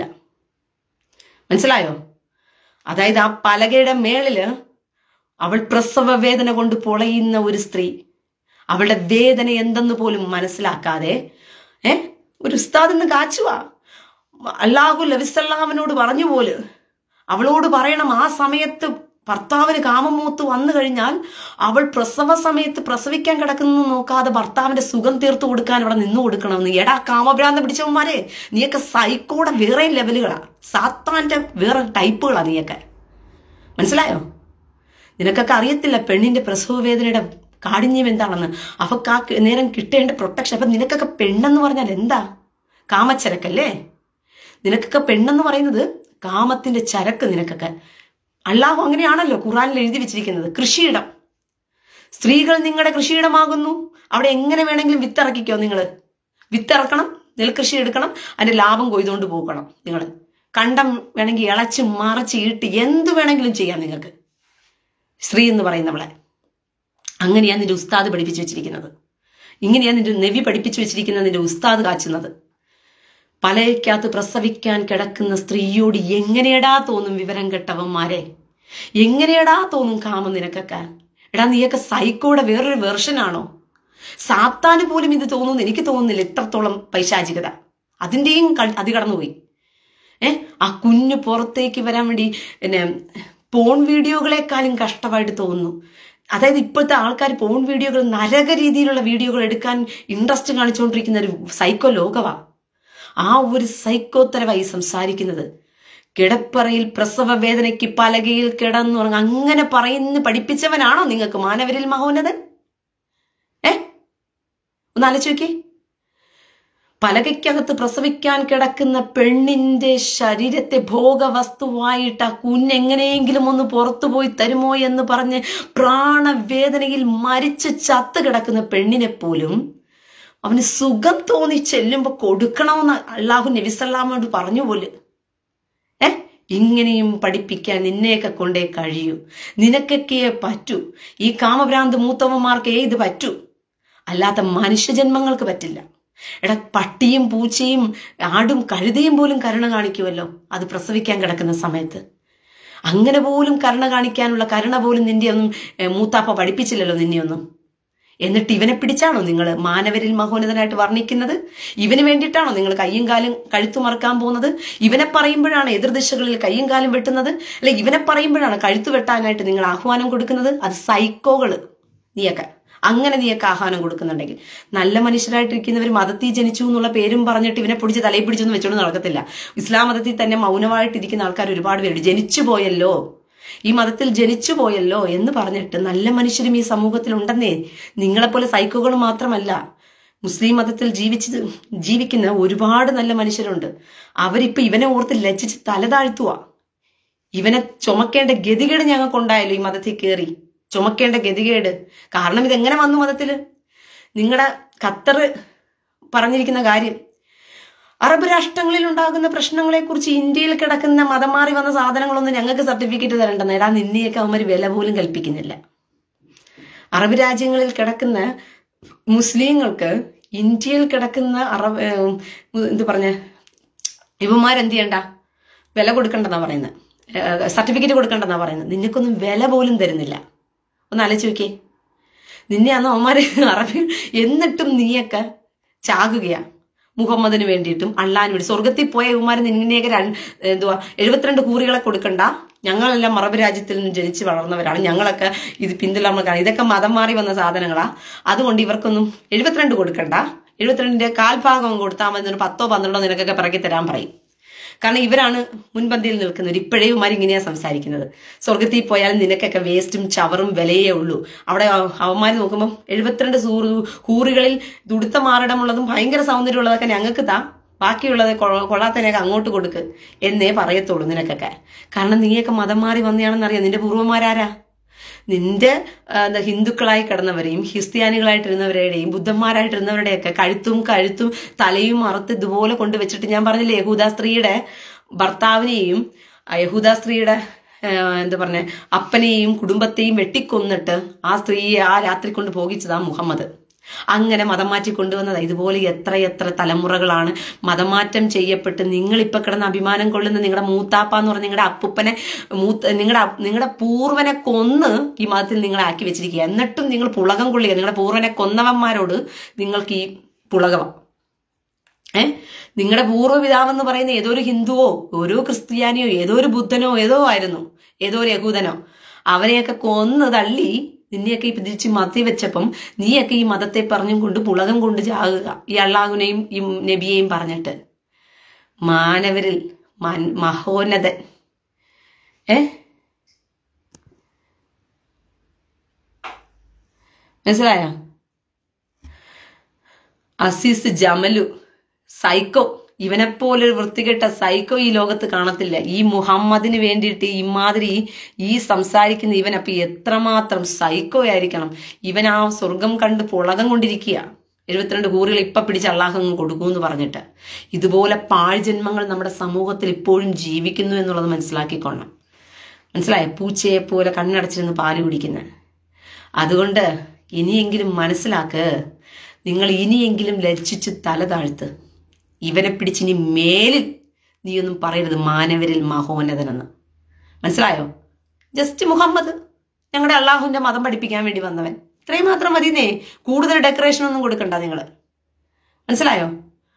മനസ്സിലായോ അതായത് ആ പലകയുടെ മേളില് അവൾ പ്രസവ വേദന കൊണ്ട് പൊളയുന്ന ഒരു സ്ത്രീ അവളുടെ വേദന എന്തെന്ന് പോലും മനസ്സിലാക്കാതെ ഏ ഒരു ഉസ്താദ് ഇന്ന് കാച്ചുവാ അള്ളാഹു ലവിസല്ലാവിനോട് പറഞ്ഞു പോല് അവളോട് പറയണം ആ സമയത്ത് ഭർത്താവിന് കാമമൂത്ത് വന്നു കഴിഞ്ഞാൽ അവൾ പ്രസവ സമയത്ത് പ്രസവിക്കാൻ കിടക്കുന്നു നോക്കാതെ ഭർത്താവിന്റെ സുഖം തീർത്തു കൊടുക്കാൻ അവിടെ നിന്നു കൊടുക്കണമെന്ന് എടാ കാമഭ്രാന്തം പിടിച്ചവന്മാരെ നീയൊക്കെ സൈക്കോടെ വേറെ ലെവലുകളാ സാത്താന്റെ വേറെ ടൈപ്പുകളാ നീയൊക്കെ മനസ്സിലായോ നിനക്കൊക്കെ അറിയത്തില്ല പെണ്ണിന്റെ പ്രസവ വേദനയുടെ കാഠിന്യം എന്താണെന്ന് അവക്ക് ആ നേരം കിട്ടേണ്ട പ്രൊട്ടക്ഷൻ അപ്പൊ നിനക്കൊക്കെ പെണ്ണെന്ന് പറഞ്ഞാൽ എന്താ കാമച്ചരക്കല്ലേ നിനക്കൊക്കെ പെണ്ണെന്ന് പറയുന്നത് കാമത്തിന്റെ ചരക്ക് നിനക്കൊക്കെ അള്ളാഹു അങ്ങനെയാണല്ലോ ഖുറാനിൽ എഴുതി വെച്ചിരിക്കുന്നത് കൃഷിയിടം സ്ത്രീകൾ നിങ്ങളുടെ കൃഷിയിടമാകുന്നു അവിടെ എങ്ങനെ വേണമെങ്കിലും വിത്തിറക്കിക്കോ നിങ്ങൾ വിത്തിറക്കണം നെൽകൃഷി എടുക്കണം അതിന്റെ ലാഭം കൊയ്തുകൊണ്ട് പോകണം നിങ്ങൾ കണ്ടം വേണമെങ്കിൽ ഇളച്ച് മറച്ച് ഇട്ട് എന്ത് വേണമെങ്കിലും ചെയ്യാം നിങ്ങൾക്ക് സ്ത്രീ എന്ന് പറയുന്നവളെ അങ്ങനെയാണ് നിന്റെ ഉസ്താദ് പഠിപ്പിച്ചു വെച്ചിരിക്കുന്നത് ഇങ്ങനെയാണ് നിന്റെ നബി പഠിപ്പിച്ചു വെച്ചിരിക്കുന്നത് നിന്റെ ഉസ്താദ് കാച്ചുന്നത് പലയ്ക്കകത്ത് പ്രസവിക്കാൻ കിടക്കുന്ന സ്ത്രീയോട് എങ്ങനെയടാ തോന്നും വിവരം കെട്ടവന്മാരെ എങ്ങനെയടാ തോന്നും കാമം നിനക്കൊക്കെ എടാ നീയൊക്കെ സൈക്കോയുടെ വേറൊരു വെർഷനാണോ സാത്താന് പോലും ഇത് തോന്നുന്നു എനിക്ക് തോന്നുന്നില്ല ഇത്രത്തോളം പൈശാചികത അതിന്റെയും ക- അതി കടന്നുപോയി ഏ ആ കുഞ്ഞ് പുറത്തേക്ക് വരാൻ വേണ്ടി പിന്നെ പോൺ വീഡിയോകളെക്കാളും കഷ്ടമായിട്ട് തോന്നുന്നു അതായത് ഇപ്പോഴത്തെ ആൾക്കാർ പോൺ വീഡിയോകൾ നരക രീതിയിലുള്ള വീഡിയോകൾ എടുക്കാൻ ഇൻട്രസ്റ്റ് കാണിച്ചുകൊണ്ടിരിക്കുന്ന ഒരു സൈക്കോ ലോകവാ ആ ഒരു സൈക്കോത്തരവായി സംസാരിക്കുന്നത് കിടപ്പറയിൽ പ്രസവ വേദനയ്ക്ക് പലകയിൽ കിടന്നുറങ്ങ അങ്ങനെ പറയുന്ന പഠിപ്പിച്ചവനാണോ നിങ്ങൾക്ക് മാനവരിൽ മഹോന്നതൻ ഏ ഒന്ന് ആലോചിച്ച് നോക്കിയേ പലകയ്ക്കകത്ത് പ്രസവിക്കാൻ കിടക്കുന്ന പെണ്ണിന്റെ ശരീരത്തെ ഭോഗവസ്തുവായിട്ട് ആ കുഞ്ഞെങ്ങനെയെങ്കിലും ഒന്ന് പുറത്തുപോയി തരുമോ എന്ന് പറഞ്ഞ് പ്രാണവേദനയിൽ മരിച്ച് ചത്ത് കിടക്കുന്ന പെണ്ണിനെ പോലും അവന് സുഖം തോന്നി ചെല്ലുമ്പോ കൊടുക്കണമെന്ന് അള്ളാഹു നബിസല്ലാമോട് പറഞ്ഞു പോല് ഏ ഇങ്ങനെയും പഠിപ്പിക്കാൻ നിന്നെയൊക്കെ കൊണ്ടേ കഴിയൂ നിനക്കൊക്കെ പറ്റൂ ഈ കാമഭ്രാന്ത് മൂത്തവന്മാർക്കേ ഇത് പറ്റൂ അല്ലാത്ത മനുഷ്യജന്മങ്ങൾക്ക് പറ്റില്ല എടാ പട്ടിയും പൂച്ചയും ആടും കഴുതയും പോലും കരുണ കാണിക്കുമല്ലോ അത് പ്രസവിക്കാൻ കിടക്കുന്ന സമയത്ത് അങ്ങനെ പോലും കരുണ കാണിക്കാനുള്ള കരുണ പോലും നിന്റെ ഒന്നും ഏ, മൂത്താപ്പ പഠിപ്പിച്ചില്ലല്ലോ നിന്നെയൊന്നും എന്നിട്ട് ഇവനെ പിടിച്ചാണോ നിങ്ങൾ മാനവരിൽ മഹോന്നതനായിട്ട് വർണ്ണിക്കുന്നത് ഇവന് വേണ്ടിയിട്ടാണോ നിങ്ങൾ കയ്യും കാലും കഴുത്തു മറക്കാൻ പോകുന്നത് ഇവനെ പറയുമ്പോഴാണ് എതിർദിശകളിൽ കയ്യും കാലും വെട്ടുന്നത് അല്ലെ ഇവനെ പറയുമ്പോഴാണ് കഴുത്തു വെട്ടാനായിട്ട് നിങ്ങൾ ആഹ്വാനം കൊടുക്കുന്നത് അത് സൈക്കോകള് നീയൊക്കെ അങ്ങനെ നീയൊക്കെ ആഹ്വാനം കൊടുക്കുന്നുണ്ടെങ്കിൽ നല്ല മനുഷ്യരായിട്ടിരിക്കുന്നവർ മതത്തിൽ ജനിച്ചു എന്നുള്ള പേരും പറഞ്ഞിട്ട് ഇവനെ പിടിച്ച് തലയിൽ പിടിച്ചൊന്നും വെച്ചോണ്ട് നടക്കത്തില്ല ഇസ്ലാം മതത്തിൽ തന്നെ മൗനമായിട്ടിരിക്കുന്ന ആൾക്കാർ ഒരുപാട് പേരുണ്ട് ജനിച്ചു പോയല്ലോ ഈ മതത്തിൽ ജനിച്ചു പോയല്ലോ എന്ന് പറഞ്ഞിട്ട് നല്ല മനുഷ്യരും ഈ സമൂഹത്തിൽ ഉണ്ടെന്നേ നിങ്ങളെപ്പോലെ സൈക്കോകൾ മാത്രമല്ല മുസ്ലിം മതത്തിൽ ജീവിച്ച് ജീവിക്കുന്ന ഒരുപാട് നല്ല മനുഷ്യരുണ്ട് അവരിപ്പൊ ഇവനെ ഓർത്ത് ലജ്ജിച്ച് തല താഴ്ത്തുക ഇവനെ ചുമക്കേണ്ട ഗതികേട് ഞങ്ങൾക്കുണ്ടായല്ലോ ഈ മതത്തിൽ കയറി ചുമക്കേണ്ട ഗതികേട് കാരണം ഇതെങ്ങനെ വന്നു മതത്തില് നിങ്ങളുടെ ഖത്തർ പറഞ്ഞിരിക്കുന്ന കാര്യം അറബ് രാഷ്ട്രങ്ങളിൽ ഉണ്ടാകുന്ന പ്രശ്നങ്ങളെ കുറിച്ച് ഇന്ത്യയിൽ കിടക്കുന്ന മതം മാറി വന്ന സാധനങ്ങളൊന്നും ഞങ്ങൾക്ക് സർട്ടിഫിക്കറ്റ് തരണ്ടെന്ന് എടാ നിന്നെയൊക്കെ അവന്മാർ വില പോലും കൽപ്പിക്കുന്നില്ല അറബ് രാജ്യങ്ങളിൽ കിടക്കുന്ന മുസ്ലിങ്ങൾക്ക് ഇന്ത്യയിൽ കിടക്കുന്ന അറബ് ഏഹ്, എന്ത് പറഞ്ഞ ഇവന്മാരെന്ത് ചെയ്യണ്ട വില കൊടുക്കണ്ടെന്നാ പറയുന്നത് സർട്ടിഫിക്കറ്റ് കൊടുക്കണ്ടെന്നാ പറയുന്നത് നിനക്കൊന്നും വില പോലും തരുന്നില്ല ഒന്ന് ആലോചിച്ച് നോക്കിയേ നിന്നെ അന്ന് അവന്മാര് അറബി എന്നിട്ടും നീയൊക്കെ ചാകുകയാ മുഹമ്മദിന് വേണ്ടിയിട്ടും അള്ളാഹിന് വേണ്ടി സ്വർഗത്തിൽ പോയ ഇവന്മാര് നിന്നെയൊക്കെ രണ്ട് എന്തുവാ എഴുപത്തിരണ്ട് കൂറികളെ കൊടുക്കണ്ട ഞങ്ങളെല്ലാം അറബ് രാജ്യത്തിൽ നിന്ന് ജനിച്ച് വളർന്നവരാണ് ഞങ്ങളൊക്കെ ഇത് പിന്തുടർന്നവരാണ് ഇതൊക്കെ മതം മാറി വന്ന സാധനങ്ങളാ അതുകൊണ്ട് ഇവർക്കൊന്നും എഴുപത്തിരണ്ട് കൊടുക്കണ്ട എഴുപത്തിരണ്ടിന്റെ കാൽഭാഗം കൊടുത്താൽ മതി ഒരു പത്തോ പന്ത്രണ്ടോ നിനക്കൊക്കെ പിറക്കി തരാൻ പറയും കാരണം ഇവരാണ് മുൻപന്തിയിൽ നിൽക്കുന്നവർ ഇപ്പോഴേ ഇവന്മാർ ഇങ്ങനെയാ സംസാരിക്കുന്നത് സ്വർഗത്തിൽ പോയാൽ നിനക്കൊക്കെ വേസ്റ്റും ചവറും വിലയേ ഉള്ളൂ അവിടെ അവന്മാർ നോക്കുമ്പോൾ എഴുപത്തിരണ്ട് സൂറ് ഹൂറികളിൽ ദുടുത്ത മാറിടമുള്ളതും ഭയങ്കര സൗന്ദര്യമുള്ളതൊക്കെ ഞങ്ങൾക്ക് താ ബാക്കിയുള്ളത് കൊ- കൊള്ളാത്തതിനൊക്കെ അങ്ങോട്ട് കൊടുക്ക് എന്നേ പറയത്തുള്ളൂ നിനക്കൊക്കെ കാരണം നീയൊക്കെ മതം മാറി വന്നതാണെന്നറിയാം നിന്റെ പൂർവ്വന്മാരാരാ നിന്റെ ആ, എന്താ ഹിന്ദുക്കളായി കിടന്നവരെയും ക്രിസ്ത്യാനികളായിട്ടിരുന്നവരുടെയും ബുദ്ധന്മാരായിട്ടിരുന്നവരുടെയൊക്കെ കഴുത്തും കഴുത്തും തലയും അറുത്ത് ഇതുപോലെ കൊണ്ടുവച്ചിട്ട് ഞാൻ പറഞ്ഞില്ലേ യഹൂദ സ്ത്രീയുടെ ഭർത്താവിനെയും ആ യഹൂദ സ്ത്രീയുടെ ആ, എന്താ പറഞ്ഞ അപ്പനെയും കുടുംബത്തെയും വെട്ടിക്കൊന്നിട്ട് ആ സ്ത്രീയെ ആ രാത്രി കൊണ്ട് പോകിച്ചതാ മുഹമ്മദ് അങ്ങനെ മതം മാറ്റി കൊണ്ടുവന്നത് ഇതുപോലെ എത്ര എത്ര തലമുറകളാണ് മതം മാറ്റം ചെയ്യപ്പെട്ട് നിങ്ങൾ ഇപ്പൊ കിടന്ന് അഭിമാനം കൊള്ളുന്ന നിങ്ങളുടെ മൂത്താപ്പ എന്ന് പറഞ്ഞ നിങ്ങളുടെ അപ്പുപ്പനെ മൂത്ത നിങ്ങളുടെ നിങ്ങളുടെ പൂർവനെ കൊന്ന് ഈ മതത്തിൽ നിങ്ങളെ ആക്കി വെച്ചിരിക്കുക എന്നിട്ടും നിങ്ങൾ പുളകം കൊള്ളുക നിങ്ങളുടെ പൂർവനെ കൊന്നവന്മാരോട് നിങ്ങൾക്ക് ഈ പുളകവ ഏ നിങ്ങളുടെ പൂർവ്വപിതാവെന്ന് പറയുന്ന ഏതോ ഒരു ഹിന്ദുവോ ഓരോ ക്രിസ്ത്യാനിയോ ഏതോ ഒരു ബുദ്ധനോ ഏതോ ആയിരുന്നു ഏതോ ഒരു യഹൂദനോ അവരെയൊക്കെ കൊന്ന് തള്ളി നിന്നെയൊക്കെ ഈ തിരിച്ച് മതി വെച്ചപ്പം നീയൊക്കെ ഈ മതത്തെ പറഞ്ഞും കൊണ്ട് പുളകം കൊണ്ട് ചാകുക ഈ അള്ളാഹുനെയും ഈ നബിയെയും പറഞ്ഞിട്ട് മാനവരിൽ മൻ- മഹോന്നതൻ ഏ മനസ്സിലായോ അസീസ് ജമലു സൈക്കോ ഇവനെപ്പോലൊരു വൃത്തികെട്ട സൈക്കോ ഈ ലോകത്ത് കാണത്തില്ല ഈ മുഹമ്മദിന് വേണ്ടിയിട്ട് ഇമാതിരി ഈ സംസാരിക്കുന്ന ഇവൻ അപ്പൊ എത്രമാത്രം സൈക്കോ ആയിരിക്കണം ഇവൻ ആ സ്വർഗം കണ്ട് പുളകം കൊണ്ടിരിക്കുക എഴുപത്തിരണ്ട് കൂറുകൾ ഇപ്പൊ പിടിച്ച് അള്ളാഹങ്ങ് കൊടുക്കൂന്ന് പറഞ്ഞിട്ട് ഇതുപോലെ പാഴ്ജന്മങ്ങൾ നമ്മുടെ സമൂഹത്തിൽ ഇപ്പോഴും ജീവിക്കുന്നു എന്നുള്ളത് മനസ്സിലാക്കിക്കൊള്ളണം മനസ്സിലായോ പൂച്ചയെ പോലെ കണ്ണടച്ചിരുന്ന് പാല് കുടിക്കുന്ന അതുകൊണ്ട് ഇനിയെങ്കിലും മനസ്സിലാക്ക് നിങ്ങൾ ഇനിയെങ്കിലും ലജ്ജിച്ച് തല താഴ്ത്ത് ഇവനെ പിടിച്ചിനി മേലിൽ നീയൊന്നും പറയരുത് മാനവരിൽ മഹോന്നതനെന്ന് മനസ്സിലായോ ജസ്റ്റ് മുഹമ്മദ് ഞങ്ങളുടെ അള്ളാഹുവിന്റെ മതം പഠിപ്പിക്കാൻ വേണ്ടി വന്നവൻ ഇത്രയും മാത്രം മതിന്നേ കൂടുതൽ ഡെക്കറേഷൻ ഒന്നും കൊടുക്കണ്ട നിങ്ങൾ മനസ്സിലായോ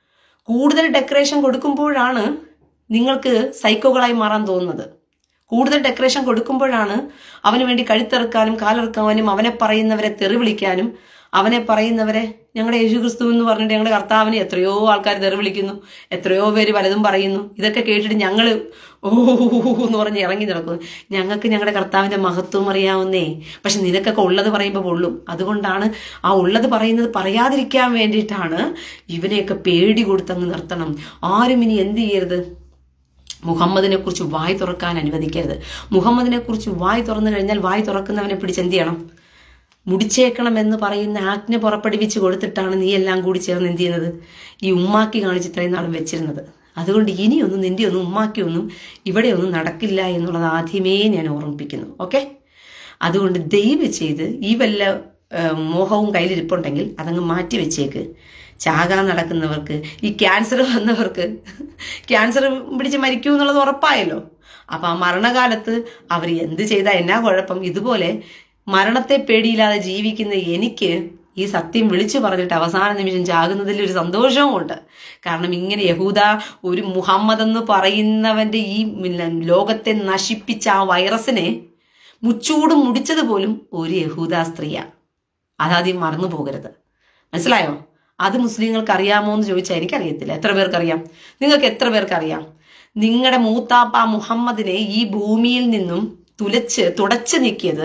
കൂടുതൽ ഡെക്കറേഷൻ കൊടുക്കുമ്പോഴാണ് നിങ്ങൾക്ക് സൈക്കോകളായി മാറാൻ തോന്നുന്നത് കൂടുതൽ ഡെക്കറേഷൻ കൊടുക്കുമ്പോഴാണ് അവന് വേണ്ടി കഴുത്തിറക്കാനും കാലിറക്കാനും അവനെ പറയുന്നവരെ തെറി വിളിക്കാനും അവനെ പറയുന്നവരെ ഞങ്ങളുടെ യേശു ക്രിസ്തു എന്ന് പറഞ്ഞിട്ട് ഞങ്ങളുടെ കർത്താവിനെ എത്രയോ ആൾക്കാർ തെറി വിളിക്കുന്നു എത്രയോ പേര് പലതും പറയുന്നു ഇതൊക്കെ കേട്ടിട്ട് ഞങ്ങൾ ഓ എന്ന് പറഞ്ഞ് ഇറങ്ങി നടക്കുന്നു ഞങ്ങൾക്ക് ഞങ്ങളുടെ കർത്താവിന്റെ മഹത്വം അറിയാവുന്നേ പക്ഷെ നിനക്കൊക്കെ ഉള്ളത് പറയുമ്പോൾ പൊള്ളും അതുകൊണ്ടാണ് ആ ഉള്ളത് പറയുന്നത് പറയാതിരിക്കാൻ വേണ്ടിയിട്ടാണ് ഇവനെയൊക്കെ പേടി കൊടുത്തങ്ങ് നിർത്തണം ആരും ഇനി എന്ത് ചെയ്യരുത് മുഹമ്മദിനെ കുറിച്ച് വായി തുറക്കാൻ അനുവദിക്കരുത് മുഹമ്മദിനെ കുറിച്ച് വായി തുറന്നു കഴിഞ്ഞാൽ വായി തുറക്കുന്നവനെ പിടിച്ച് എന്ത് ചെയ്യണം മുടിച്ചേക്കണം എന്ന് പറയുന്ന ആജ്ഞ പുറപ്പെടുവിച്ച് കൊടുത്തിട്ടാണ് നീ എല്ലാം കൂടി ചേർന്ന് എന്ത് ചെയ്യുന്നത് ഈ ഉമ്മാക്കി കാണിച്ച് ഇത്രയും നാളും വെച്ചിരുന്നത് അതുകൊണ്ട് ഇനിയൊന്നും നിന്റെ ഒന്നും ഉമ്മാക്കി ഒന്നും ഇവിടെ ഒന്നും നടക്കില്ല എന്നുള്ളത് ആദ്യമേ ഞാൻ ഓർമ്മിപ്പിക്കുന്നു ഓക്കെ അതുകൊണ്ട് ദയവ് ചെയ്ത് ഈ വല്ല ഏഹ്, മോഹവും കയ്യിലിരിപ്പുണ്ടെങ്കിൽ അതങ്ങ് മാറ്റി വെച്ചേക്ക് ചാകാൻ നടക്കുന്നവർക്ക് ഈ ക്യാൻസർ വന്നവർക്ക് ക്യാൻസർ പിടിച്ച് മരിക്കൂ എന്നുള്ളത് ഉറപ്പായല്ലോ അപ്പൊ ആ മരണകാലത്ത് അവർ എന്ത് ചെയ്താൽ എന്നാ കുഴപ്പം ഇതുപോലെ മരണത്തെ പേടിയില്ലാതെ ജീവിക്കുന്ന എനിക്ക് ഈ സത്യം വിളിച്ചു പറഞ്ഞിട്ട് അവസാന നിമിഷം ചാകുന്നതിൽ ഒരു സന്തോഷവും ഉണ്ട് കാരണം ഇങ്ങനെ യഹൂദ ഒരു മുഹമ്മദ് എന്ന് പറയുന്നവന്റെ ഈ പിന്നെ ലോകത്തെ നശിപ്പിച്ച ആ വൈറസിനെ മുച്ചൂട് മുടിച്ചത് പോലും ഒരു യഹൂദ സ്ത്രീയാ അതാദ്യം മറന്നു പോകരുത് മനസ്സിലായോ അത് മുസ്ലിങ്ങൾക്ക് അറിയാമോ എന്ന് ചോദിച്ചാൽ എനിക്കറിയത്തില്ല എത്ര പേർക്ക് അറിയാം നിങ്ങൾക്ക് എത്ര പേർക്ക് അറിയാം നിങ്ങളുടെ മൂത്താപ്പ മുഹമ്മദിനെ ഈ ഭൂമിയിൽ നിന്നും തുലച്ച് തുടച്ചു നീക്കിയത്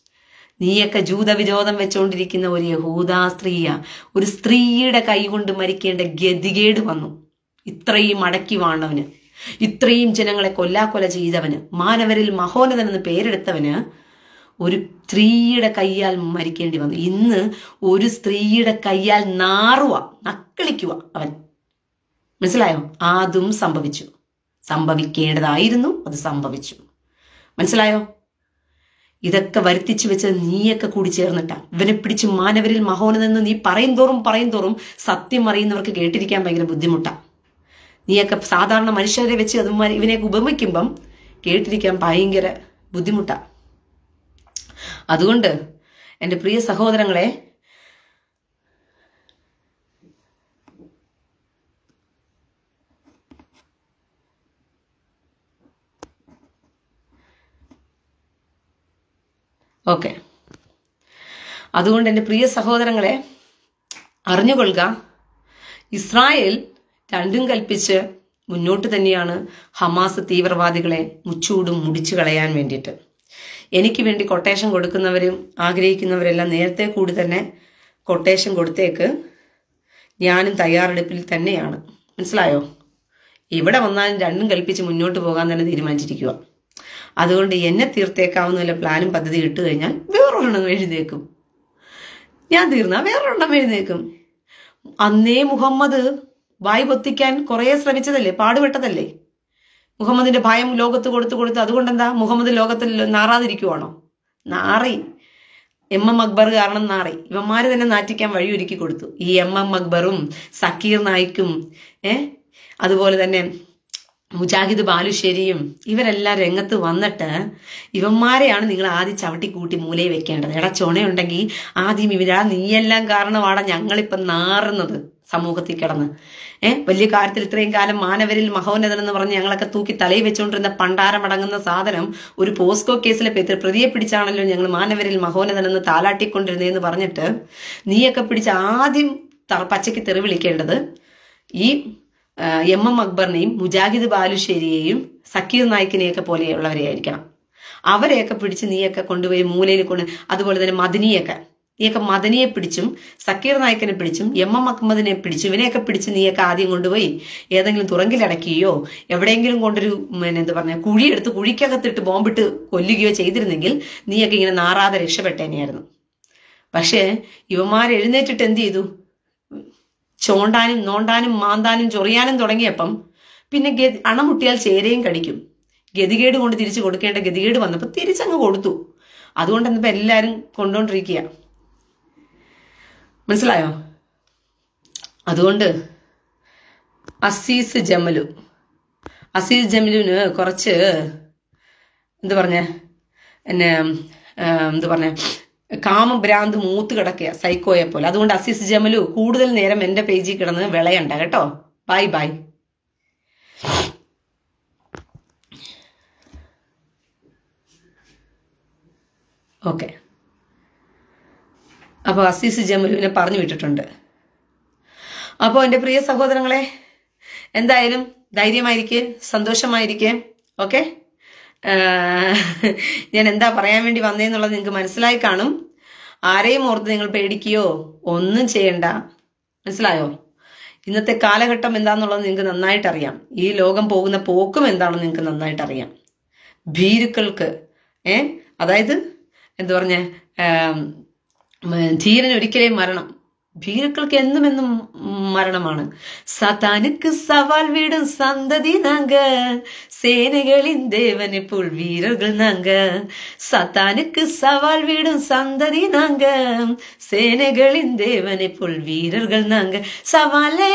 നീയൊക്കെ ജൂതവിരോധം വെച്ചുകൊണ്ടിരിക്കുന്ന ഒരു യഹൂദാ സ്ത്രീയ ഒരു സ്ത്രീയുടെ കൈ കൊണ്ട് മരിക്കേണ്ട ഗതികേട് വന്നു ഇത്രയും അടക്കി വാണവന് ഇത്രയും ജനങ്ങളെ കൊല്ലാക്കൊല ചെയ്തവന് മാനവരിൽ മഹോന്നതൻ എന്ന് പേരെടുത്തവന് ഒരു സ്ത്രീയുടെ കൈയാൽ മരിക്കേണ്ടി വന്നു ഇന്ന് ഒരു സ്ത്രീയുടെ കൈയാൽ നാറുക നക്കളിക്കുക അവൻ മനസ്സിലായോ അതും സംഭവിച്ചു സംഭവിക്കേണ്ടതായിരുന്നു അത് സംഭവിച്ചു മനസ്സിലായോ ഇതൊക്കെ വരുത്തിച്ചു വെച്ച് നീയൊക്കെ കൂടി ചേർന്നിട്ടാ ഇവനെ പിടിച്ച് മാനവരിൽ മഹോനതെന്ന് നീ പറയും തോറും പറയും തോറും സത്യം അറിയുന്നവർക്ക് കേട്ടിരിക്കാൻ ഭയങ്കര ബുദ്ധിമുട്ടാ നീയൊക്കെ സാധാരണ മനുഷ്യരെ വെച്ച് അത് ഇവനെയൊക്കെ ഉപമിക്കുമ്പം കേട്ടിരിക്കാൻ ഭയങ്കര ബുദ്ധിമുട്ടാ അതുകൊണ്ട് എൻ്റെ പ്രിയ സഹോദരങ്ങളെ ഓക്കെ അതുകൊണ്ട് എൻ്റെ പ്രിയ സഹോദരങ്ങളെ അറിഞ്ഞുകൊള്ളുക ഇസ്രായേൽ രണ്ടും കൽപ്പിച്ച് മുന്നോട്ട് തന്നെയാണ് ഹമാസ് തീവ്രവാദികളെ മുച്ചൂടും മുടിച്ചു കളയാൻ വേണ്ടിയിട്ട് എനിക്ക് വേണ്ടി കൊട്ടേഷൻ കൊടുക്കുന്നവരും ആഗ്രഹിക്കുന്നവരെല്ലാം നേരത്തെ കൂടി തന്നെ കൊട്ടേഷൻ കൊടുത്തേക്ക് ഞാനും തയ്യാറെടുപ്പിൽ തന്നെയാണ് മനസ്സിലായോ ഇവിടെ വന്നാലും രണ്ടും കൽപ്പിച്ച് മുന്നോട്ട് പോകാൻ തന്നെ തീരുമാനിച്ചിരിക്കുക അതുകൊണ്ട് എന്നെ തീർത്തേക്കാവുന്ന വല്ല പ്ലാനും പദ്ധതി ഇട്ട് കഴിഞ്ഞാൽ വേറൊരെണ്ണം എഴുന്നേക്കും ഞാൻ തീർന്നാ വേറൊരെണ്ണം എഴുന്നേക്കും അന്നേ മുഹമ്മദ് വായി പൊത്തിക്കാൻ കുറെ ശ്രമിച്ചതല്ലേ പാടുപെട്ടതല്ലേ മുഹമ്മദിന്റെ ഭയം ലോകത്ത് കൊടുത്തു കൊടുത്ത് അതുകൊണ്ട് എന്താ മുഹമ്മദ് ലോകത്തിൽ നാറാതിരിക്കുവാണോ നാറി എം എം അക്ബർ കാരണം നാറി ഇവന്മാര് തന്നെ നാറ്റിക്കാൻ വഴിയൊരുക്കി കൊടുത്തു ഈ എം എം അക്ബറും സക്കീർ നായിക്കും ഏ അതുപോലെ തന്നെ മുജാഹിദ് ബാലുശ്ശേരിയും ഇവരെല്ലാം രംഗത്ത് വന്നിട്ട് ഇവന്മാരെയാണ് നിങ്ങൾ ആദ്യം ചവിട്ടി കൂട്ടി മൂലയിൽ വെക്കേണ്ടത് എടാ ചുണയുണ്ടെങ്കിൽ ആദ്യം ഇവരാ നീയെല്ലാം കാരണമാണ് ഞങ്ങളിപ്പം നാറുന്നത് സമൂഹത്തിൽ കിടന്ന് ഏഹ് വലിയ കാര്യത്തിൽ ഇത്രയും കാലം മാനവരിൽ മഹോന്നതൻ എന്ന് പറഞ്ഞ് ഞങ്ങളൊക്കെ തൂക്കി തലയിൽ വെച്ചുകൊണ്ടിരുന്ന പണ്ടാരമടങ്ങുന്ന സാധനം ഒരു പോസ്കോ കേസിലെ പെത്ത് പ്രതിയെ പിടിച്ചാണല്ലോ ഞങ്ങൾ മാനവരിൽ മഹോന്നതൻ എന്ന് താലാട്ടിക്കൊണ്ടിരുന്നതെന്ന് പറഞ്ഞിട്ട് നീയൊക്കെ പിടിച്ച് ആദ്യം ത- പച്ചയ്ക്ക് തെറി വിളിക്കേണ്ടത് ഈ ആ, എം എം അക്ബറിനെയും മുജാഹിദ് ബാലുശ്ശേരിയെയും സക്കീർ നായിക്കിനെയൊക്കെ പോലെയുള്ളവരെയായിരിക്കണം അവരെയൊക്കെ പിടിച്ച് നീയൊക്കെ കൊണ്ടുപോയി മൂലയിൽ കൊണ്ട് അതുപോലെ തന്നെ മദനിയൊക്കെ നീയൊക്കെ മദനിയെ പിടിച്ചും സക്കീർ നായിക്കിനെ പിടിച്ചും എം എം അഹമ്മദിനെ പിടിച്ചും ഇവനെയൊക്കെ പിടിച്ച് നീയൊക്കെ ആദ്യം കൊണ്ടുപോയി ഏതെങ്കിലും തുറങ്കിലടക്കുകയോ എവിടെയെങ്കിലും കൊണ്ടൊരു പിന്നെ എന്താ പറഞ്ഞ കുഴിയെടുത്ത് കുഴിക്കകത്തിട്ട് ബോംബിട്ട് കൊല്ലുകയോ ചെയ്തിരുന്നെങ്കിൽ നീയൊക്കെ ഇങ്ങനെ നാറാതെ രക്ഷപ്പെട്ടേനെയായിരുന്നു പക്ഷേ ഇവന്മാർ എഴുന്നേറ്റിട്ട് എന്ത് ചെയ്തു ചോണ്ടാനും നോണ്ടാനും മാന്താനും ചൊറിയാനും തുടങ്ങിയപ്പം പിന്നെ ഗതി അണമുട്ടിയാൽ ചേരയും കടിക്കും ഗതികേട് കൊണ്ട് തിരിച്ചു കൊടുക്കേണ്ട ഗതികേട് വന്നപ്പോൾ തിരിച്ചങ്ങ് കൊടുത്തു അതുകൊണ്ട് ഇന്നിപ്പോ എല്ലാരും കൊണ്ടോണ്ടിരിക്കുക മനസ്സിലായോ അതുകൊണ്ട് അസീസ് ജമലു അസീസ് ജമലുവിന് കുറച്ച് എന്ത് പറഞ്ഞ എന്നെ എന്ത് പറഞ്ഞ കാമഭ്രാന്ത് മൂത്ത് കിടക്കുക സൈക്കോയെ പോലെ അതുകൊണ്ട് അസീസ് ജമലു കൂടുതൽ നേരം എന്റെ പേജിൽ കിടന്ന് വിളയണ്ട കേട്ടോ ബൈ ബൈ ഓക്കെ അപ്പോൾ അസീസ് ജമലുവിനെ പറഞ്ഞു വിട്ടിട്ടുണ്ട് അപ്പോൾ എൻ്റെ പ്രിയ സഹോദരങ്ങളെ എന്തായാലും ധൈര്യമായിരിക്കെ സന്തോഷമായിരിക്കെ ഓക്കെ ഞാൻ എന്താ പറയാൻ വേണ്ടി വന്നേന്നുള്ളത് നിങ്ങൾക്ക് മനസ്സിലായി കാണും ആരെയും ഓർത്ത് നിങ്ങൾ പേടിക്കുകയോ ഒന്നും ചെയ്യണ്ട മനസ്സിലായോ ഇന്നത്തെ കാലഘട്ടം എന്താന്നുള്ളത് നിങ്ങൾക്ക് നന്നായിട്ട് അറിയാം ഈ ലോകം പോകുന്ന പോക്കും എന്താണെന്ന് നിങ്ങൾക്ക് നന്നായിട്ട് അറിയാം ഭീരുക്കൾക്ക് ഏ അതായത് എന്താ പറഞ്ഞ ധീരൻ ഒരിക്കലേ മരണം ഭീരുക്കൾക്ക് എന്നും എന്നും മരണമാണ് സതാനുക്ക് സവാൽ വീടും സന്തതി നാങ്ക சேனைகளின் தேவனை போல் வீரர்கள் நாங்க சத்தானுக்கு சவால் விடும் சந்ததி நாங்க சேனைகளின் தேவனை போல் வீரர்கள் நாங்க சவாலே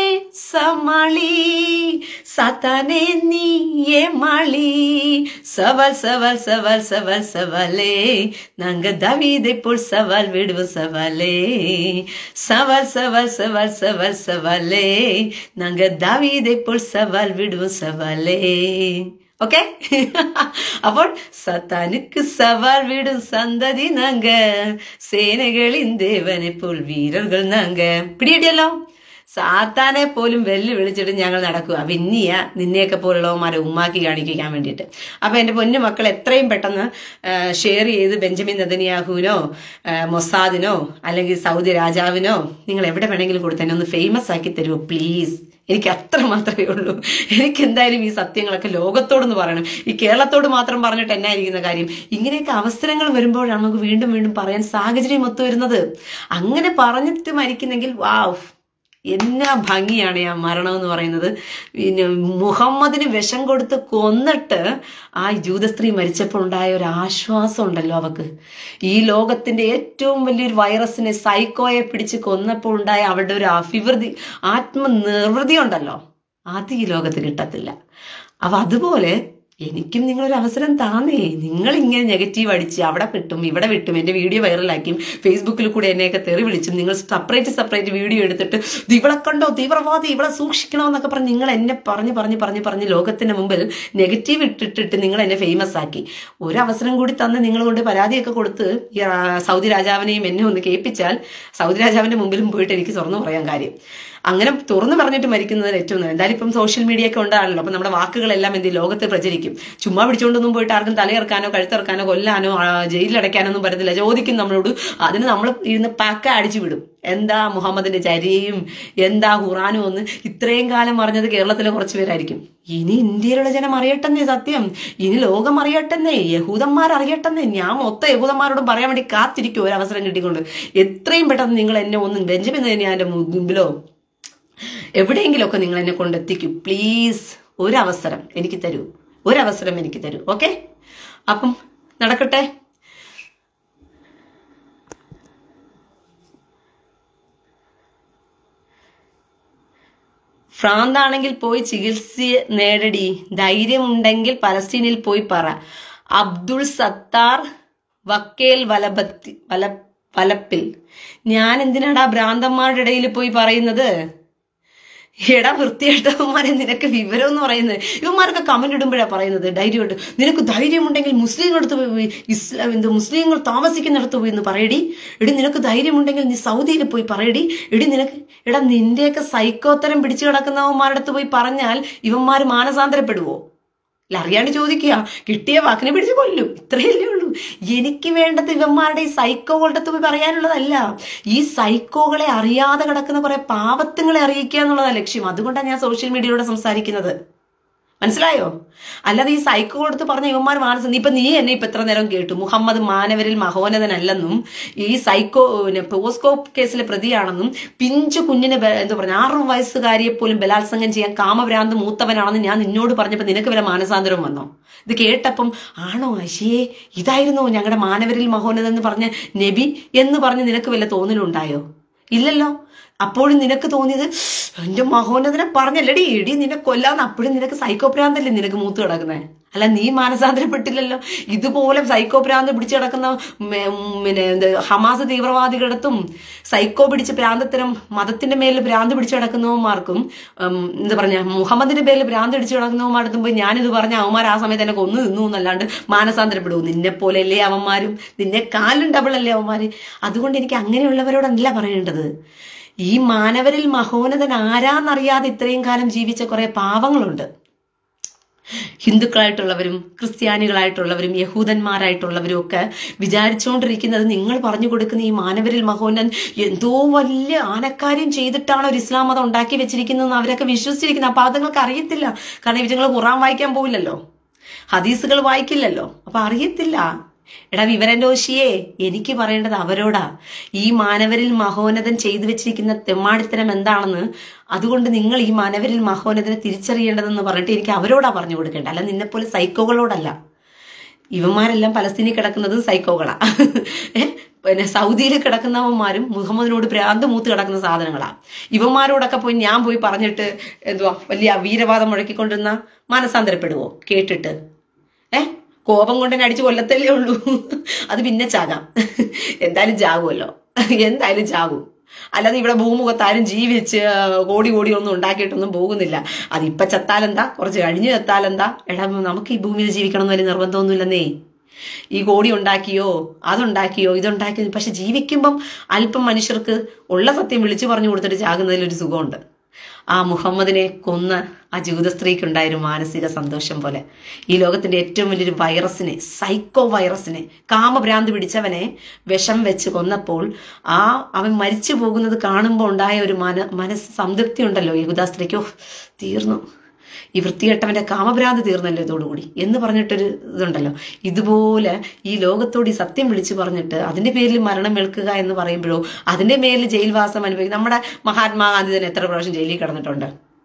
சமாளி சத்தானே நீ ஏமாளி சவால் சவால் சவால் சவால் சவாலே நாங்க தவீதை போல் சவால் விடுவோம் சவாலே சவால் சவால் சவால் சவால் சவாலே நாங்க தாவீதை போல் சவால் விடுவோம் சவாலே ഓക്കെ അപ്പോൾ സത്താനുക്ക് സവാൽ വിടും സന്തതി നാങ്ക സേനകളിൻ ദേവനെ പോൽ വീരர்கள் നാങ്ക പിടിയിടിയല്ലോ സാത്താനെ പോലും വെല്ലു വിളിച്ചിട്ട് ഞങ്ങൾ നടക്കുക പിന്നിയ നിന്നെയൊക്കെ പോലുള്ളവന്മാരെ ഉമ്മാക്കി കാണിക്കാൻ വേണ്ടിയിട്ട് അപ്പൊ എന്റെ പൊന്നു മക്കൾ എത്രയും പെട്ടെന്ന് ഷെയർ ചെയ്ത് ബെഞ്ചമിൻ നദനിയാഹുവിനോ മൊസാദിനോ അല്ലെങ്കിൽ സൗദി രാജാവിനോ നിങ്ങൾ എവിടെ വേണമെങ്കിലും കൊടുത്തന്നെ ഒന്ന് ഫേമസ് ആക്കി തരുമോ പ്ലീസ് എനിക്ക് അത്ര മാത്രമേ ഉള്ളൂ എനിക്ക് എന്തായാലും ഈ സത്യങ്ങളൊക്കെ ലോകത്തോടൊന്ന് പറയണം ഈ കേരളത്തോട് മാത്രം പറഞ്ഞിട്ട് എന്നായിരിക്കുന്ന കാര്യം ഇങ്ങനെയൊക്കെ അവസരങ്ങൾ വരുമ്പോഴാണ് നമുക്ക് വീണ്ടും വീണ്ടും പറയാൻ സാഹചര്യം ഒത്തു വരുന്നത് അങ്ങനെ പറഞ്ഞിട്ട് മരിക്കുന്നെങ്കിൽ വാവ് എന്നാ ഭംഗിയാണ് ആ മരണം എന്ന് പറയുന്നത് പിന്നെ മുഹമ്മദിന് വിഷം കൊടുത്ത് കൊന്നിട്ട് ആ ജൂതസ്ത്രീ മരിച്ചപ്പോൾ ഉണ്ടായ ഒരു ആശ്വാസം ഉണ്ടല്ലോ അവക്ക് ഈ ലോകത്തിന്റെ ഏറ്റവും വലിയൊരു വൈറസിനെ സൈക്കോയെ പിടിച്ച് കൊന്നപ്പോൾ ഉണ്ടായ അവളുടെ ഒരു അഭിവൃദ്ധി ആത്മനിർവൃതി ഉണ്ടല്ലോ അത് ഈ ലോകത്ത് കിട്ടത്തില്ല അപ്പൊ അതുപോലെ എനിക്കും നിങ്ങളൊരു അവസരം താന്നേ നിങ്ങൾ ഇങ്ങനെ നെഗറ്റീവ് അടിച്ച് അവിടെ വിട്ടും ഇവിടെ വിട്ടും എന്റെ വീഡിയോ വൈറലാക്കിയും ഫേസ്ബുക്കിൽ കൂടെ എന്നെയൊക്കെ തെറി വിളിച്ചും നിങ്ങൾ സെപ്പറേറ്റ് സെപ്പറേറ്റ് വീഡിയോ എടുത്തിട്ട് "ദേ ഇവളെ കണ്ടോ തീവ്രവാദി ഇവളെ സൂക്ഷിക്കണമെന്നൊക്കെ പറഞ്ഞ് നിങ്ങൾ എന്നെ പറഞ്ഞ് പറഞ്ഞ് പറഞ്ഞ് പറഞ്ഞ് ലോകത്തിന് മുമ്പിൽ നെഗറ്റീവ് ഇട്ടിട്ടിട്ട് നിങ്ങൾ എന്നെ ഫേമസ് ആക്കി ഒരു അവസരം കൂടി തന്ന് നിങ്ങൾ കൊണ്ട് പരാതിയൊക്കെ കൊടുത്ത് ഈ ആ, സൗദി രാജാവിനെയും എന്നെ ഒന്ന് കേൾപ്പിച്ചാൽ സൗദി രാജാവിന്റെ മുമ്പിലും പോയിട്ട് എനിക്ക് തുറന്നു പറയാൻ കാര്യം അങ്ങനെ തുറന്നു പറഞ്ഞിട്ട് മരിക്കുന്നത് ഏറ്റവും നല്ലത് എന്തായാലും ഇപ്പം സോഷ്യൽ മീഡിയ ഒക്കെ ഉണ്ടാണല്ലോ അപ്പൊ നമ്മുടെ വാക്കുകളെല്ലാം എന്ത് ചെയ്യും? ലോകത്ത് പ്രചരിക്കും ചുമ്മാ പിടിച്ചുകൊണ്ടൊന്നും പോയിട്ട് ആർക്കും തലയിറക്കാനോ കഴുത്തിറക്കാനോ കൊല്ലാനോ ആ, ജയിലിലടയ്ക്കാനോ ഒന്നും പറ്റത്തില്ല ചോദിക്കും നമ്മളോട് അതിന് നമ്മൾ ഇരുന്ന് പക്ക അടിച്ചു വിടും എന്താ മുഹമ്മദിന്റെ ചരിയും എന്താ ഖുറാനും ഒന്ന് ഇത്രയും കാലം പറഞ്ഞത് കേരളത്തിലെ കുറച്ച് പേരായിരിക്കും ഇനി ഇന്ത്യയിലുള്ള ജനം അറിയട്ടെന്നേ സത്യം ഇനി ലോകം അറിയട്ടെന്നേ യഹൂദന്മാർ അറിയട്ടെന്നേ ഞാൻ മൊത്തം യഹൂദന്മാരോടും പറയാൻ വേണ്ടി കാത്തിരിക്കും ഒരു അവസരം കിട്ടിക്കൊണ്ട് എത്രയും പെട്ടെന്ന് നിങ്ങൾ എന്നെ ഒന്ന് ബെഞ്ചമിൻ ഞാൻ മുമ്പിലോ എവിടെയെങ്കിലുമൊക്കെ നിങ്ങൾ എന്നെ കൊണ്ടെത്തിക്കും പ്ലീസ് ഒരവസരം എനിക്ക് തരൂ ഒരവസരം എനിക്ക് തരൂ ഓക്കെ അപ്പം നടക്കട്ടെ ഭ്രാന്താണെങ്കിൽ പോയി ചികിത്സ നേടടി ധൈര്യമുണ്ടെങ്കിൽ പലസ്തീനിൽ പോയി പറ അബ്ദുൾ സത്താർ വക്കേൽ വലപത്തി വല വലപ്പിൽ ഞാൻ എന്തിനാടാ ഭ്രാന്തന്മാരുടെ ഇടയിൽ പോയി പറയുന്നത് എടാ വൃത്തിയായിട്ടവന്മാരെ നിനക്ക് വിവരം എന്ന് പറയുന്നത് ഇവന്മാരൊക്കെ കമന്റ് ഇടുമ്പോഴാ പറയുന്നത് ധൈര്യമായിട്ട് നിനക്ക് ധൈര്യമുണ്ടെങ്കിൽ മുസ്ലിങ്ങളടുത്ത് പോയി ഇസ്ലാം എന്ത് മുസ്ലിങ്ങൾ താമസിക്കുന്നിടത്ത് പോയി എന്ന് പറയടി എടി നിനക്ക് ധൈര്യമുണ്ടെങ്കിൽ നീ സൗദിയിൽ പോയി പറയടി എടി നിനക്ക് എടാ നിന്റെയൊക്കെ സൈക്കോത്തരം പിടിച്ചു കിടക്കുന്നവന്മാരുടെ അടുത്ത് പോയി പറഞ്ഞാൽ ഇവന്മാർ മാനസാന്തരപ്പെടുവോ അല്ല അറിയാണ്ട് ചോദിക്കുക കിട്ടിയ വാക്കിനെ പിടിച്ച് കൊല്ലും ഇത്രയല്ലേ ഉള്ളൂ എനിക്ക് വേണ്ടത് ഇവന്മാരുടെ ഈ സൈക്കോകളുടെ അടുത്ത് പോയി പറയാനുള്ളതല്ല ഈ സൈക്കോകളെ അറിയാതെ കിടക്കുന്ന കുറെ പാവത്തുങ്ങളെ അറിയിക്കുക എന്നുള്ളതാണ് ലക്ഷ്യം അതുകൊണ്ടാണ് ഞാൻ സോഷ്യൽ മീഡിയയിലൂടെ സംസാരിക്കുന്നത് മനസ്സിലായോ അല്ലാതെ ഈ സൈക്കോ എടുത്ത് പറഞ്ഞ ഇവന്മാർ മാനസം ഇപ്പൊ നീ എന്നെ ഇപ്പൊ എത്ര നേരം കേട്ടു മുഹമ്മദ് മാനവരിൽ മഹോന്നതനല്ലെന്നും ഈ സൈക്കോ പിന്നെ പോസ്കോ കേസിലെ പ്രതിയാണെന്നും പിഞ്ചു കുഞ്ഞിനെ ബ- എന്താ പറഞ്ഞ ആറു വയസ്സുകാരിയെ പോലും ബലാത്സംഗം ചെയ്യാൻ കാമഭ്രാന്ത് മൂത്തവനാണെന്ന് ഞാൻ നിന്നോട് പറഞ്ഞപ്പോ നിനക്ക് വല്ല മാനസാന്തരം വന്നോ ഇത് കേട്ടപ്പം ആണോ അശിയേ ഇതായിരുന്നോ ഞങ്ങളുടെ മാനവരിൽ മഹോന്നതൻ എന്ന് പറഞ്ഞ നബി എന്ന് പറഞ്ഞ് നിനക്ക് വല്ല തോന്നലുണ്ടായോ ഇല്ലല്ലോ അപ്പോഴും നിനക്ക് തോന്നിയത് എന്റെ മഹോന്നതനെ പറഞ്ഞല്ലടി ഇടി നിന്നെ കൊല്ലാന്ന് അപ്പോഴും നിനക്ക് സൈക്കോഭ്രാന്തല്ലേ നിനക്ക് മൂത്ത് കിടക്കുന്നേ അല്ല നീ മാനസാന്തരപ്പെട്ടില്ലല്ലോ ഇതുപോലെ സൈക്കോഭ്രാന്ത് പിടിച്ചു കിടക്കുന്ന മെ- ഉം, പിന്നെ എന്ത് ഹമാസ് തീവ്രവാദികളടുത്തും സൈക്കോ പിടിച്ച് ഭ്രാന്തത്തരം മതത്തിന്റെ മേലിൽ ഭ്രാന്ത് പിടിച്ചു കിടക്കുന്നവന്മാർക്കും ഉം, എന്താ പറഞ്ഞ മുഹമ്മദിന്റെ പേരിൽ ഭ്രാന്ത് പിടിച്ചു കിടക്കുന്നവന്മാരടുത്തും പോയി ഞാനിത് പറഞ്ഞ അവന്മാർ ആ സമയത്ത് എന്നെ കൊന്നു നിന്നു എന്നല്ലാണ്ട് മാനസാന്തരപ്പെടുവോ നിന്നെ പോലെയല്ലേ അവന്മാരും നിന്നെ കാലും ഡബിൾ അല്ലേ അവന്മാര് അതുകൊണ്ട് എനിക്ക് അങ്ങനെയുള്ളവരോടല്ല പറയേണ്ടത് ഈ മാനവരിൽ മഹോന്നതൻ ആരാന്നറിയാതെ ഇത്രയും കാലം ജീവിച്ച കുറെ പാവങ്ങളുണ്ട് ഹിന്ദുക്കളായിട്ടുള്ളവരും ക്രിസ്ത്യാനികളായിട്ടുള്ളവരും യഹൂദന്മാരായിട്ടുള്ളവരും ഒക്കെ വിചാരിച്ചുകൊണ്ടിരിക്കുന്നത് നിങ്ങൾ പറഞ്ഞു കൊടുക്കുന്ന ഈ മാനവരിൽ മഹോന്നൻ എന്തോ വലിയ ആനക്കാര്യം ചെയ്തിട്ടാണ് ഒരു ഇസ്ലാം മതം ഉണ്ടാക്കി വെച്ചിരിക്കുന്നതെന്ന് അവരൊക്കെ വിശ്വസിച്ചിരിക്കുന്നത് അപ്പൊ അതുങ്ങൾക്ക് അറിയത്തില്ല കാരണം ഇവരുങ്ങൾ ഖുറാൻ വായിക്കാൻ പോവില്ലല്ലോ ഹദീസുകൾ വായിക്കില്ലല്ലോ അപ്പൊ അറിയത്തില്ല എടാ വിവരന്റോഷിയെ എനിക്ക് പറയേണ്ടത് അവരോടാ ഈ മാനവരിൽ മഹോന്നതൻ ചെയ്തു വെച്ചിരിക്കുന്ന തെമ്മാടിത്തരം എന്താണെന്ന് അതുകൊണ്ട് നിങ്ങൾ ഈ മാനവരിൽ മഹോന്നതനെ തിരിച്ചറിയേണ്ടതെന്ന് പറഞ്ഞിട്ട് എനിക്ക് അവരോടാ പറഞ്ഞു കൊടുക്കേണ്ട അല്ല നിന്നെപ്പോലെ സൈക്കോകളോടല്ല ഇവന്മാരെല്ലാം പലസ്തീനിൽ കിടക്കുന്നത് സൈക്കോകളാ ഏ? പിന്നെ സൗദിയിൽ കിടക്കുന്നവന്മാരും മുഹമ്മദിനോട് ഭ്രാന്ത് മൂത്ത് കിടക്കുന്ന സാധനങ്ങളാ ഇവന്മാരോടൊക്കെ പോയി ഞാൻ പോയി പറഞ്ഞിട്ട് എന്തുവാ വലിയ വീരവാദം മുഴക്കിക്കൊണ്ടിരുന്ന മാനസാന്തരപ്പെടുവോ കേട്ടിട്ട് ഏ കോപം കൊണ്ട് എന്നെ അടിച്ചു കൊല്ലത്തല്ലേ ഉള്ളൂ അത് പിന്നെ ചാകാം എന്തായാലും ചാകുമല്ലോ എന്തായാലും ചാകും അല്ലാതെ ഇവിടെ ഭൂമുഖത്ത് ആരും ജീവിച്ച് ആ, കോടി കോടി ഒന്നും ഉണ്ടാക്കിയിട്ടൊന്നും പോകുന്നില്ല അതിപ്പൊ ചത്താലെന്താ കുറച്ച് കഴിഞ്ഞ് ചത്താലെന്താ എടാ നമുക്ക് ഈ ഭൂമിയിൽ ജീവിക്കണം എന്ന് വലിയ നിർബന്ധമൊന്നുമില്ലെന്നേ ഈ കോടി ഉണ്ടാക്കിയോ അതുണ്ടാക്കിയോ ഇതുണ്ടാക്കിയോ പക്ഷെ ജീവിക്കുമ്പം അല്പം മനുഷ്യർക്ക് ഉള്ള സത്യം വിളിച്ചു പറഞ്ഞു കൊടുത്തിട്ട് ചാകുന്നതിൽ ഒരു സുഖമുണ്ട് ആ മുഹമ്മദിനെ കൊന്ന ആ ജൂത സ്ത്രീക്കുണ്ടായ ഒരു മാനസിക സന്തോഷം പോലെ ഈ ലോകത്തിന്റെ ഏറ്റവും വലിയൊരു വൈറസിനെ സൈക്കോ വൈറസിനെ കാമഭ്രാന്ത് പിടിച്ചവനെ വിഷം വെച്ച് കൊന്നപ്പോൾ ആ അവൻ മരിച്ചു പോകുന്നത് കാണുമ്പോൾ ഉണ്ടായ ഒരു മന മനസ്സ് സംതൃപ്തി ഉണ്ടല്ലോ യഹുദാ സ്ത്രീക്കോ തീർന്നു ഈ വൃത്തികെട്ടവന്റെ കാമഭ്രാന്ത് തീർന്നല്ലോ ഇതോടുകൂടി എന്ന് പറഞ്ഞിട്ടൊരു ഇതുണ്ടല്ലോ ഇതുപോലെ ഈ ലോകത്തോട് ഈ സത്യം വിളിച്ചു പറഞ്ഞിട്ട് അതിന്റെ പേരിൽ മരണം വെളുക്കുക എന്ന് പറയുമ്പോഴോ അതിന്റെ മേലിൽ ജയിൽവാസം അനുഭവിക്കും നമ്മുടെ മഹാത്മാഗാന്ധി തന്നെ എത്ര പ്രാവശ്യം ജയിലിൽ കിടന്നിട്ടുണ്ട്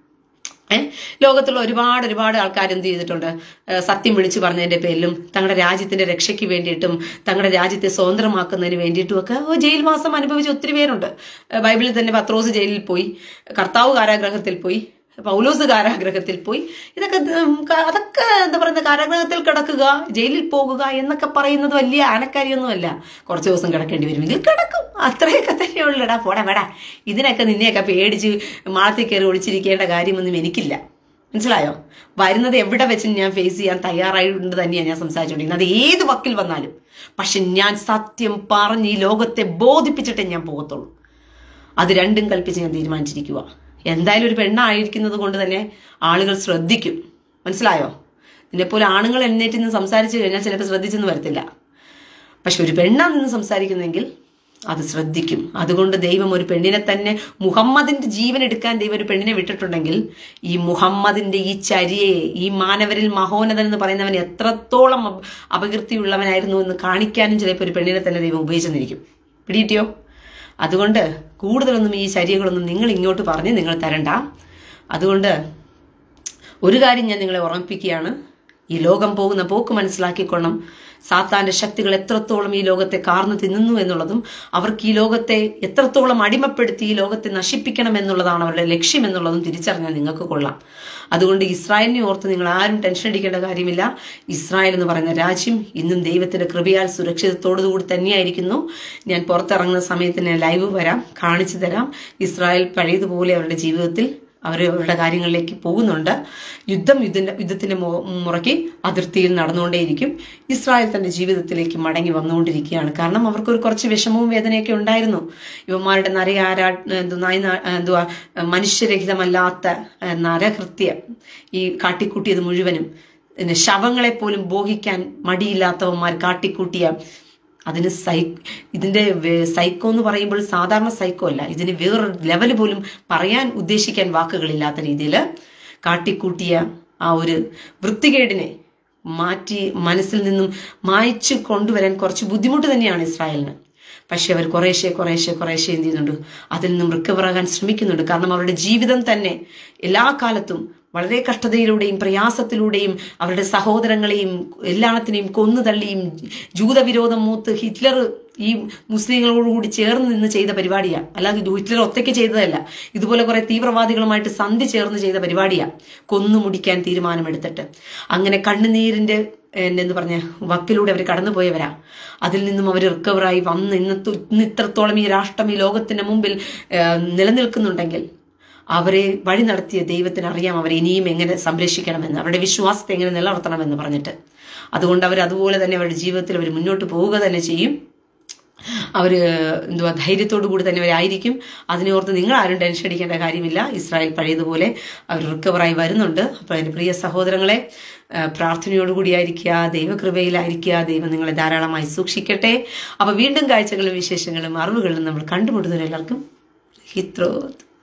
ഏഹ് ലോകത്തുള്ള ഒരുപാട് ഒരുപാട് ആൾക്കാർ എന്ത് ചെയ്തിട്ടുണ്ട് ഏഹ് സത്യം വിളിച്ചു പറഞ്ഞതിന്റെ പേരിലും തങ്ങളുടെ രാജ്യത്തിന്റെ രക്ഷയ്ക്ക് വേണ്ടിയിട്ടും തങ്ങളുടെ രാജ്യത്തെ സ്വതന്ത്രമാക്കുന്നതിന് വേണ്ടിയിട്ടും ഒക്കെ ഓ, ജയിൽവാസം അനുഭവിച്ച ഒത്തിരി പേരുണ്ട് ഏഹ് ബൈബിളിൽ തന്നെ പത്രോസ് ജയിലിൽ പോയി കർത്താവ് കാരാഗ്രഹത്തിൽ പോയി പൗലോസ് കാരാഗ്രഹത്തിൽ പോയി ഇതൊക്കെ ദ- ഉം, ക- അതൊക്കെ എന്താ പറയുക കാരാഗ്രഹത്തിൽ കിടക്കുക ജയിലിൽ പോകുക എന്നൊക്കെ പറയുന്നത് വലിയ ആനക്കാരിയൊന്നുമല്ല കുറച്ച് ദിവസം കിടക്കേണ്ടി വരും ഇതിൽ കിടക്കും അത്രയൊക്കെ തന്നെ ഉള്ളടാ പോടാ വേടാ ഇതിനൊക്കെ നിന്നെയൊക്കെ പേടിച്ച് മാളത്തിൽ കയറി ഒളിച്ചിരിക്കേണ്ട കാര്യമൊന്നും എനിക്കില്ല മനസ്സിലായോ വരുന്നത് എവിടെ വെച്ചും ഞാൻ ഫേസ് ചെയ്യാൻ തയ്യാറായിട്ടുണ്ട് തന്നെയാണ് ഞാൻ സംസാരിച്ചുകൊണ്ടിരിക്കുന്നത് അത് ഏത് വക്കിൽ വന്നാലും പക്ഷെ ഞാൻ സത്യം പറഞ്ഞ് ഈ ലോകത്തെ ബോധിപ്പിച്ചിട്ടേ ഞാൻ പോകത്തുള്ളൂ അത് രണ്ടും കൽപ്പിച്ച് ഞാൻ തീരുമാനിച്ചിരിക്കുക എന്തായാലും ഒരു പെണ്ണായിരിക്കുന്നത് കൊണ്ട് തന്നെ ആളുകൾ ശ്രദ്ധിക്കും മനസ്സിലായോ നിന്നെപ്പോലെ ആണുങ്ങൾ എഴുന്നേറ്റ് നിന്ന് സംസാരിച്ചു കഴിഞ്ഞാൽ ചിലപ്പോൾ ശ്രദ്ധിച്ചെന്ന് വരത്തില്ല പക്ഷെ ഒരു പെണ്ണാ നിന്ന് സംസാരിക്കുന്നെങ്കിൽ അത് ശ്രദ്ധിക്കും അതുകൊണ്ട് ദൈവം ഒരു പെണ്ണിനെ തന്നെ മുഹമ്മദിന്റെ ജീവൻ എടുക്കാൻ ദൈവം ഒരു പെണ്ണിനെ വിട്ടിട്ടുണ്ടെങ്കിൽ ഈ മുഹമ്മദിന്റെ ഈ ചര്യയെ ഈ മാനവരിൽ മഹോന്നതൻ എന്ന് പറയുന്നവൻ എത്രത്തോളം അപ- അപകീർത്തിയുള്ളവനായിരുന്നു എന്ന് കാണിക്കാനും ചിലപ്പോൾ ഒരു പെണ്ണിനെ തന്നെ ദൈവം ഉപയോഗിച്ചെന്നിരിക്കും പിടിയിട്ടിയോ അതുകൊണ്ട് കൂടുതലൊന്നും ഈ ചര്യകളൊന്നും നിങ്ങൾ ഇങ്ങോട്ട് പറഞ്ഞ് നിങ്ങൾ തരണ്ട അതുകൊണ്ട് ഒരു കാര്യം ഞാൻ നിങ്ങളെ ഓർമ്മിപ്പിക്കുകയാണ് ഈ ലോകം പോകുന്ന പോക്ക് മനസ്സിലാക്കിക്കൊള്ളണം സാത്താന്റെ ശക്തികൾ എത്രത്തോളം ഈ ലോകത്തെ കാർന്നു തിന്നുന്നു എന്നുള്ളതും അവർക്ക് ഈ ലോകത്തെ എത്രത്തോളം അടിമപ്പെടുത്തി ഈ ലോകത്തെ നശിപ്പിക്കണം എന്നുള്ളതാണ് അവരുടെ ലക്ഷ്യം എന്നുള്ളതും തിരിച്ചറിഞ്ഞാൽ നിങ്ങൾക്ക് കൊള്ളാം അതുകൊണ്ട് ഇസ്രായേലിനെ ഓർത്ത് നിങ്ങൾ ആരും ടെൻഷൻ അടിക്കേണ്ട കാര്യമില്ല ഇസ്രായേൽ എന്ന് പറയുന്ന രാജ്യം ഇന്നും ദൈവത്തിന്റെ കൃപയാൽ സുരക്ഷിതത്തോടുകൂടി തന്നെയായിരിക്കുന്നു ഞാൻ പുറത്തിറങ്ങുന്ന സമയത്ത് ഞാൻ ലൈവ് വരാം കാണിച്ചു തരാം ഇസ്രായേൽ പഴയതുപോലെ അവരുടെ ജീവിതത്തിൽ അവർ അവരുടെ കാര്യങ്ങളിലേക്ക് പോകുന്നുണ്ട് യുദ്ധം യുദ്ധത്തിന്റെ യുദ്ധത്തിന്റെ മു- മുറയ്ക്ക് അതിർത്തിയിൽ നടന്നുകൊണ്ടേയിരിക്കും ഇസ്രായേൽ തന്റെ ജീവിതത്തിലേക്ക് മടങ്ങി വന്നുകൊണ്ടിരിക്കുകയാണ് കാരണം അവർക്ക് ഒരു കുറച്ച് വിഷമവും വേദനയൊക്കെ ഉണ്ടായിരുന്നു ഇവന്മാരുടെ നരയാരാ എന്തുവാ എന്തുവാ മനുഷ്യരഹിതമല്ലാത്ത ഏഹ്, നരകൃത്യ ഈ കാട്ടിക്കൂട്ടിയത് മുഴുവനും പിന്നെ ശവങ്ങളെ പോലും ബോഹിക്കാൻ മടിയില്ലാത്തവന്മാർ കാട്ടിക്കൂട്ടിയ അതിന് സൈ ഇതിന്റെ വേ- സൈക്കോ എന്ന് പറയുമ്പോൾ സാധാരണ സൈക്കോ അല്ല ഇതിന് വേറൊരു ലെവൽ പോലും പറയാൻ ഉദ്ദേശിക്കാൻ വാക്കുകളില്ലാത്ത രീതിയിൽ കാട്ടിക്കൂട്ടിയ ആ ഒരു വൃത്തികേടിനെ മാറ്റി മനസ്സിൽ നിന്നും മായ്ച്ചു കൊണ്ടുവരാൻ കുറച്ച് ബുദ്ധിമുട്ട് തന്നെയാണ് ഇസ്രായേലിന് പക്ഷെ അവർ കുറേശ്ശെ കുറേശ്ശെ കുറേശ്ശെ എന്ത് ചെയ്യുന്നുണ്ട് അതിൽ നിന്നും റിക്കവർ ആകാൻ ശ്രമിക്കുന്നുണ്ട് കാരണം അവരുടെ ജീവിതം തന്നെ എല്ലാ കാലത്തും വളരെ കഷ്ടതയിലൂടെയും പ്രയാസത്തിലൂടെയും അവരുടെ സഹോദരങ്ങളെയും എല്ലാത്തിനെയും കൊന്നു തള്ളിയും ജൂതവിരോധം മൂത്ത് ഹിറ്റ്ലർ ഈ മുസ്ലിങ്ങളോടുകൂടി ചേർന്ന് നിന്ന് ചെയ്ത പരിപാടിയാണ് അല്ലാതെ ഇത് ഹിറ്റ്ലർ ഒറ്റയ്ക്ക് ചെയ്തതല്ല ഇതുപോലെ കുറെ തീവ്രവാദികളുമായിട്ട് സന്ധി ചേർന്ന് ചെയ്ത പരിപാടിയാണ് കൊന്നു മുടിക്കാൻ തീരുമാനമെടുത്തിട്ട് അങ്ങനെ കണ്ണുനീരിന്റെ ഏഹ്, എന്ന് പറഞ്ഞ വക്കിലൂടെ അവർ കടന്നുപോയവരാ അതിൽ നിന്നും അവർ റിക്കവറായി വന്ന് ഇന്നത്തെ ഇന്ന് ഇത്രത്തോളം ഈ രാഷ്ട്രം ഈ ലോകത്തിന്റെ മുമ്പിൽ ഏഹ്, നിലനിൽക്കുന്നുണ്ടെങ്കിൽ അവരെ വഴി നടത്തിയ ദൈവത്തിന് അറിയാം അവരെ ഇനിയും എങ്ങനെ സംരക്ഷിക്കണമെന്ന് അവരുടെ വിശ്വാസത്തെ എങ്ങനെ നിലനിർത്തണമെന്ന് പറഞ്ഞിട്ട് അതുകൊണ്ട് അവർ അതുപോലെ തന്നെ അവരുടെ ജീവിതത്തിൽ അവർ മുന്നോട്ട് പോവുക തന്നെ ചെയ്യും അവര് എന്തുവാ ധൈര്യത്തോടു കൂടി തന്നെ അവരായിരിക്കും അതിനെ ഓർത്ത് നിങ്ങൾ ആരും ടെൻഷൻ അടിക്കേണ്ട കാര്യമില്ല ഇസ്രായേൽ പഴയതുപോലെ അവർ റിക്കവറായി വരുന്നുണ്ട് അപ്പോൾ എൻ്റെ പ്രിയ സഹോദരങ്ങളെ ആ, പ്രാർത്ഥനയോടുകൂടിയായിരിക്കുക ദൈവകൃപയിലായിരിക്കുക ദൈവം നിങ്ങളെ ധാരാളമായി സൂക്ഷിക്കട്ടെ അപ്പൊ വീണ്ടും കാഴ്ചകളും വിശേഷങ്ങളും അറിവുകളും നമ്മൾ കണ്ടുമുട്ടുന്നവരെല്ലാവർക്കും ഹിത്രോത്ത്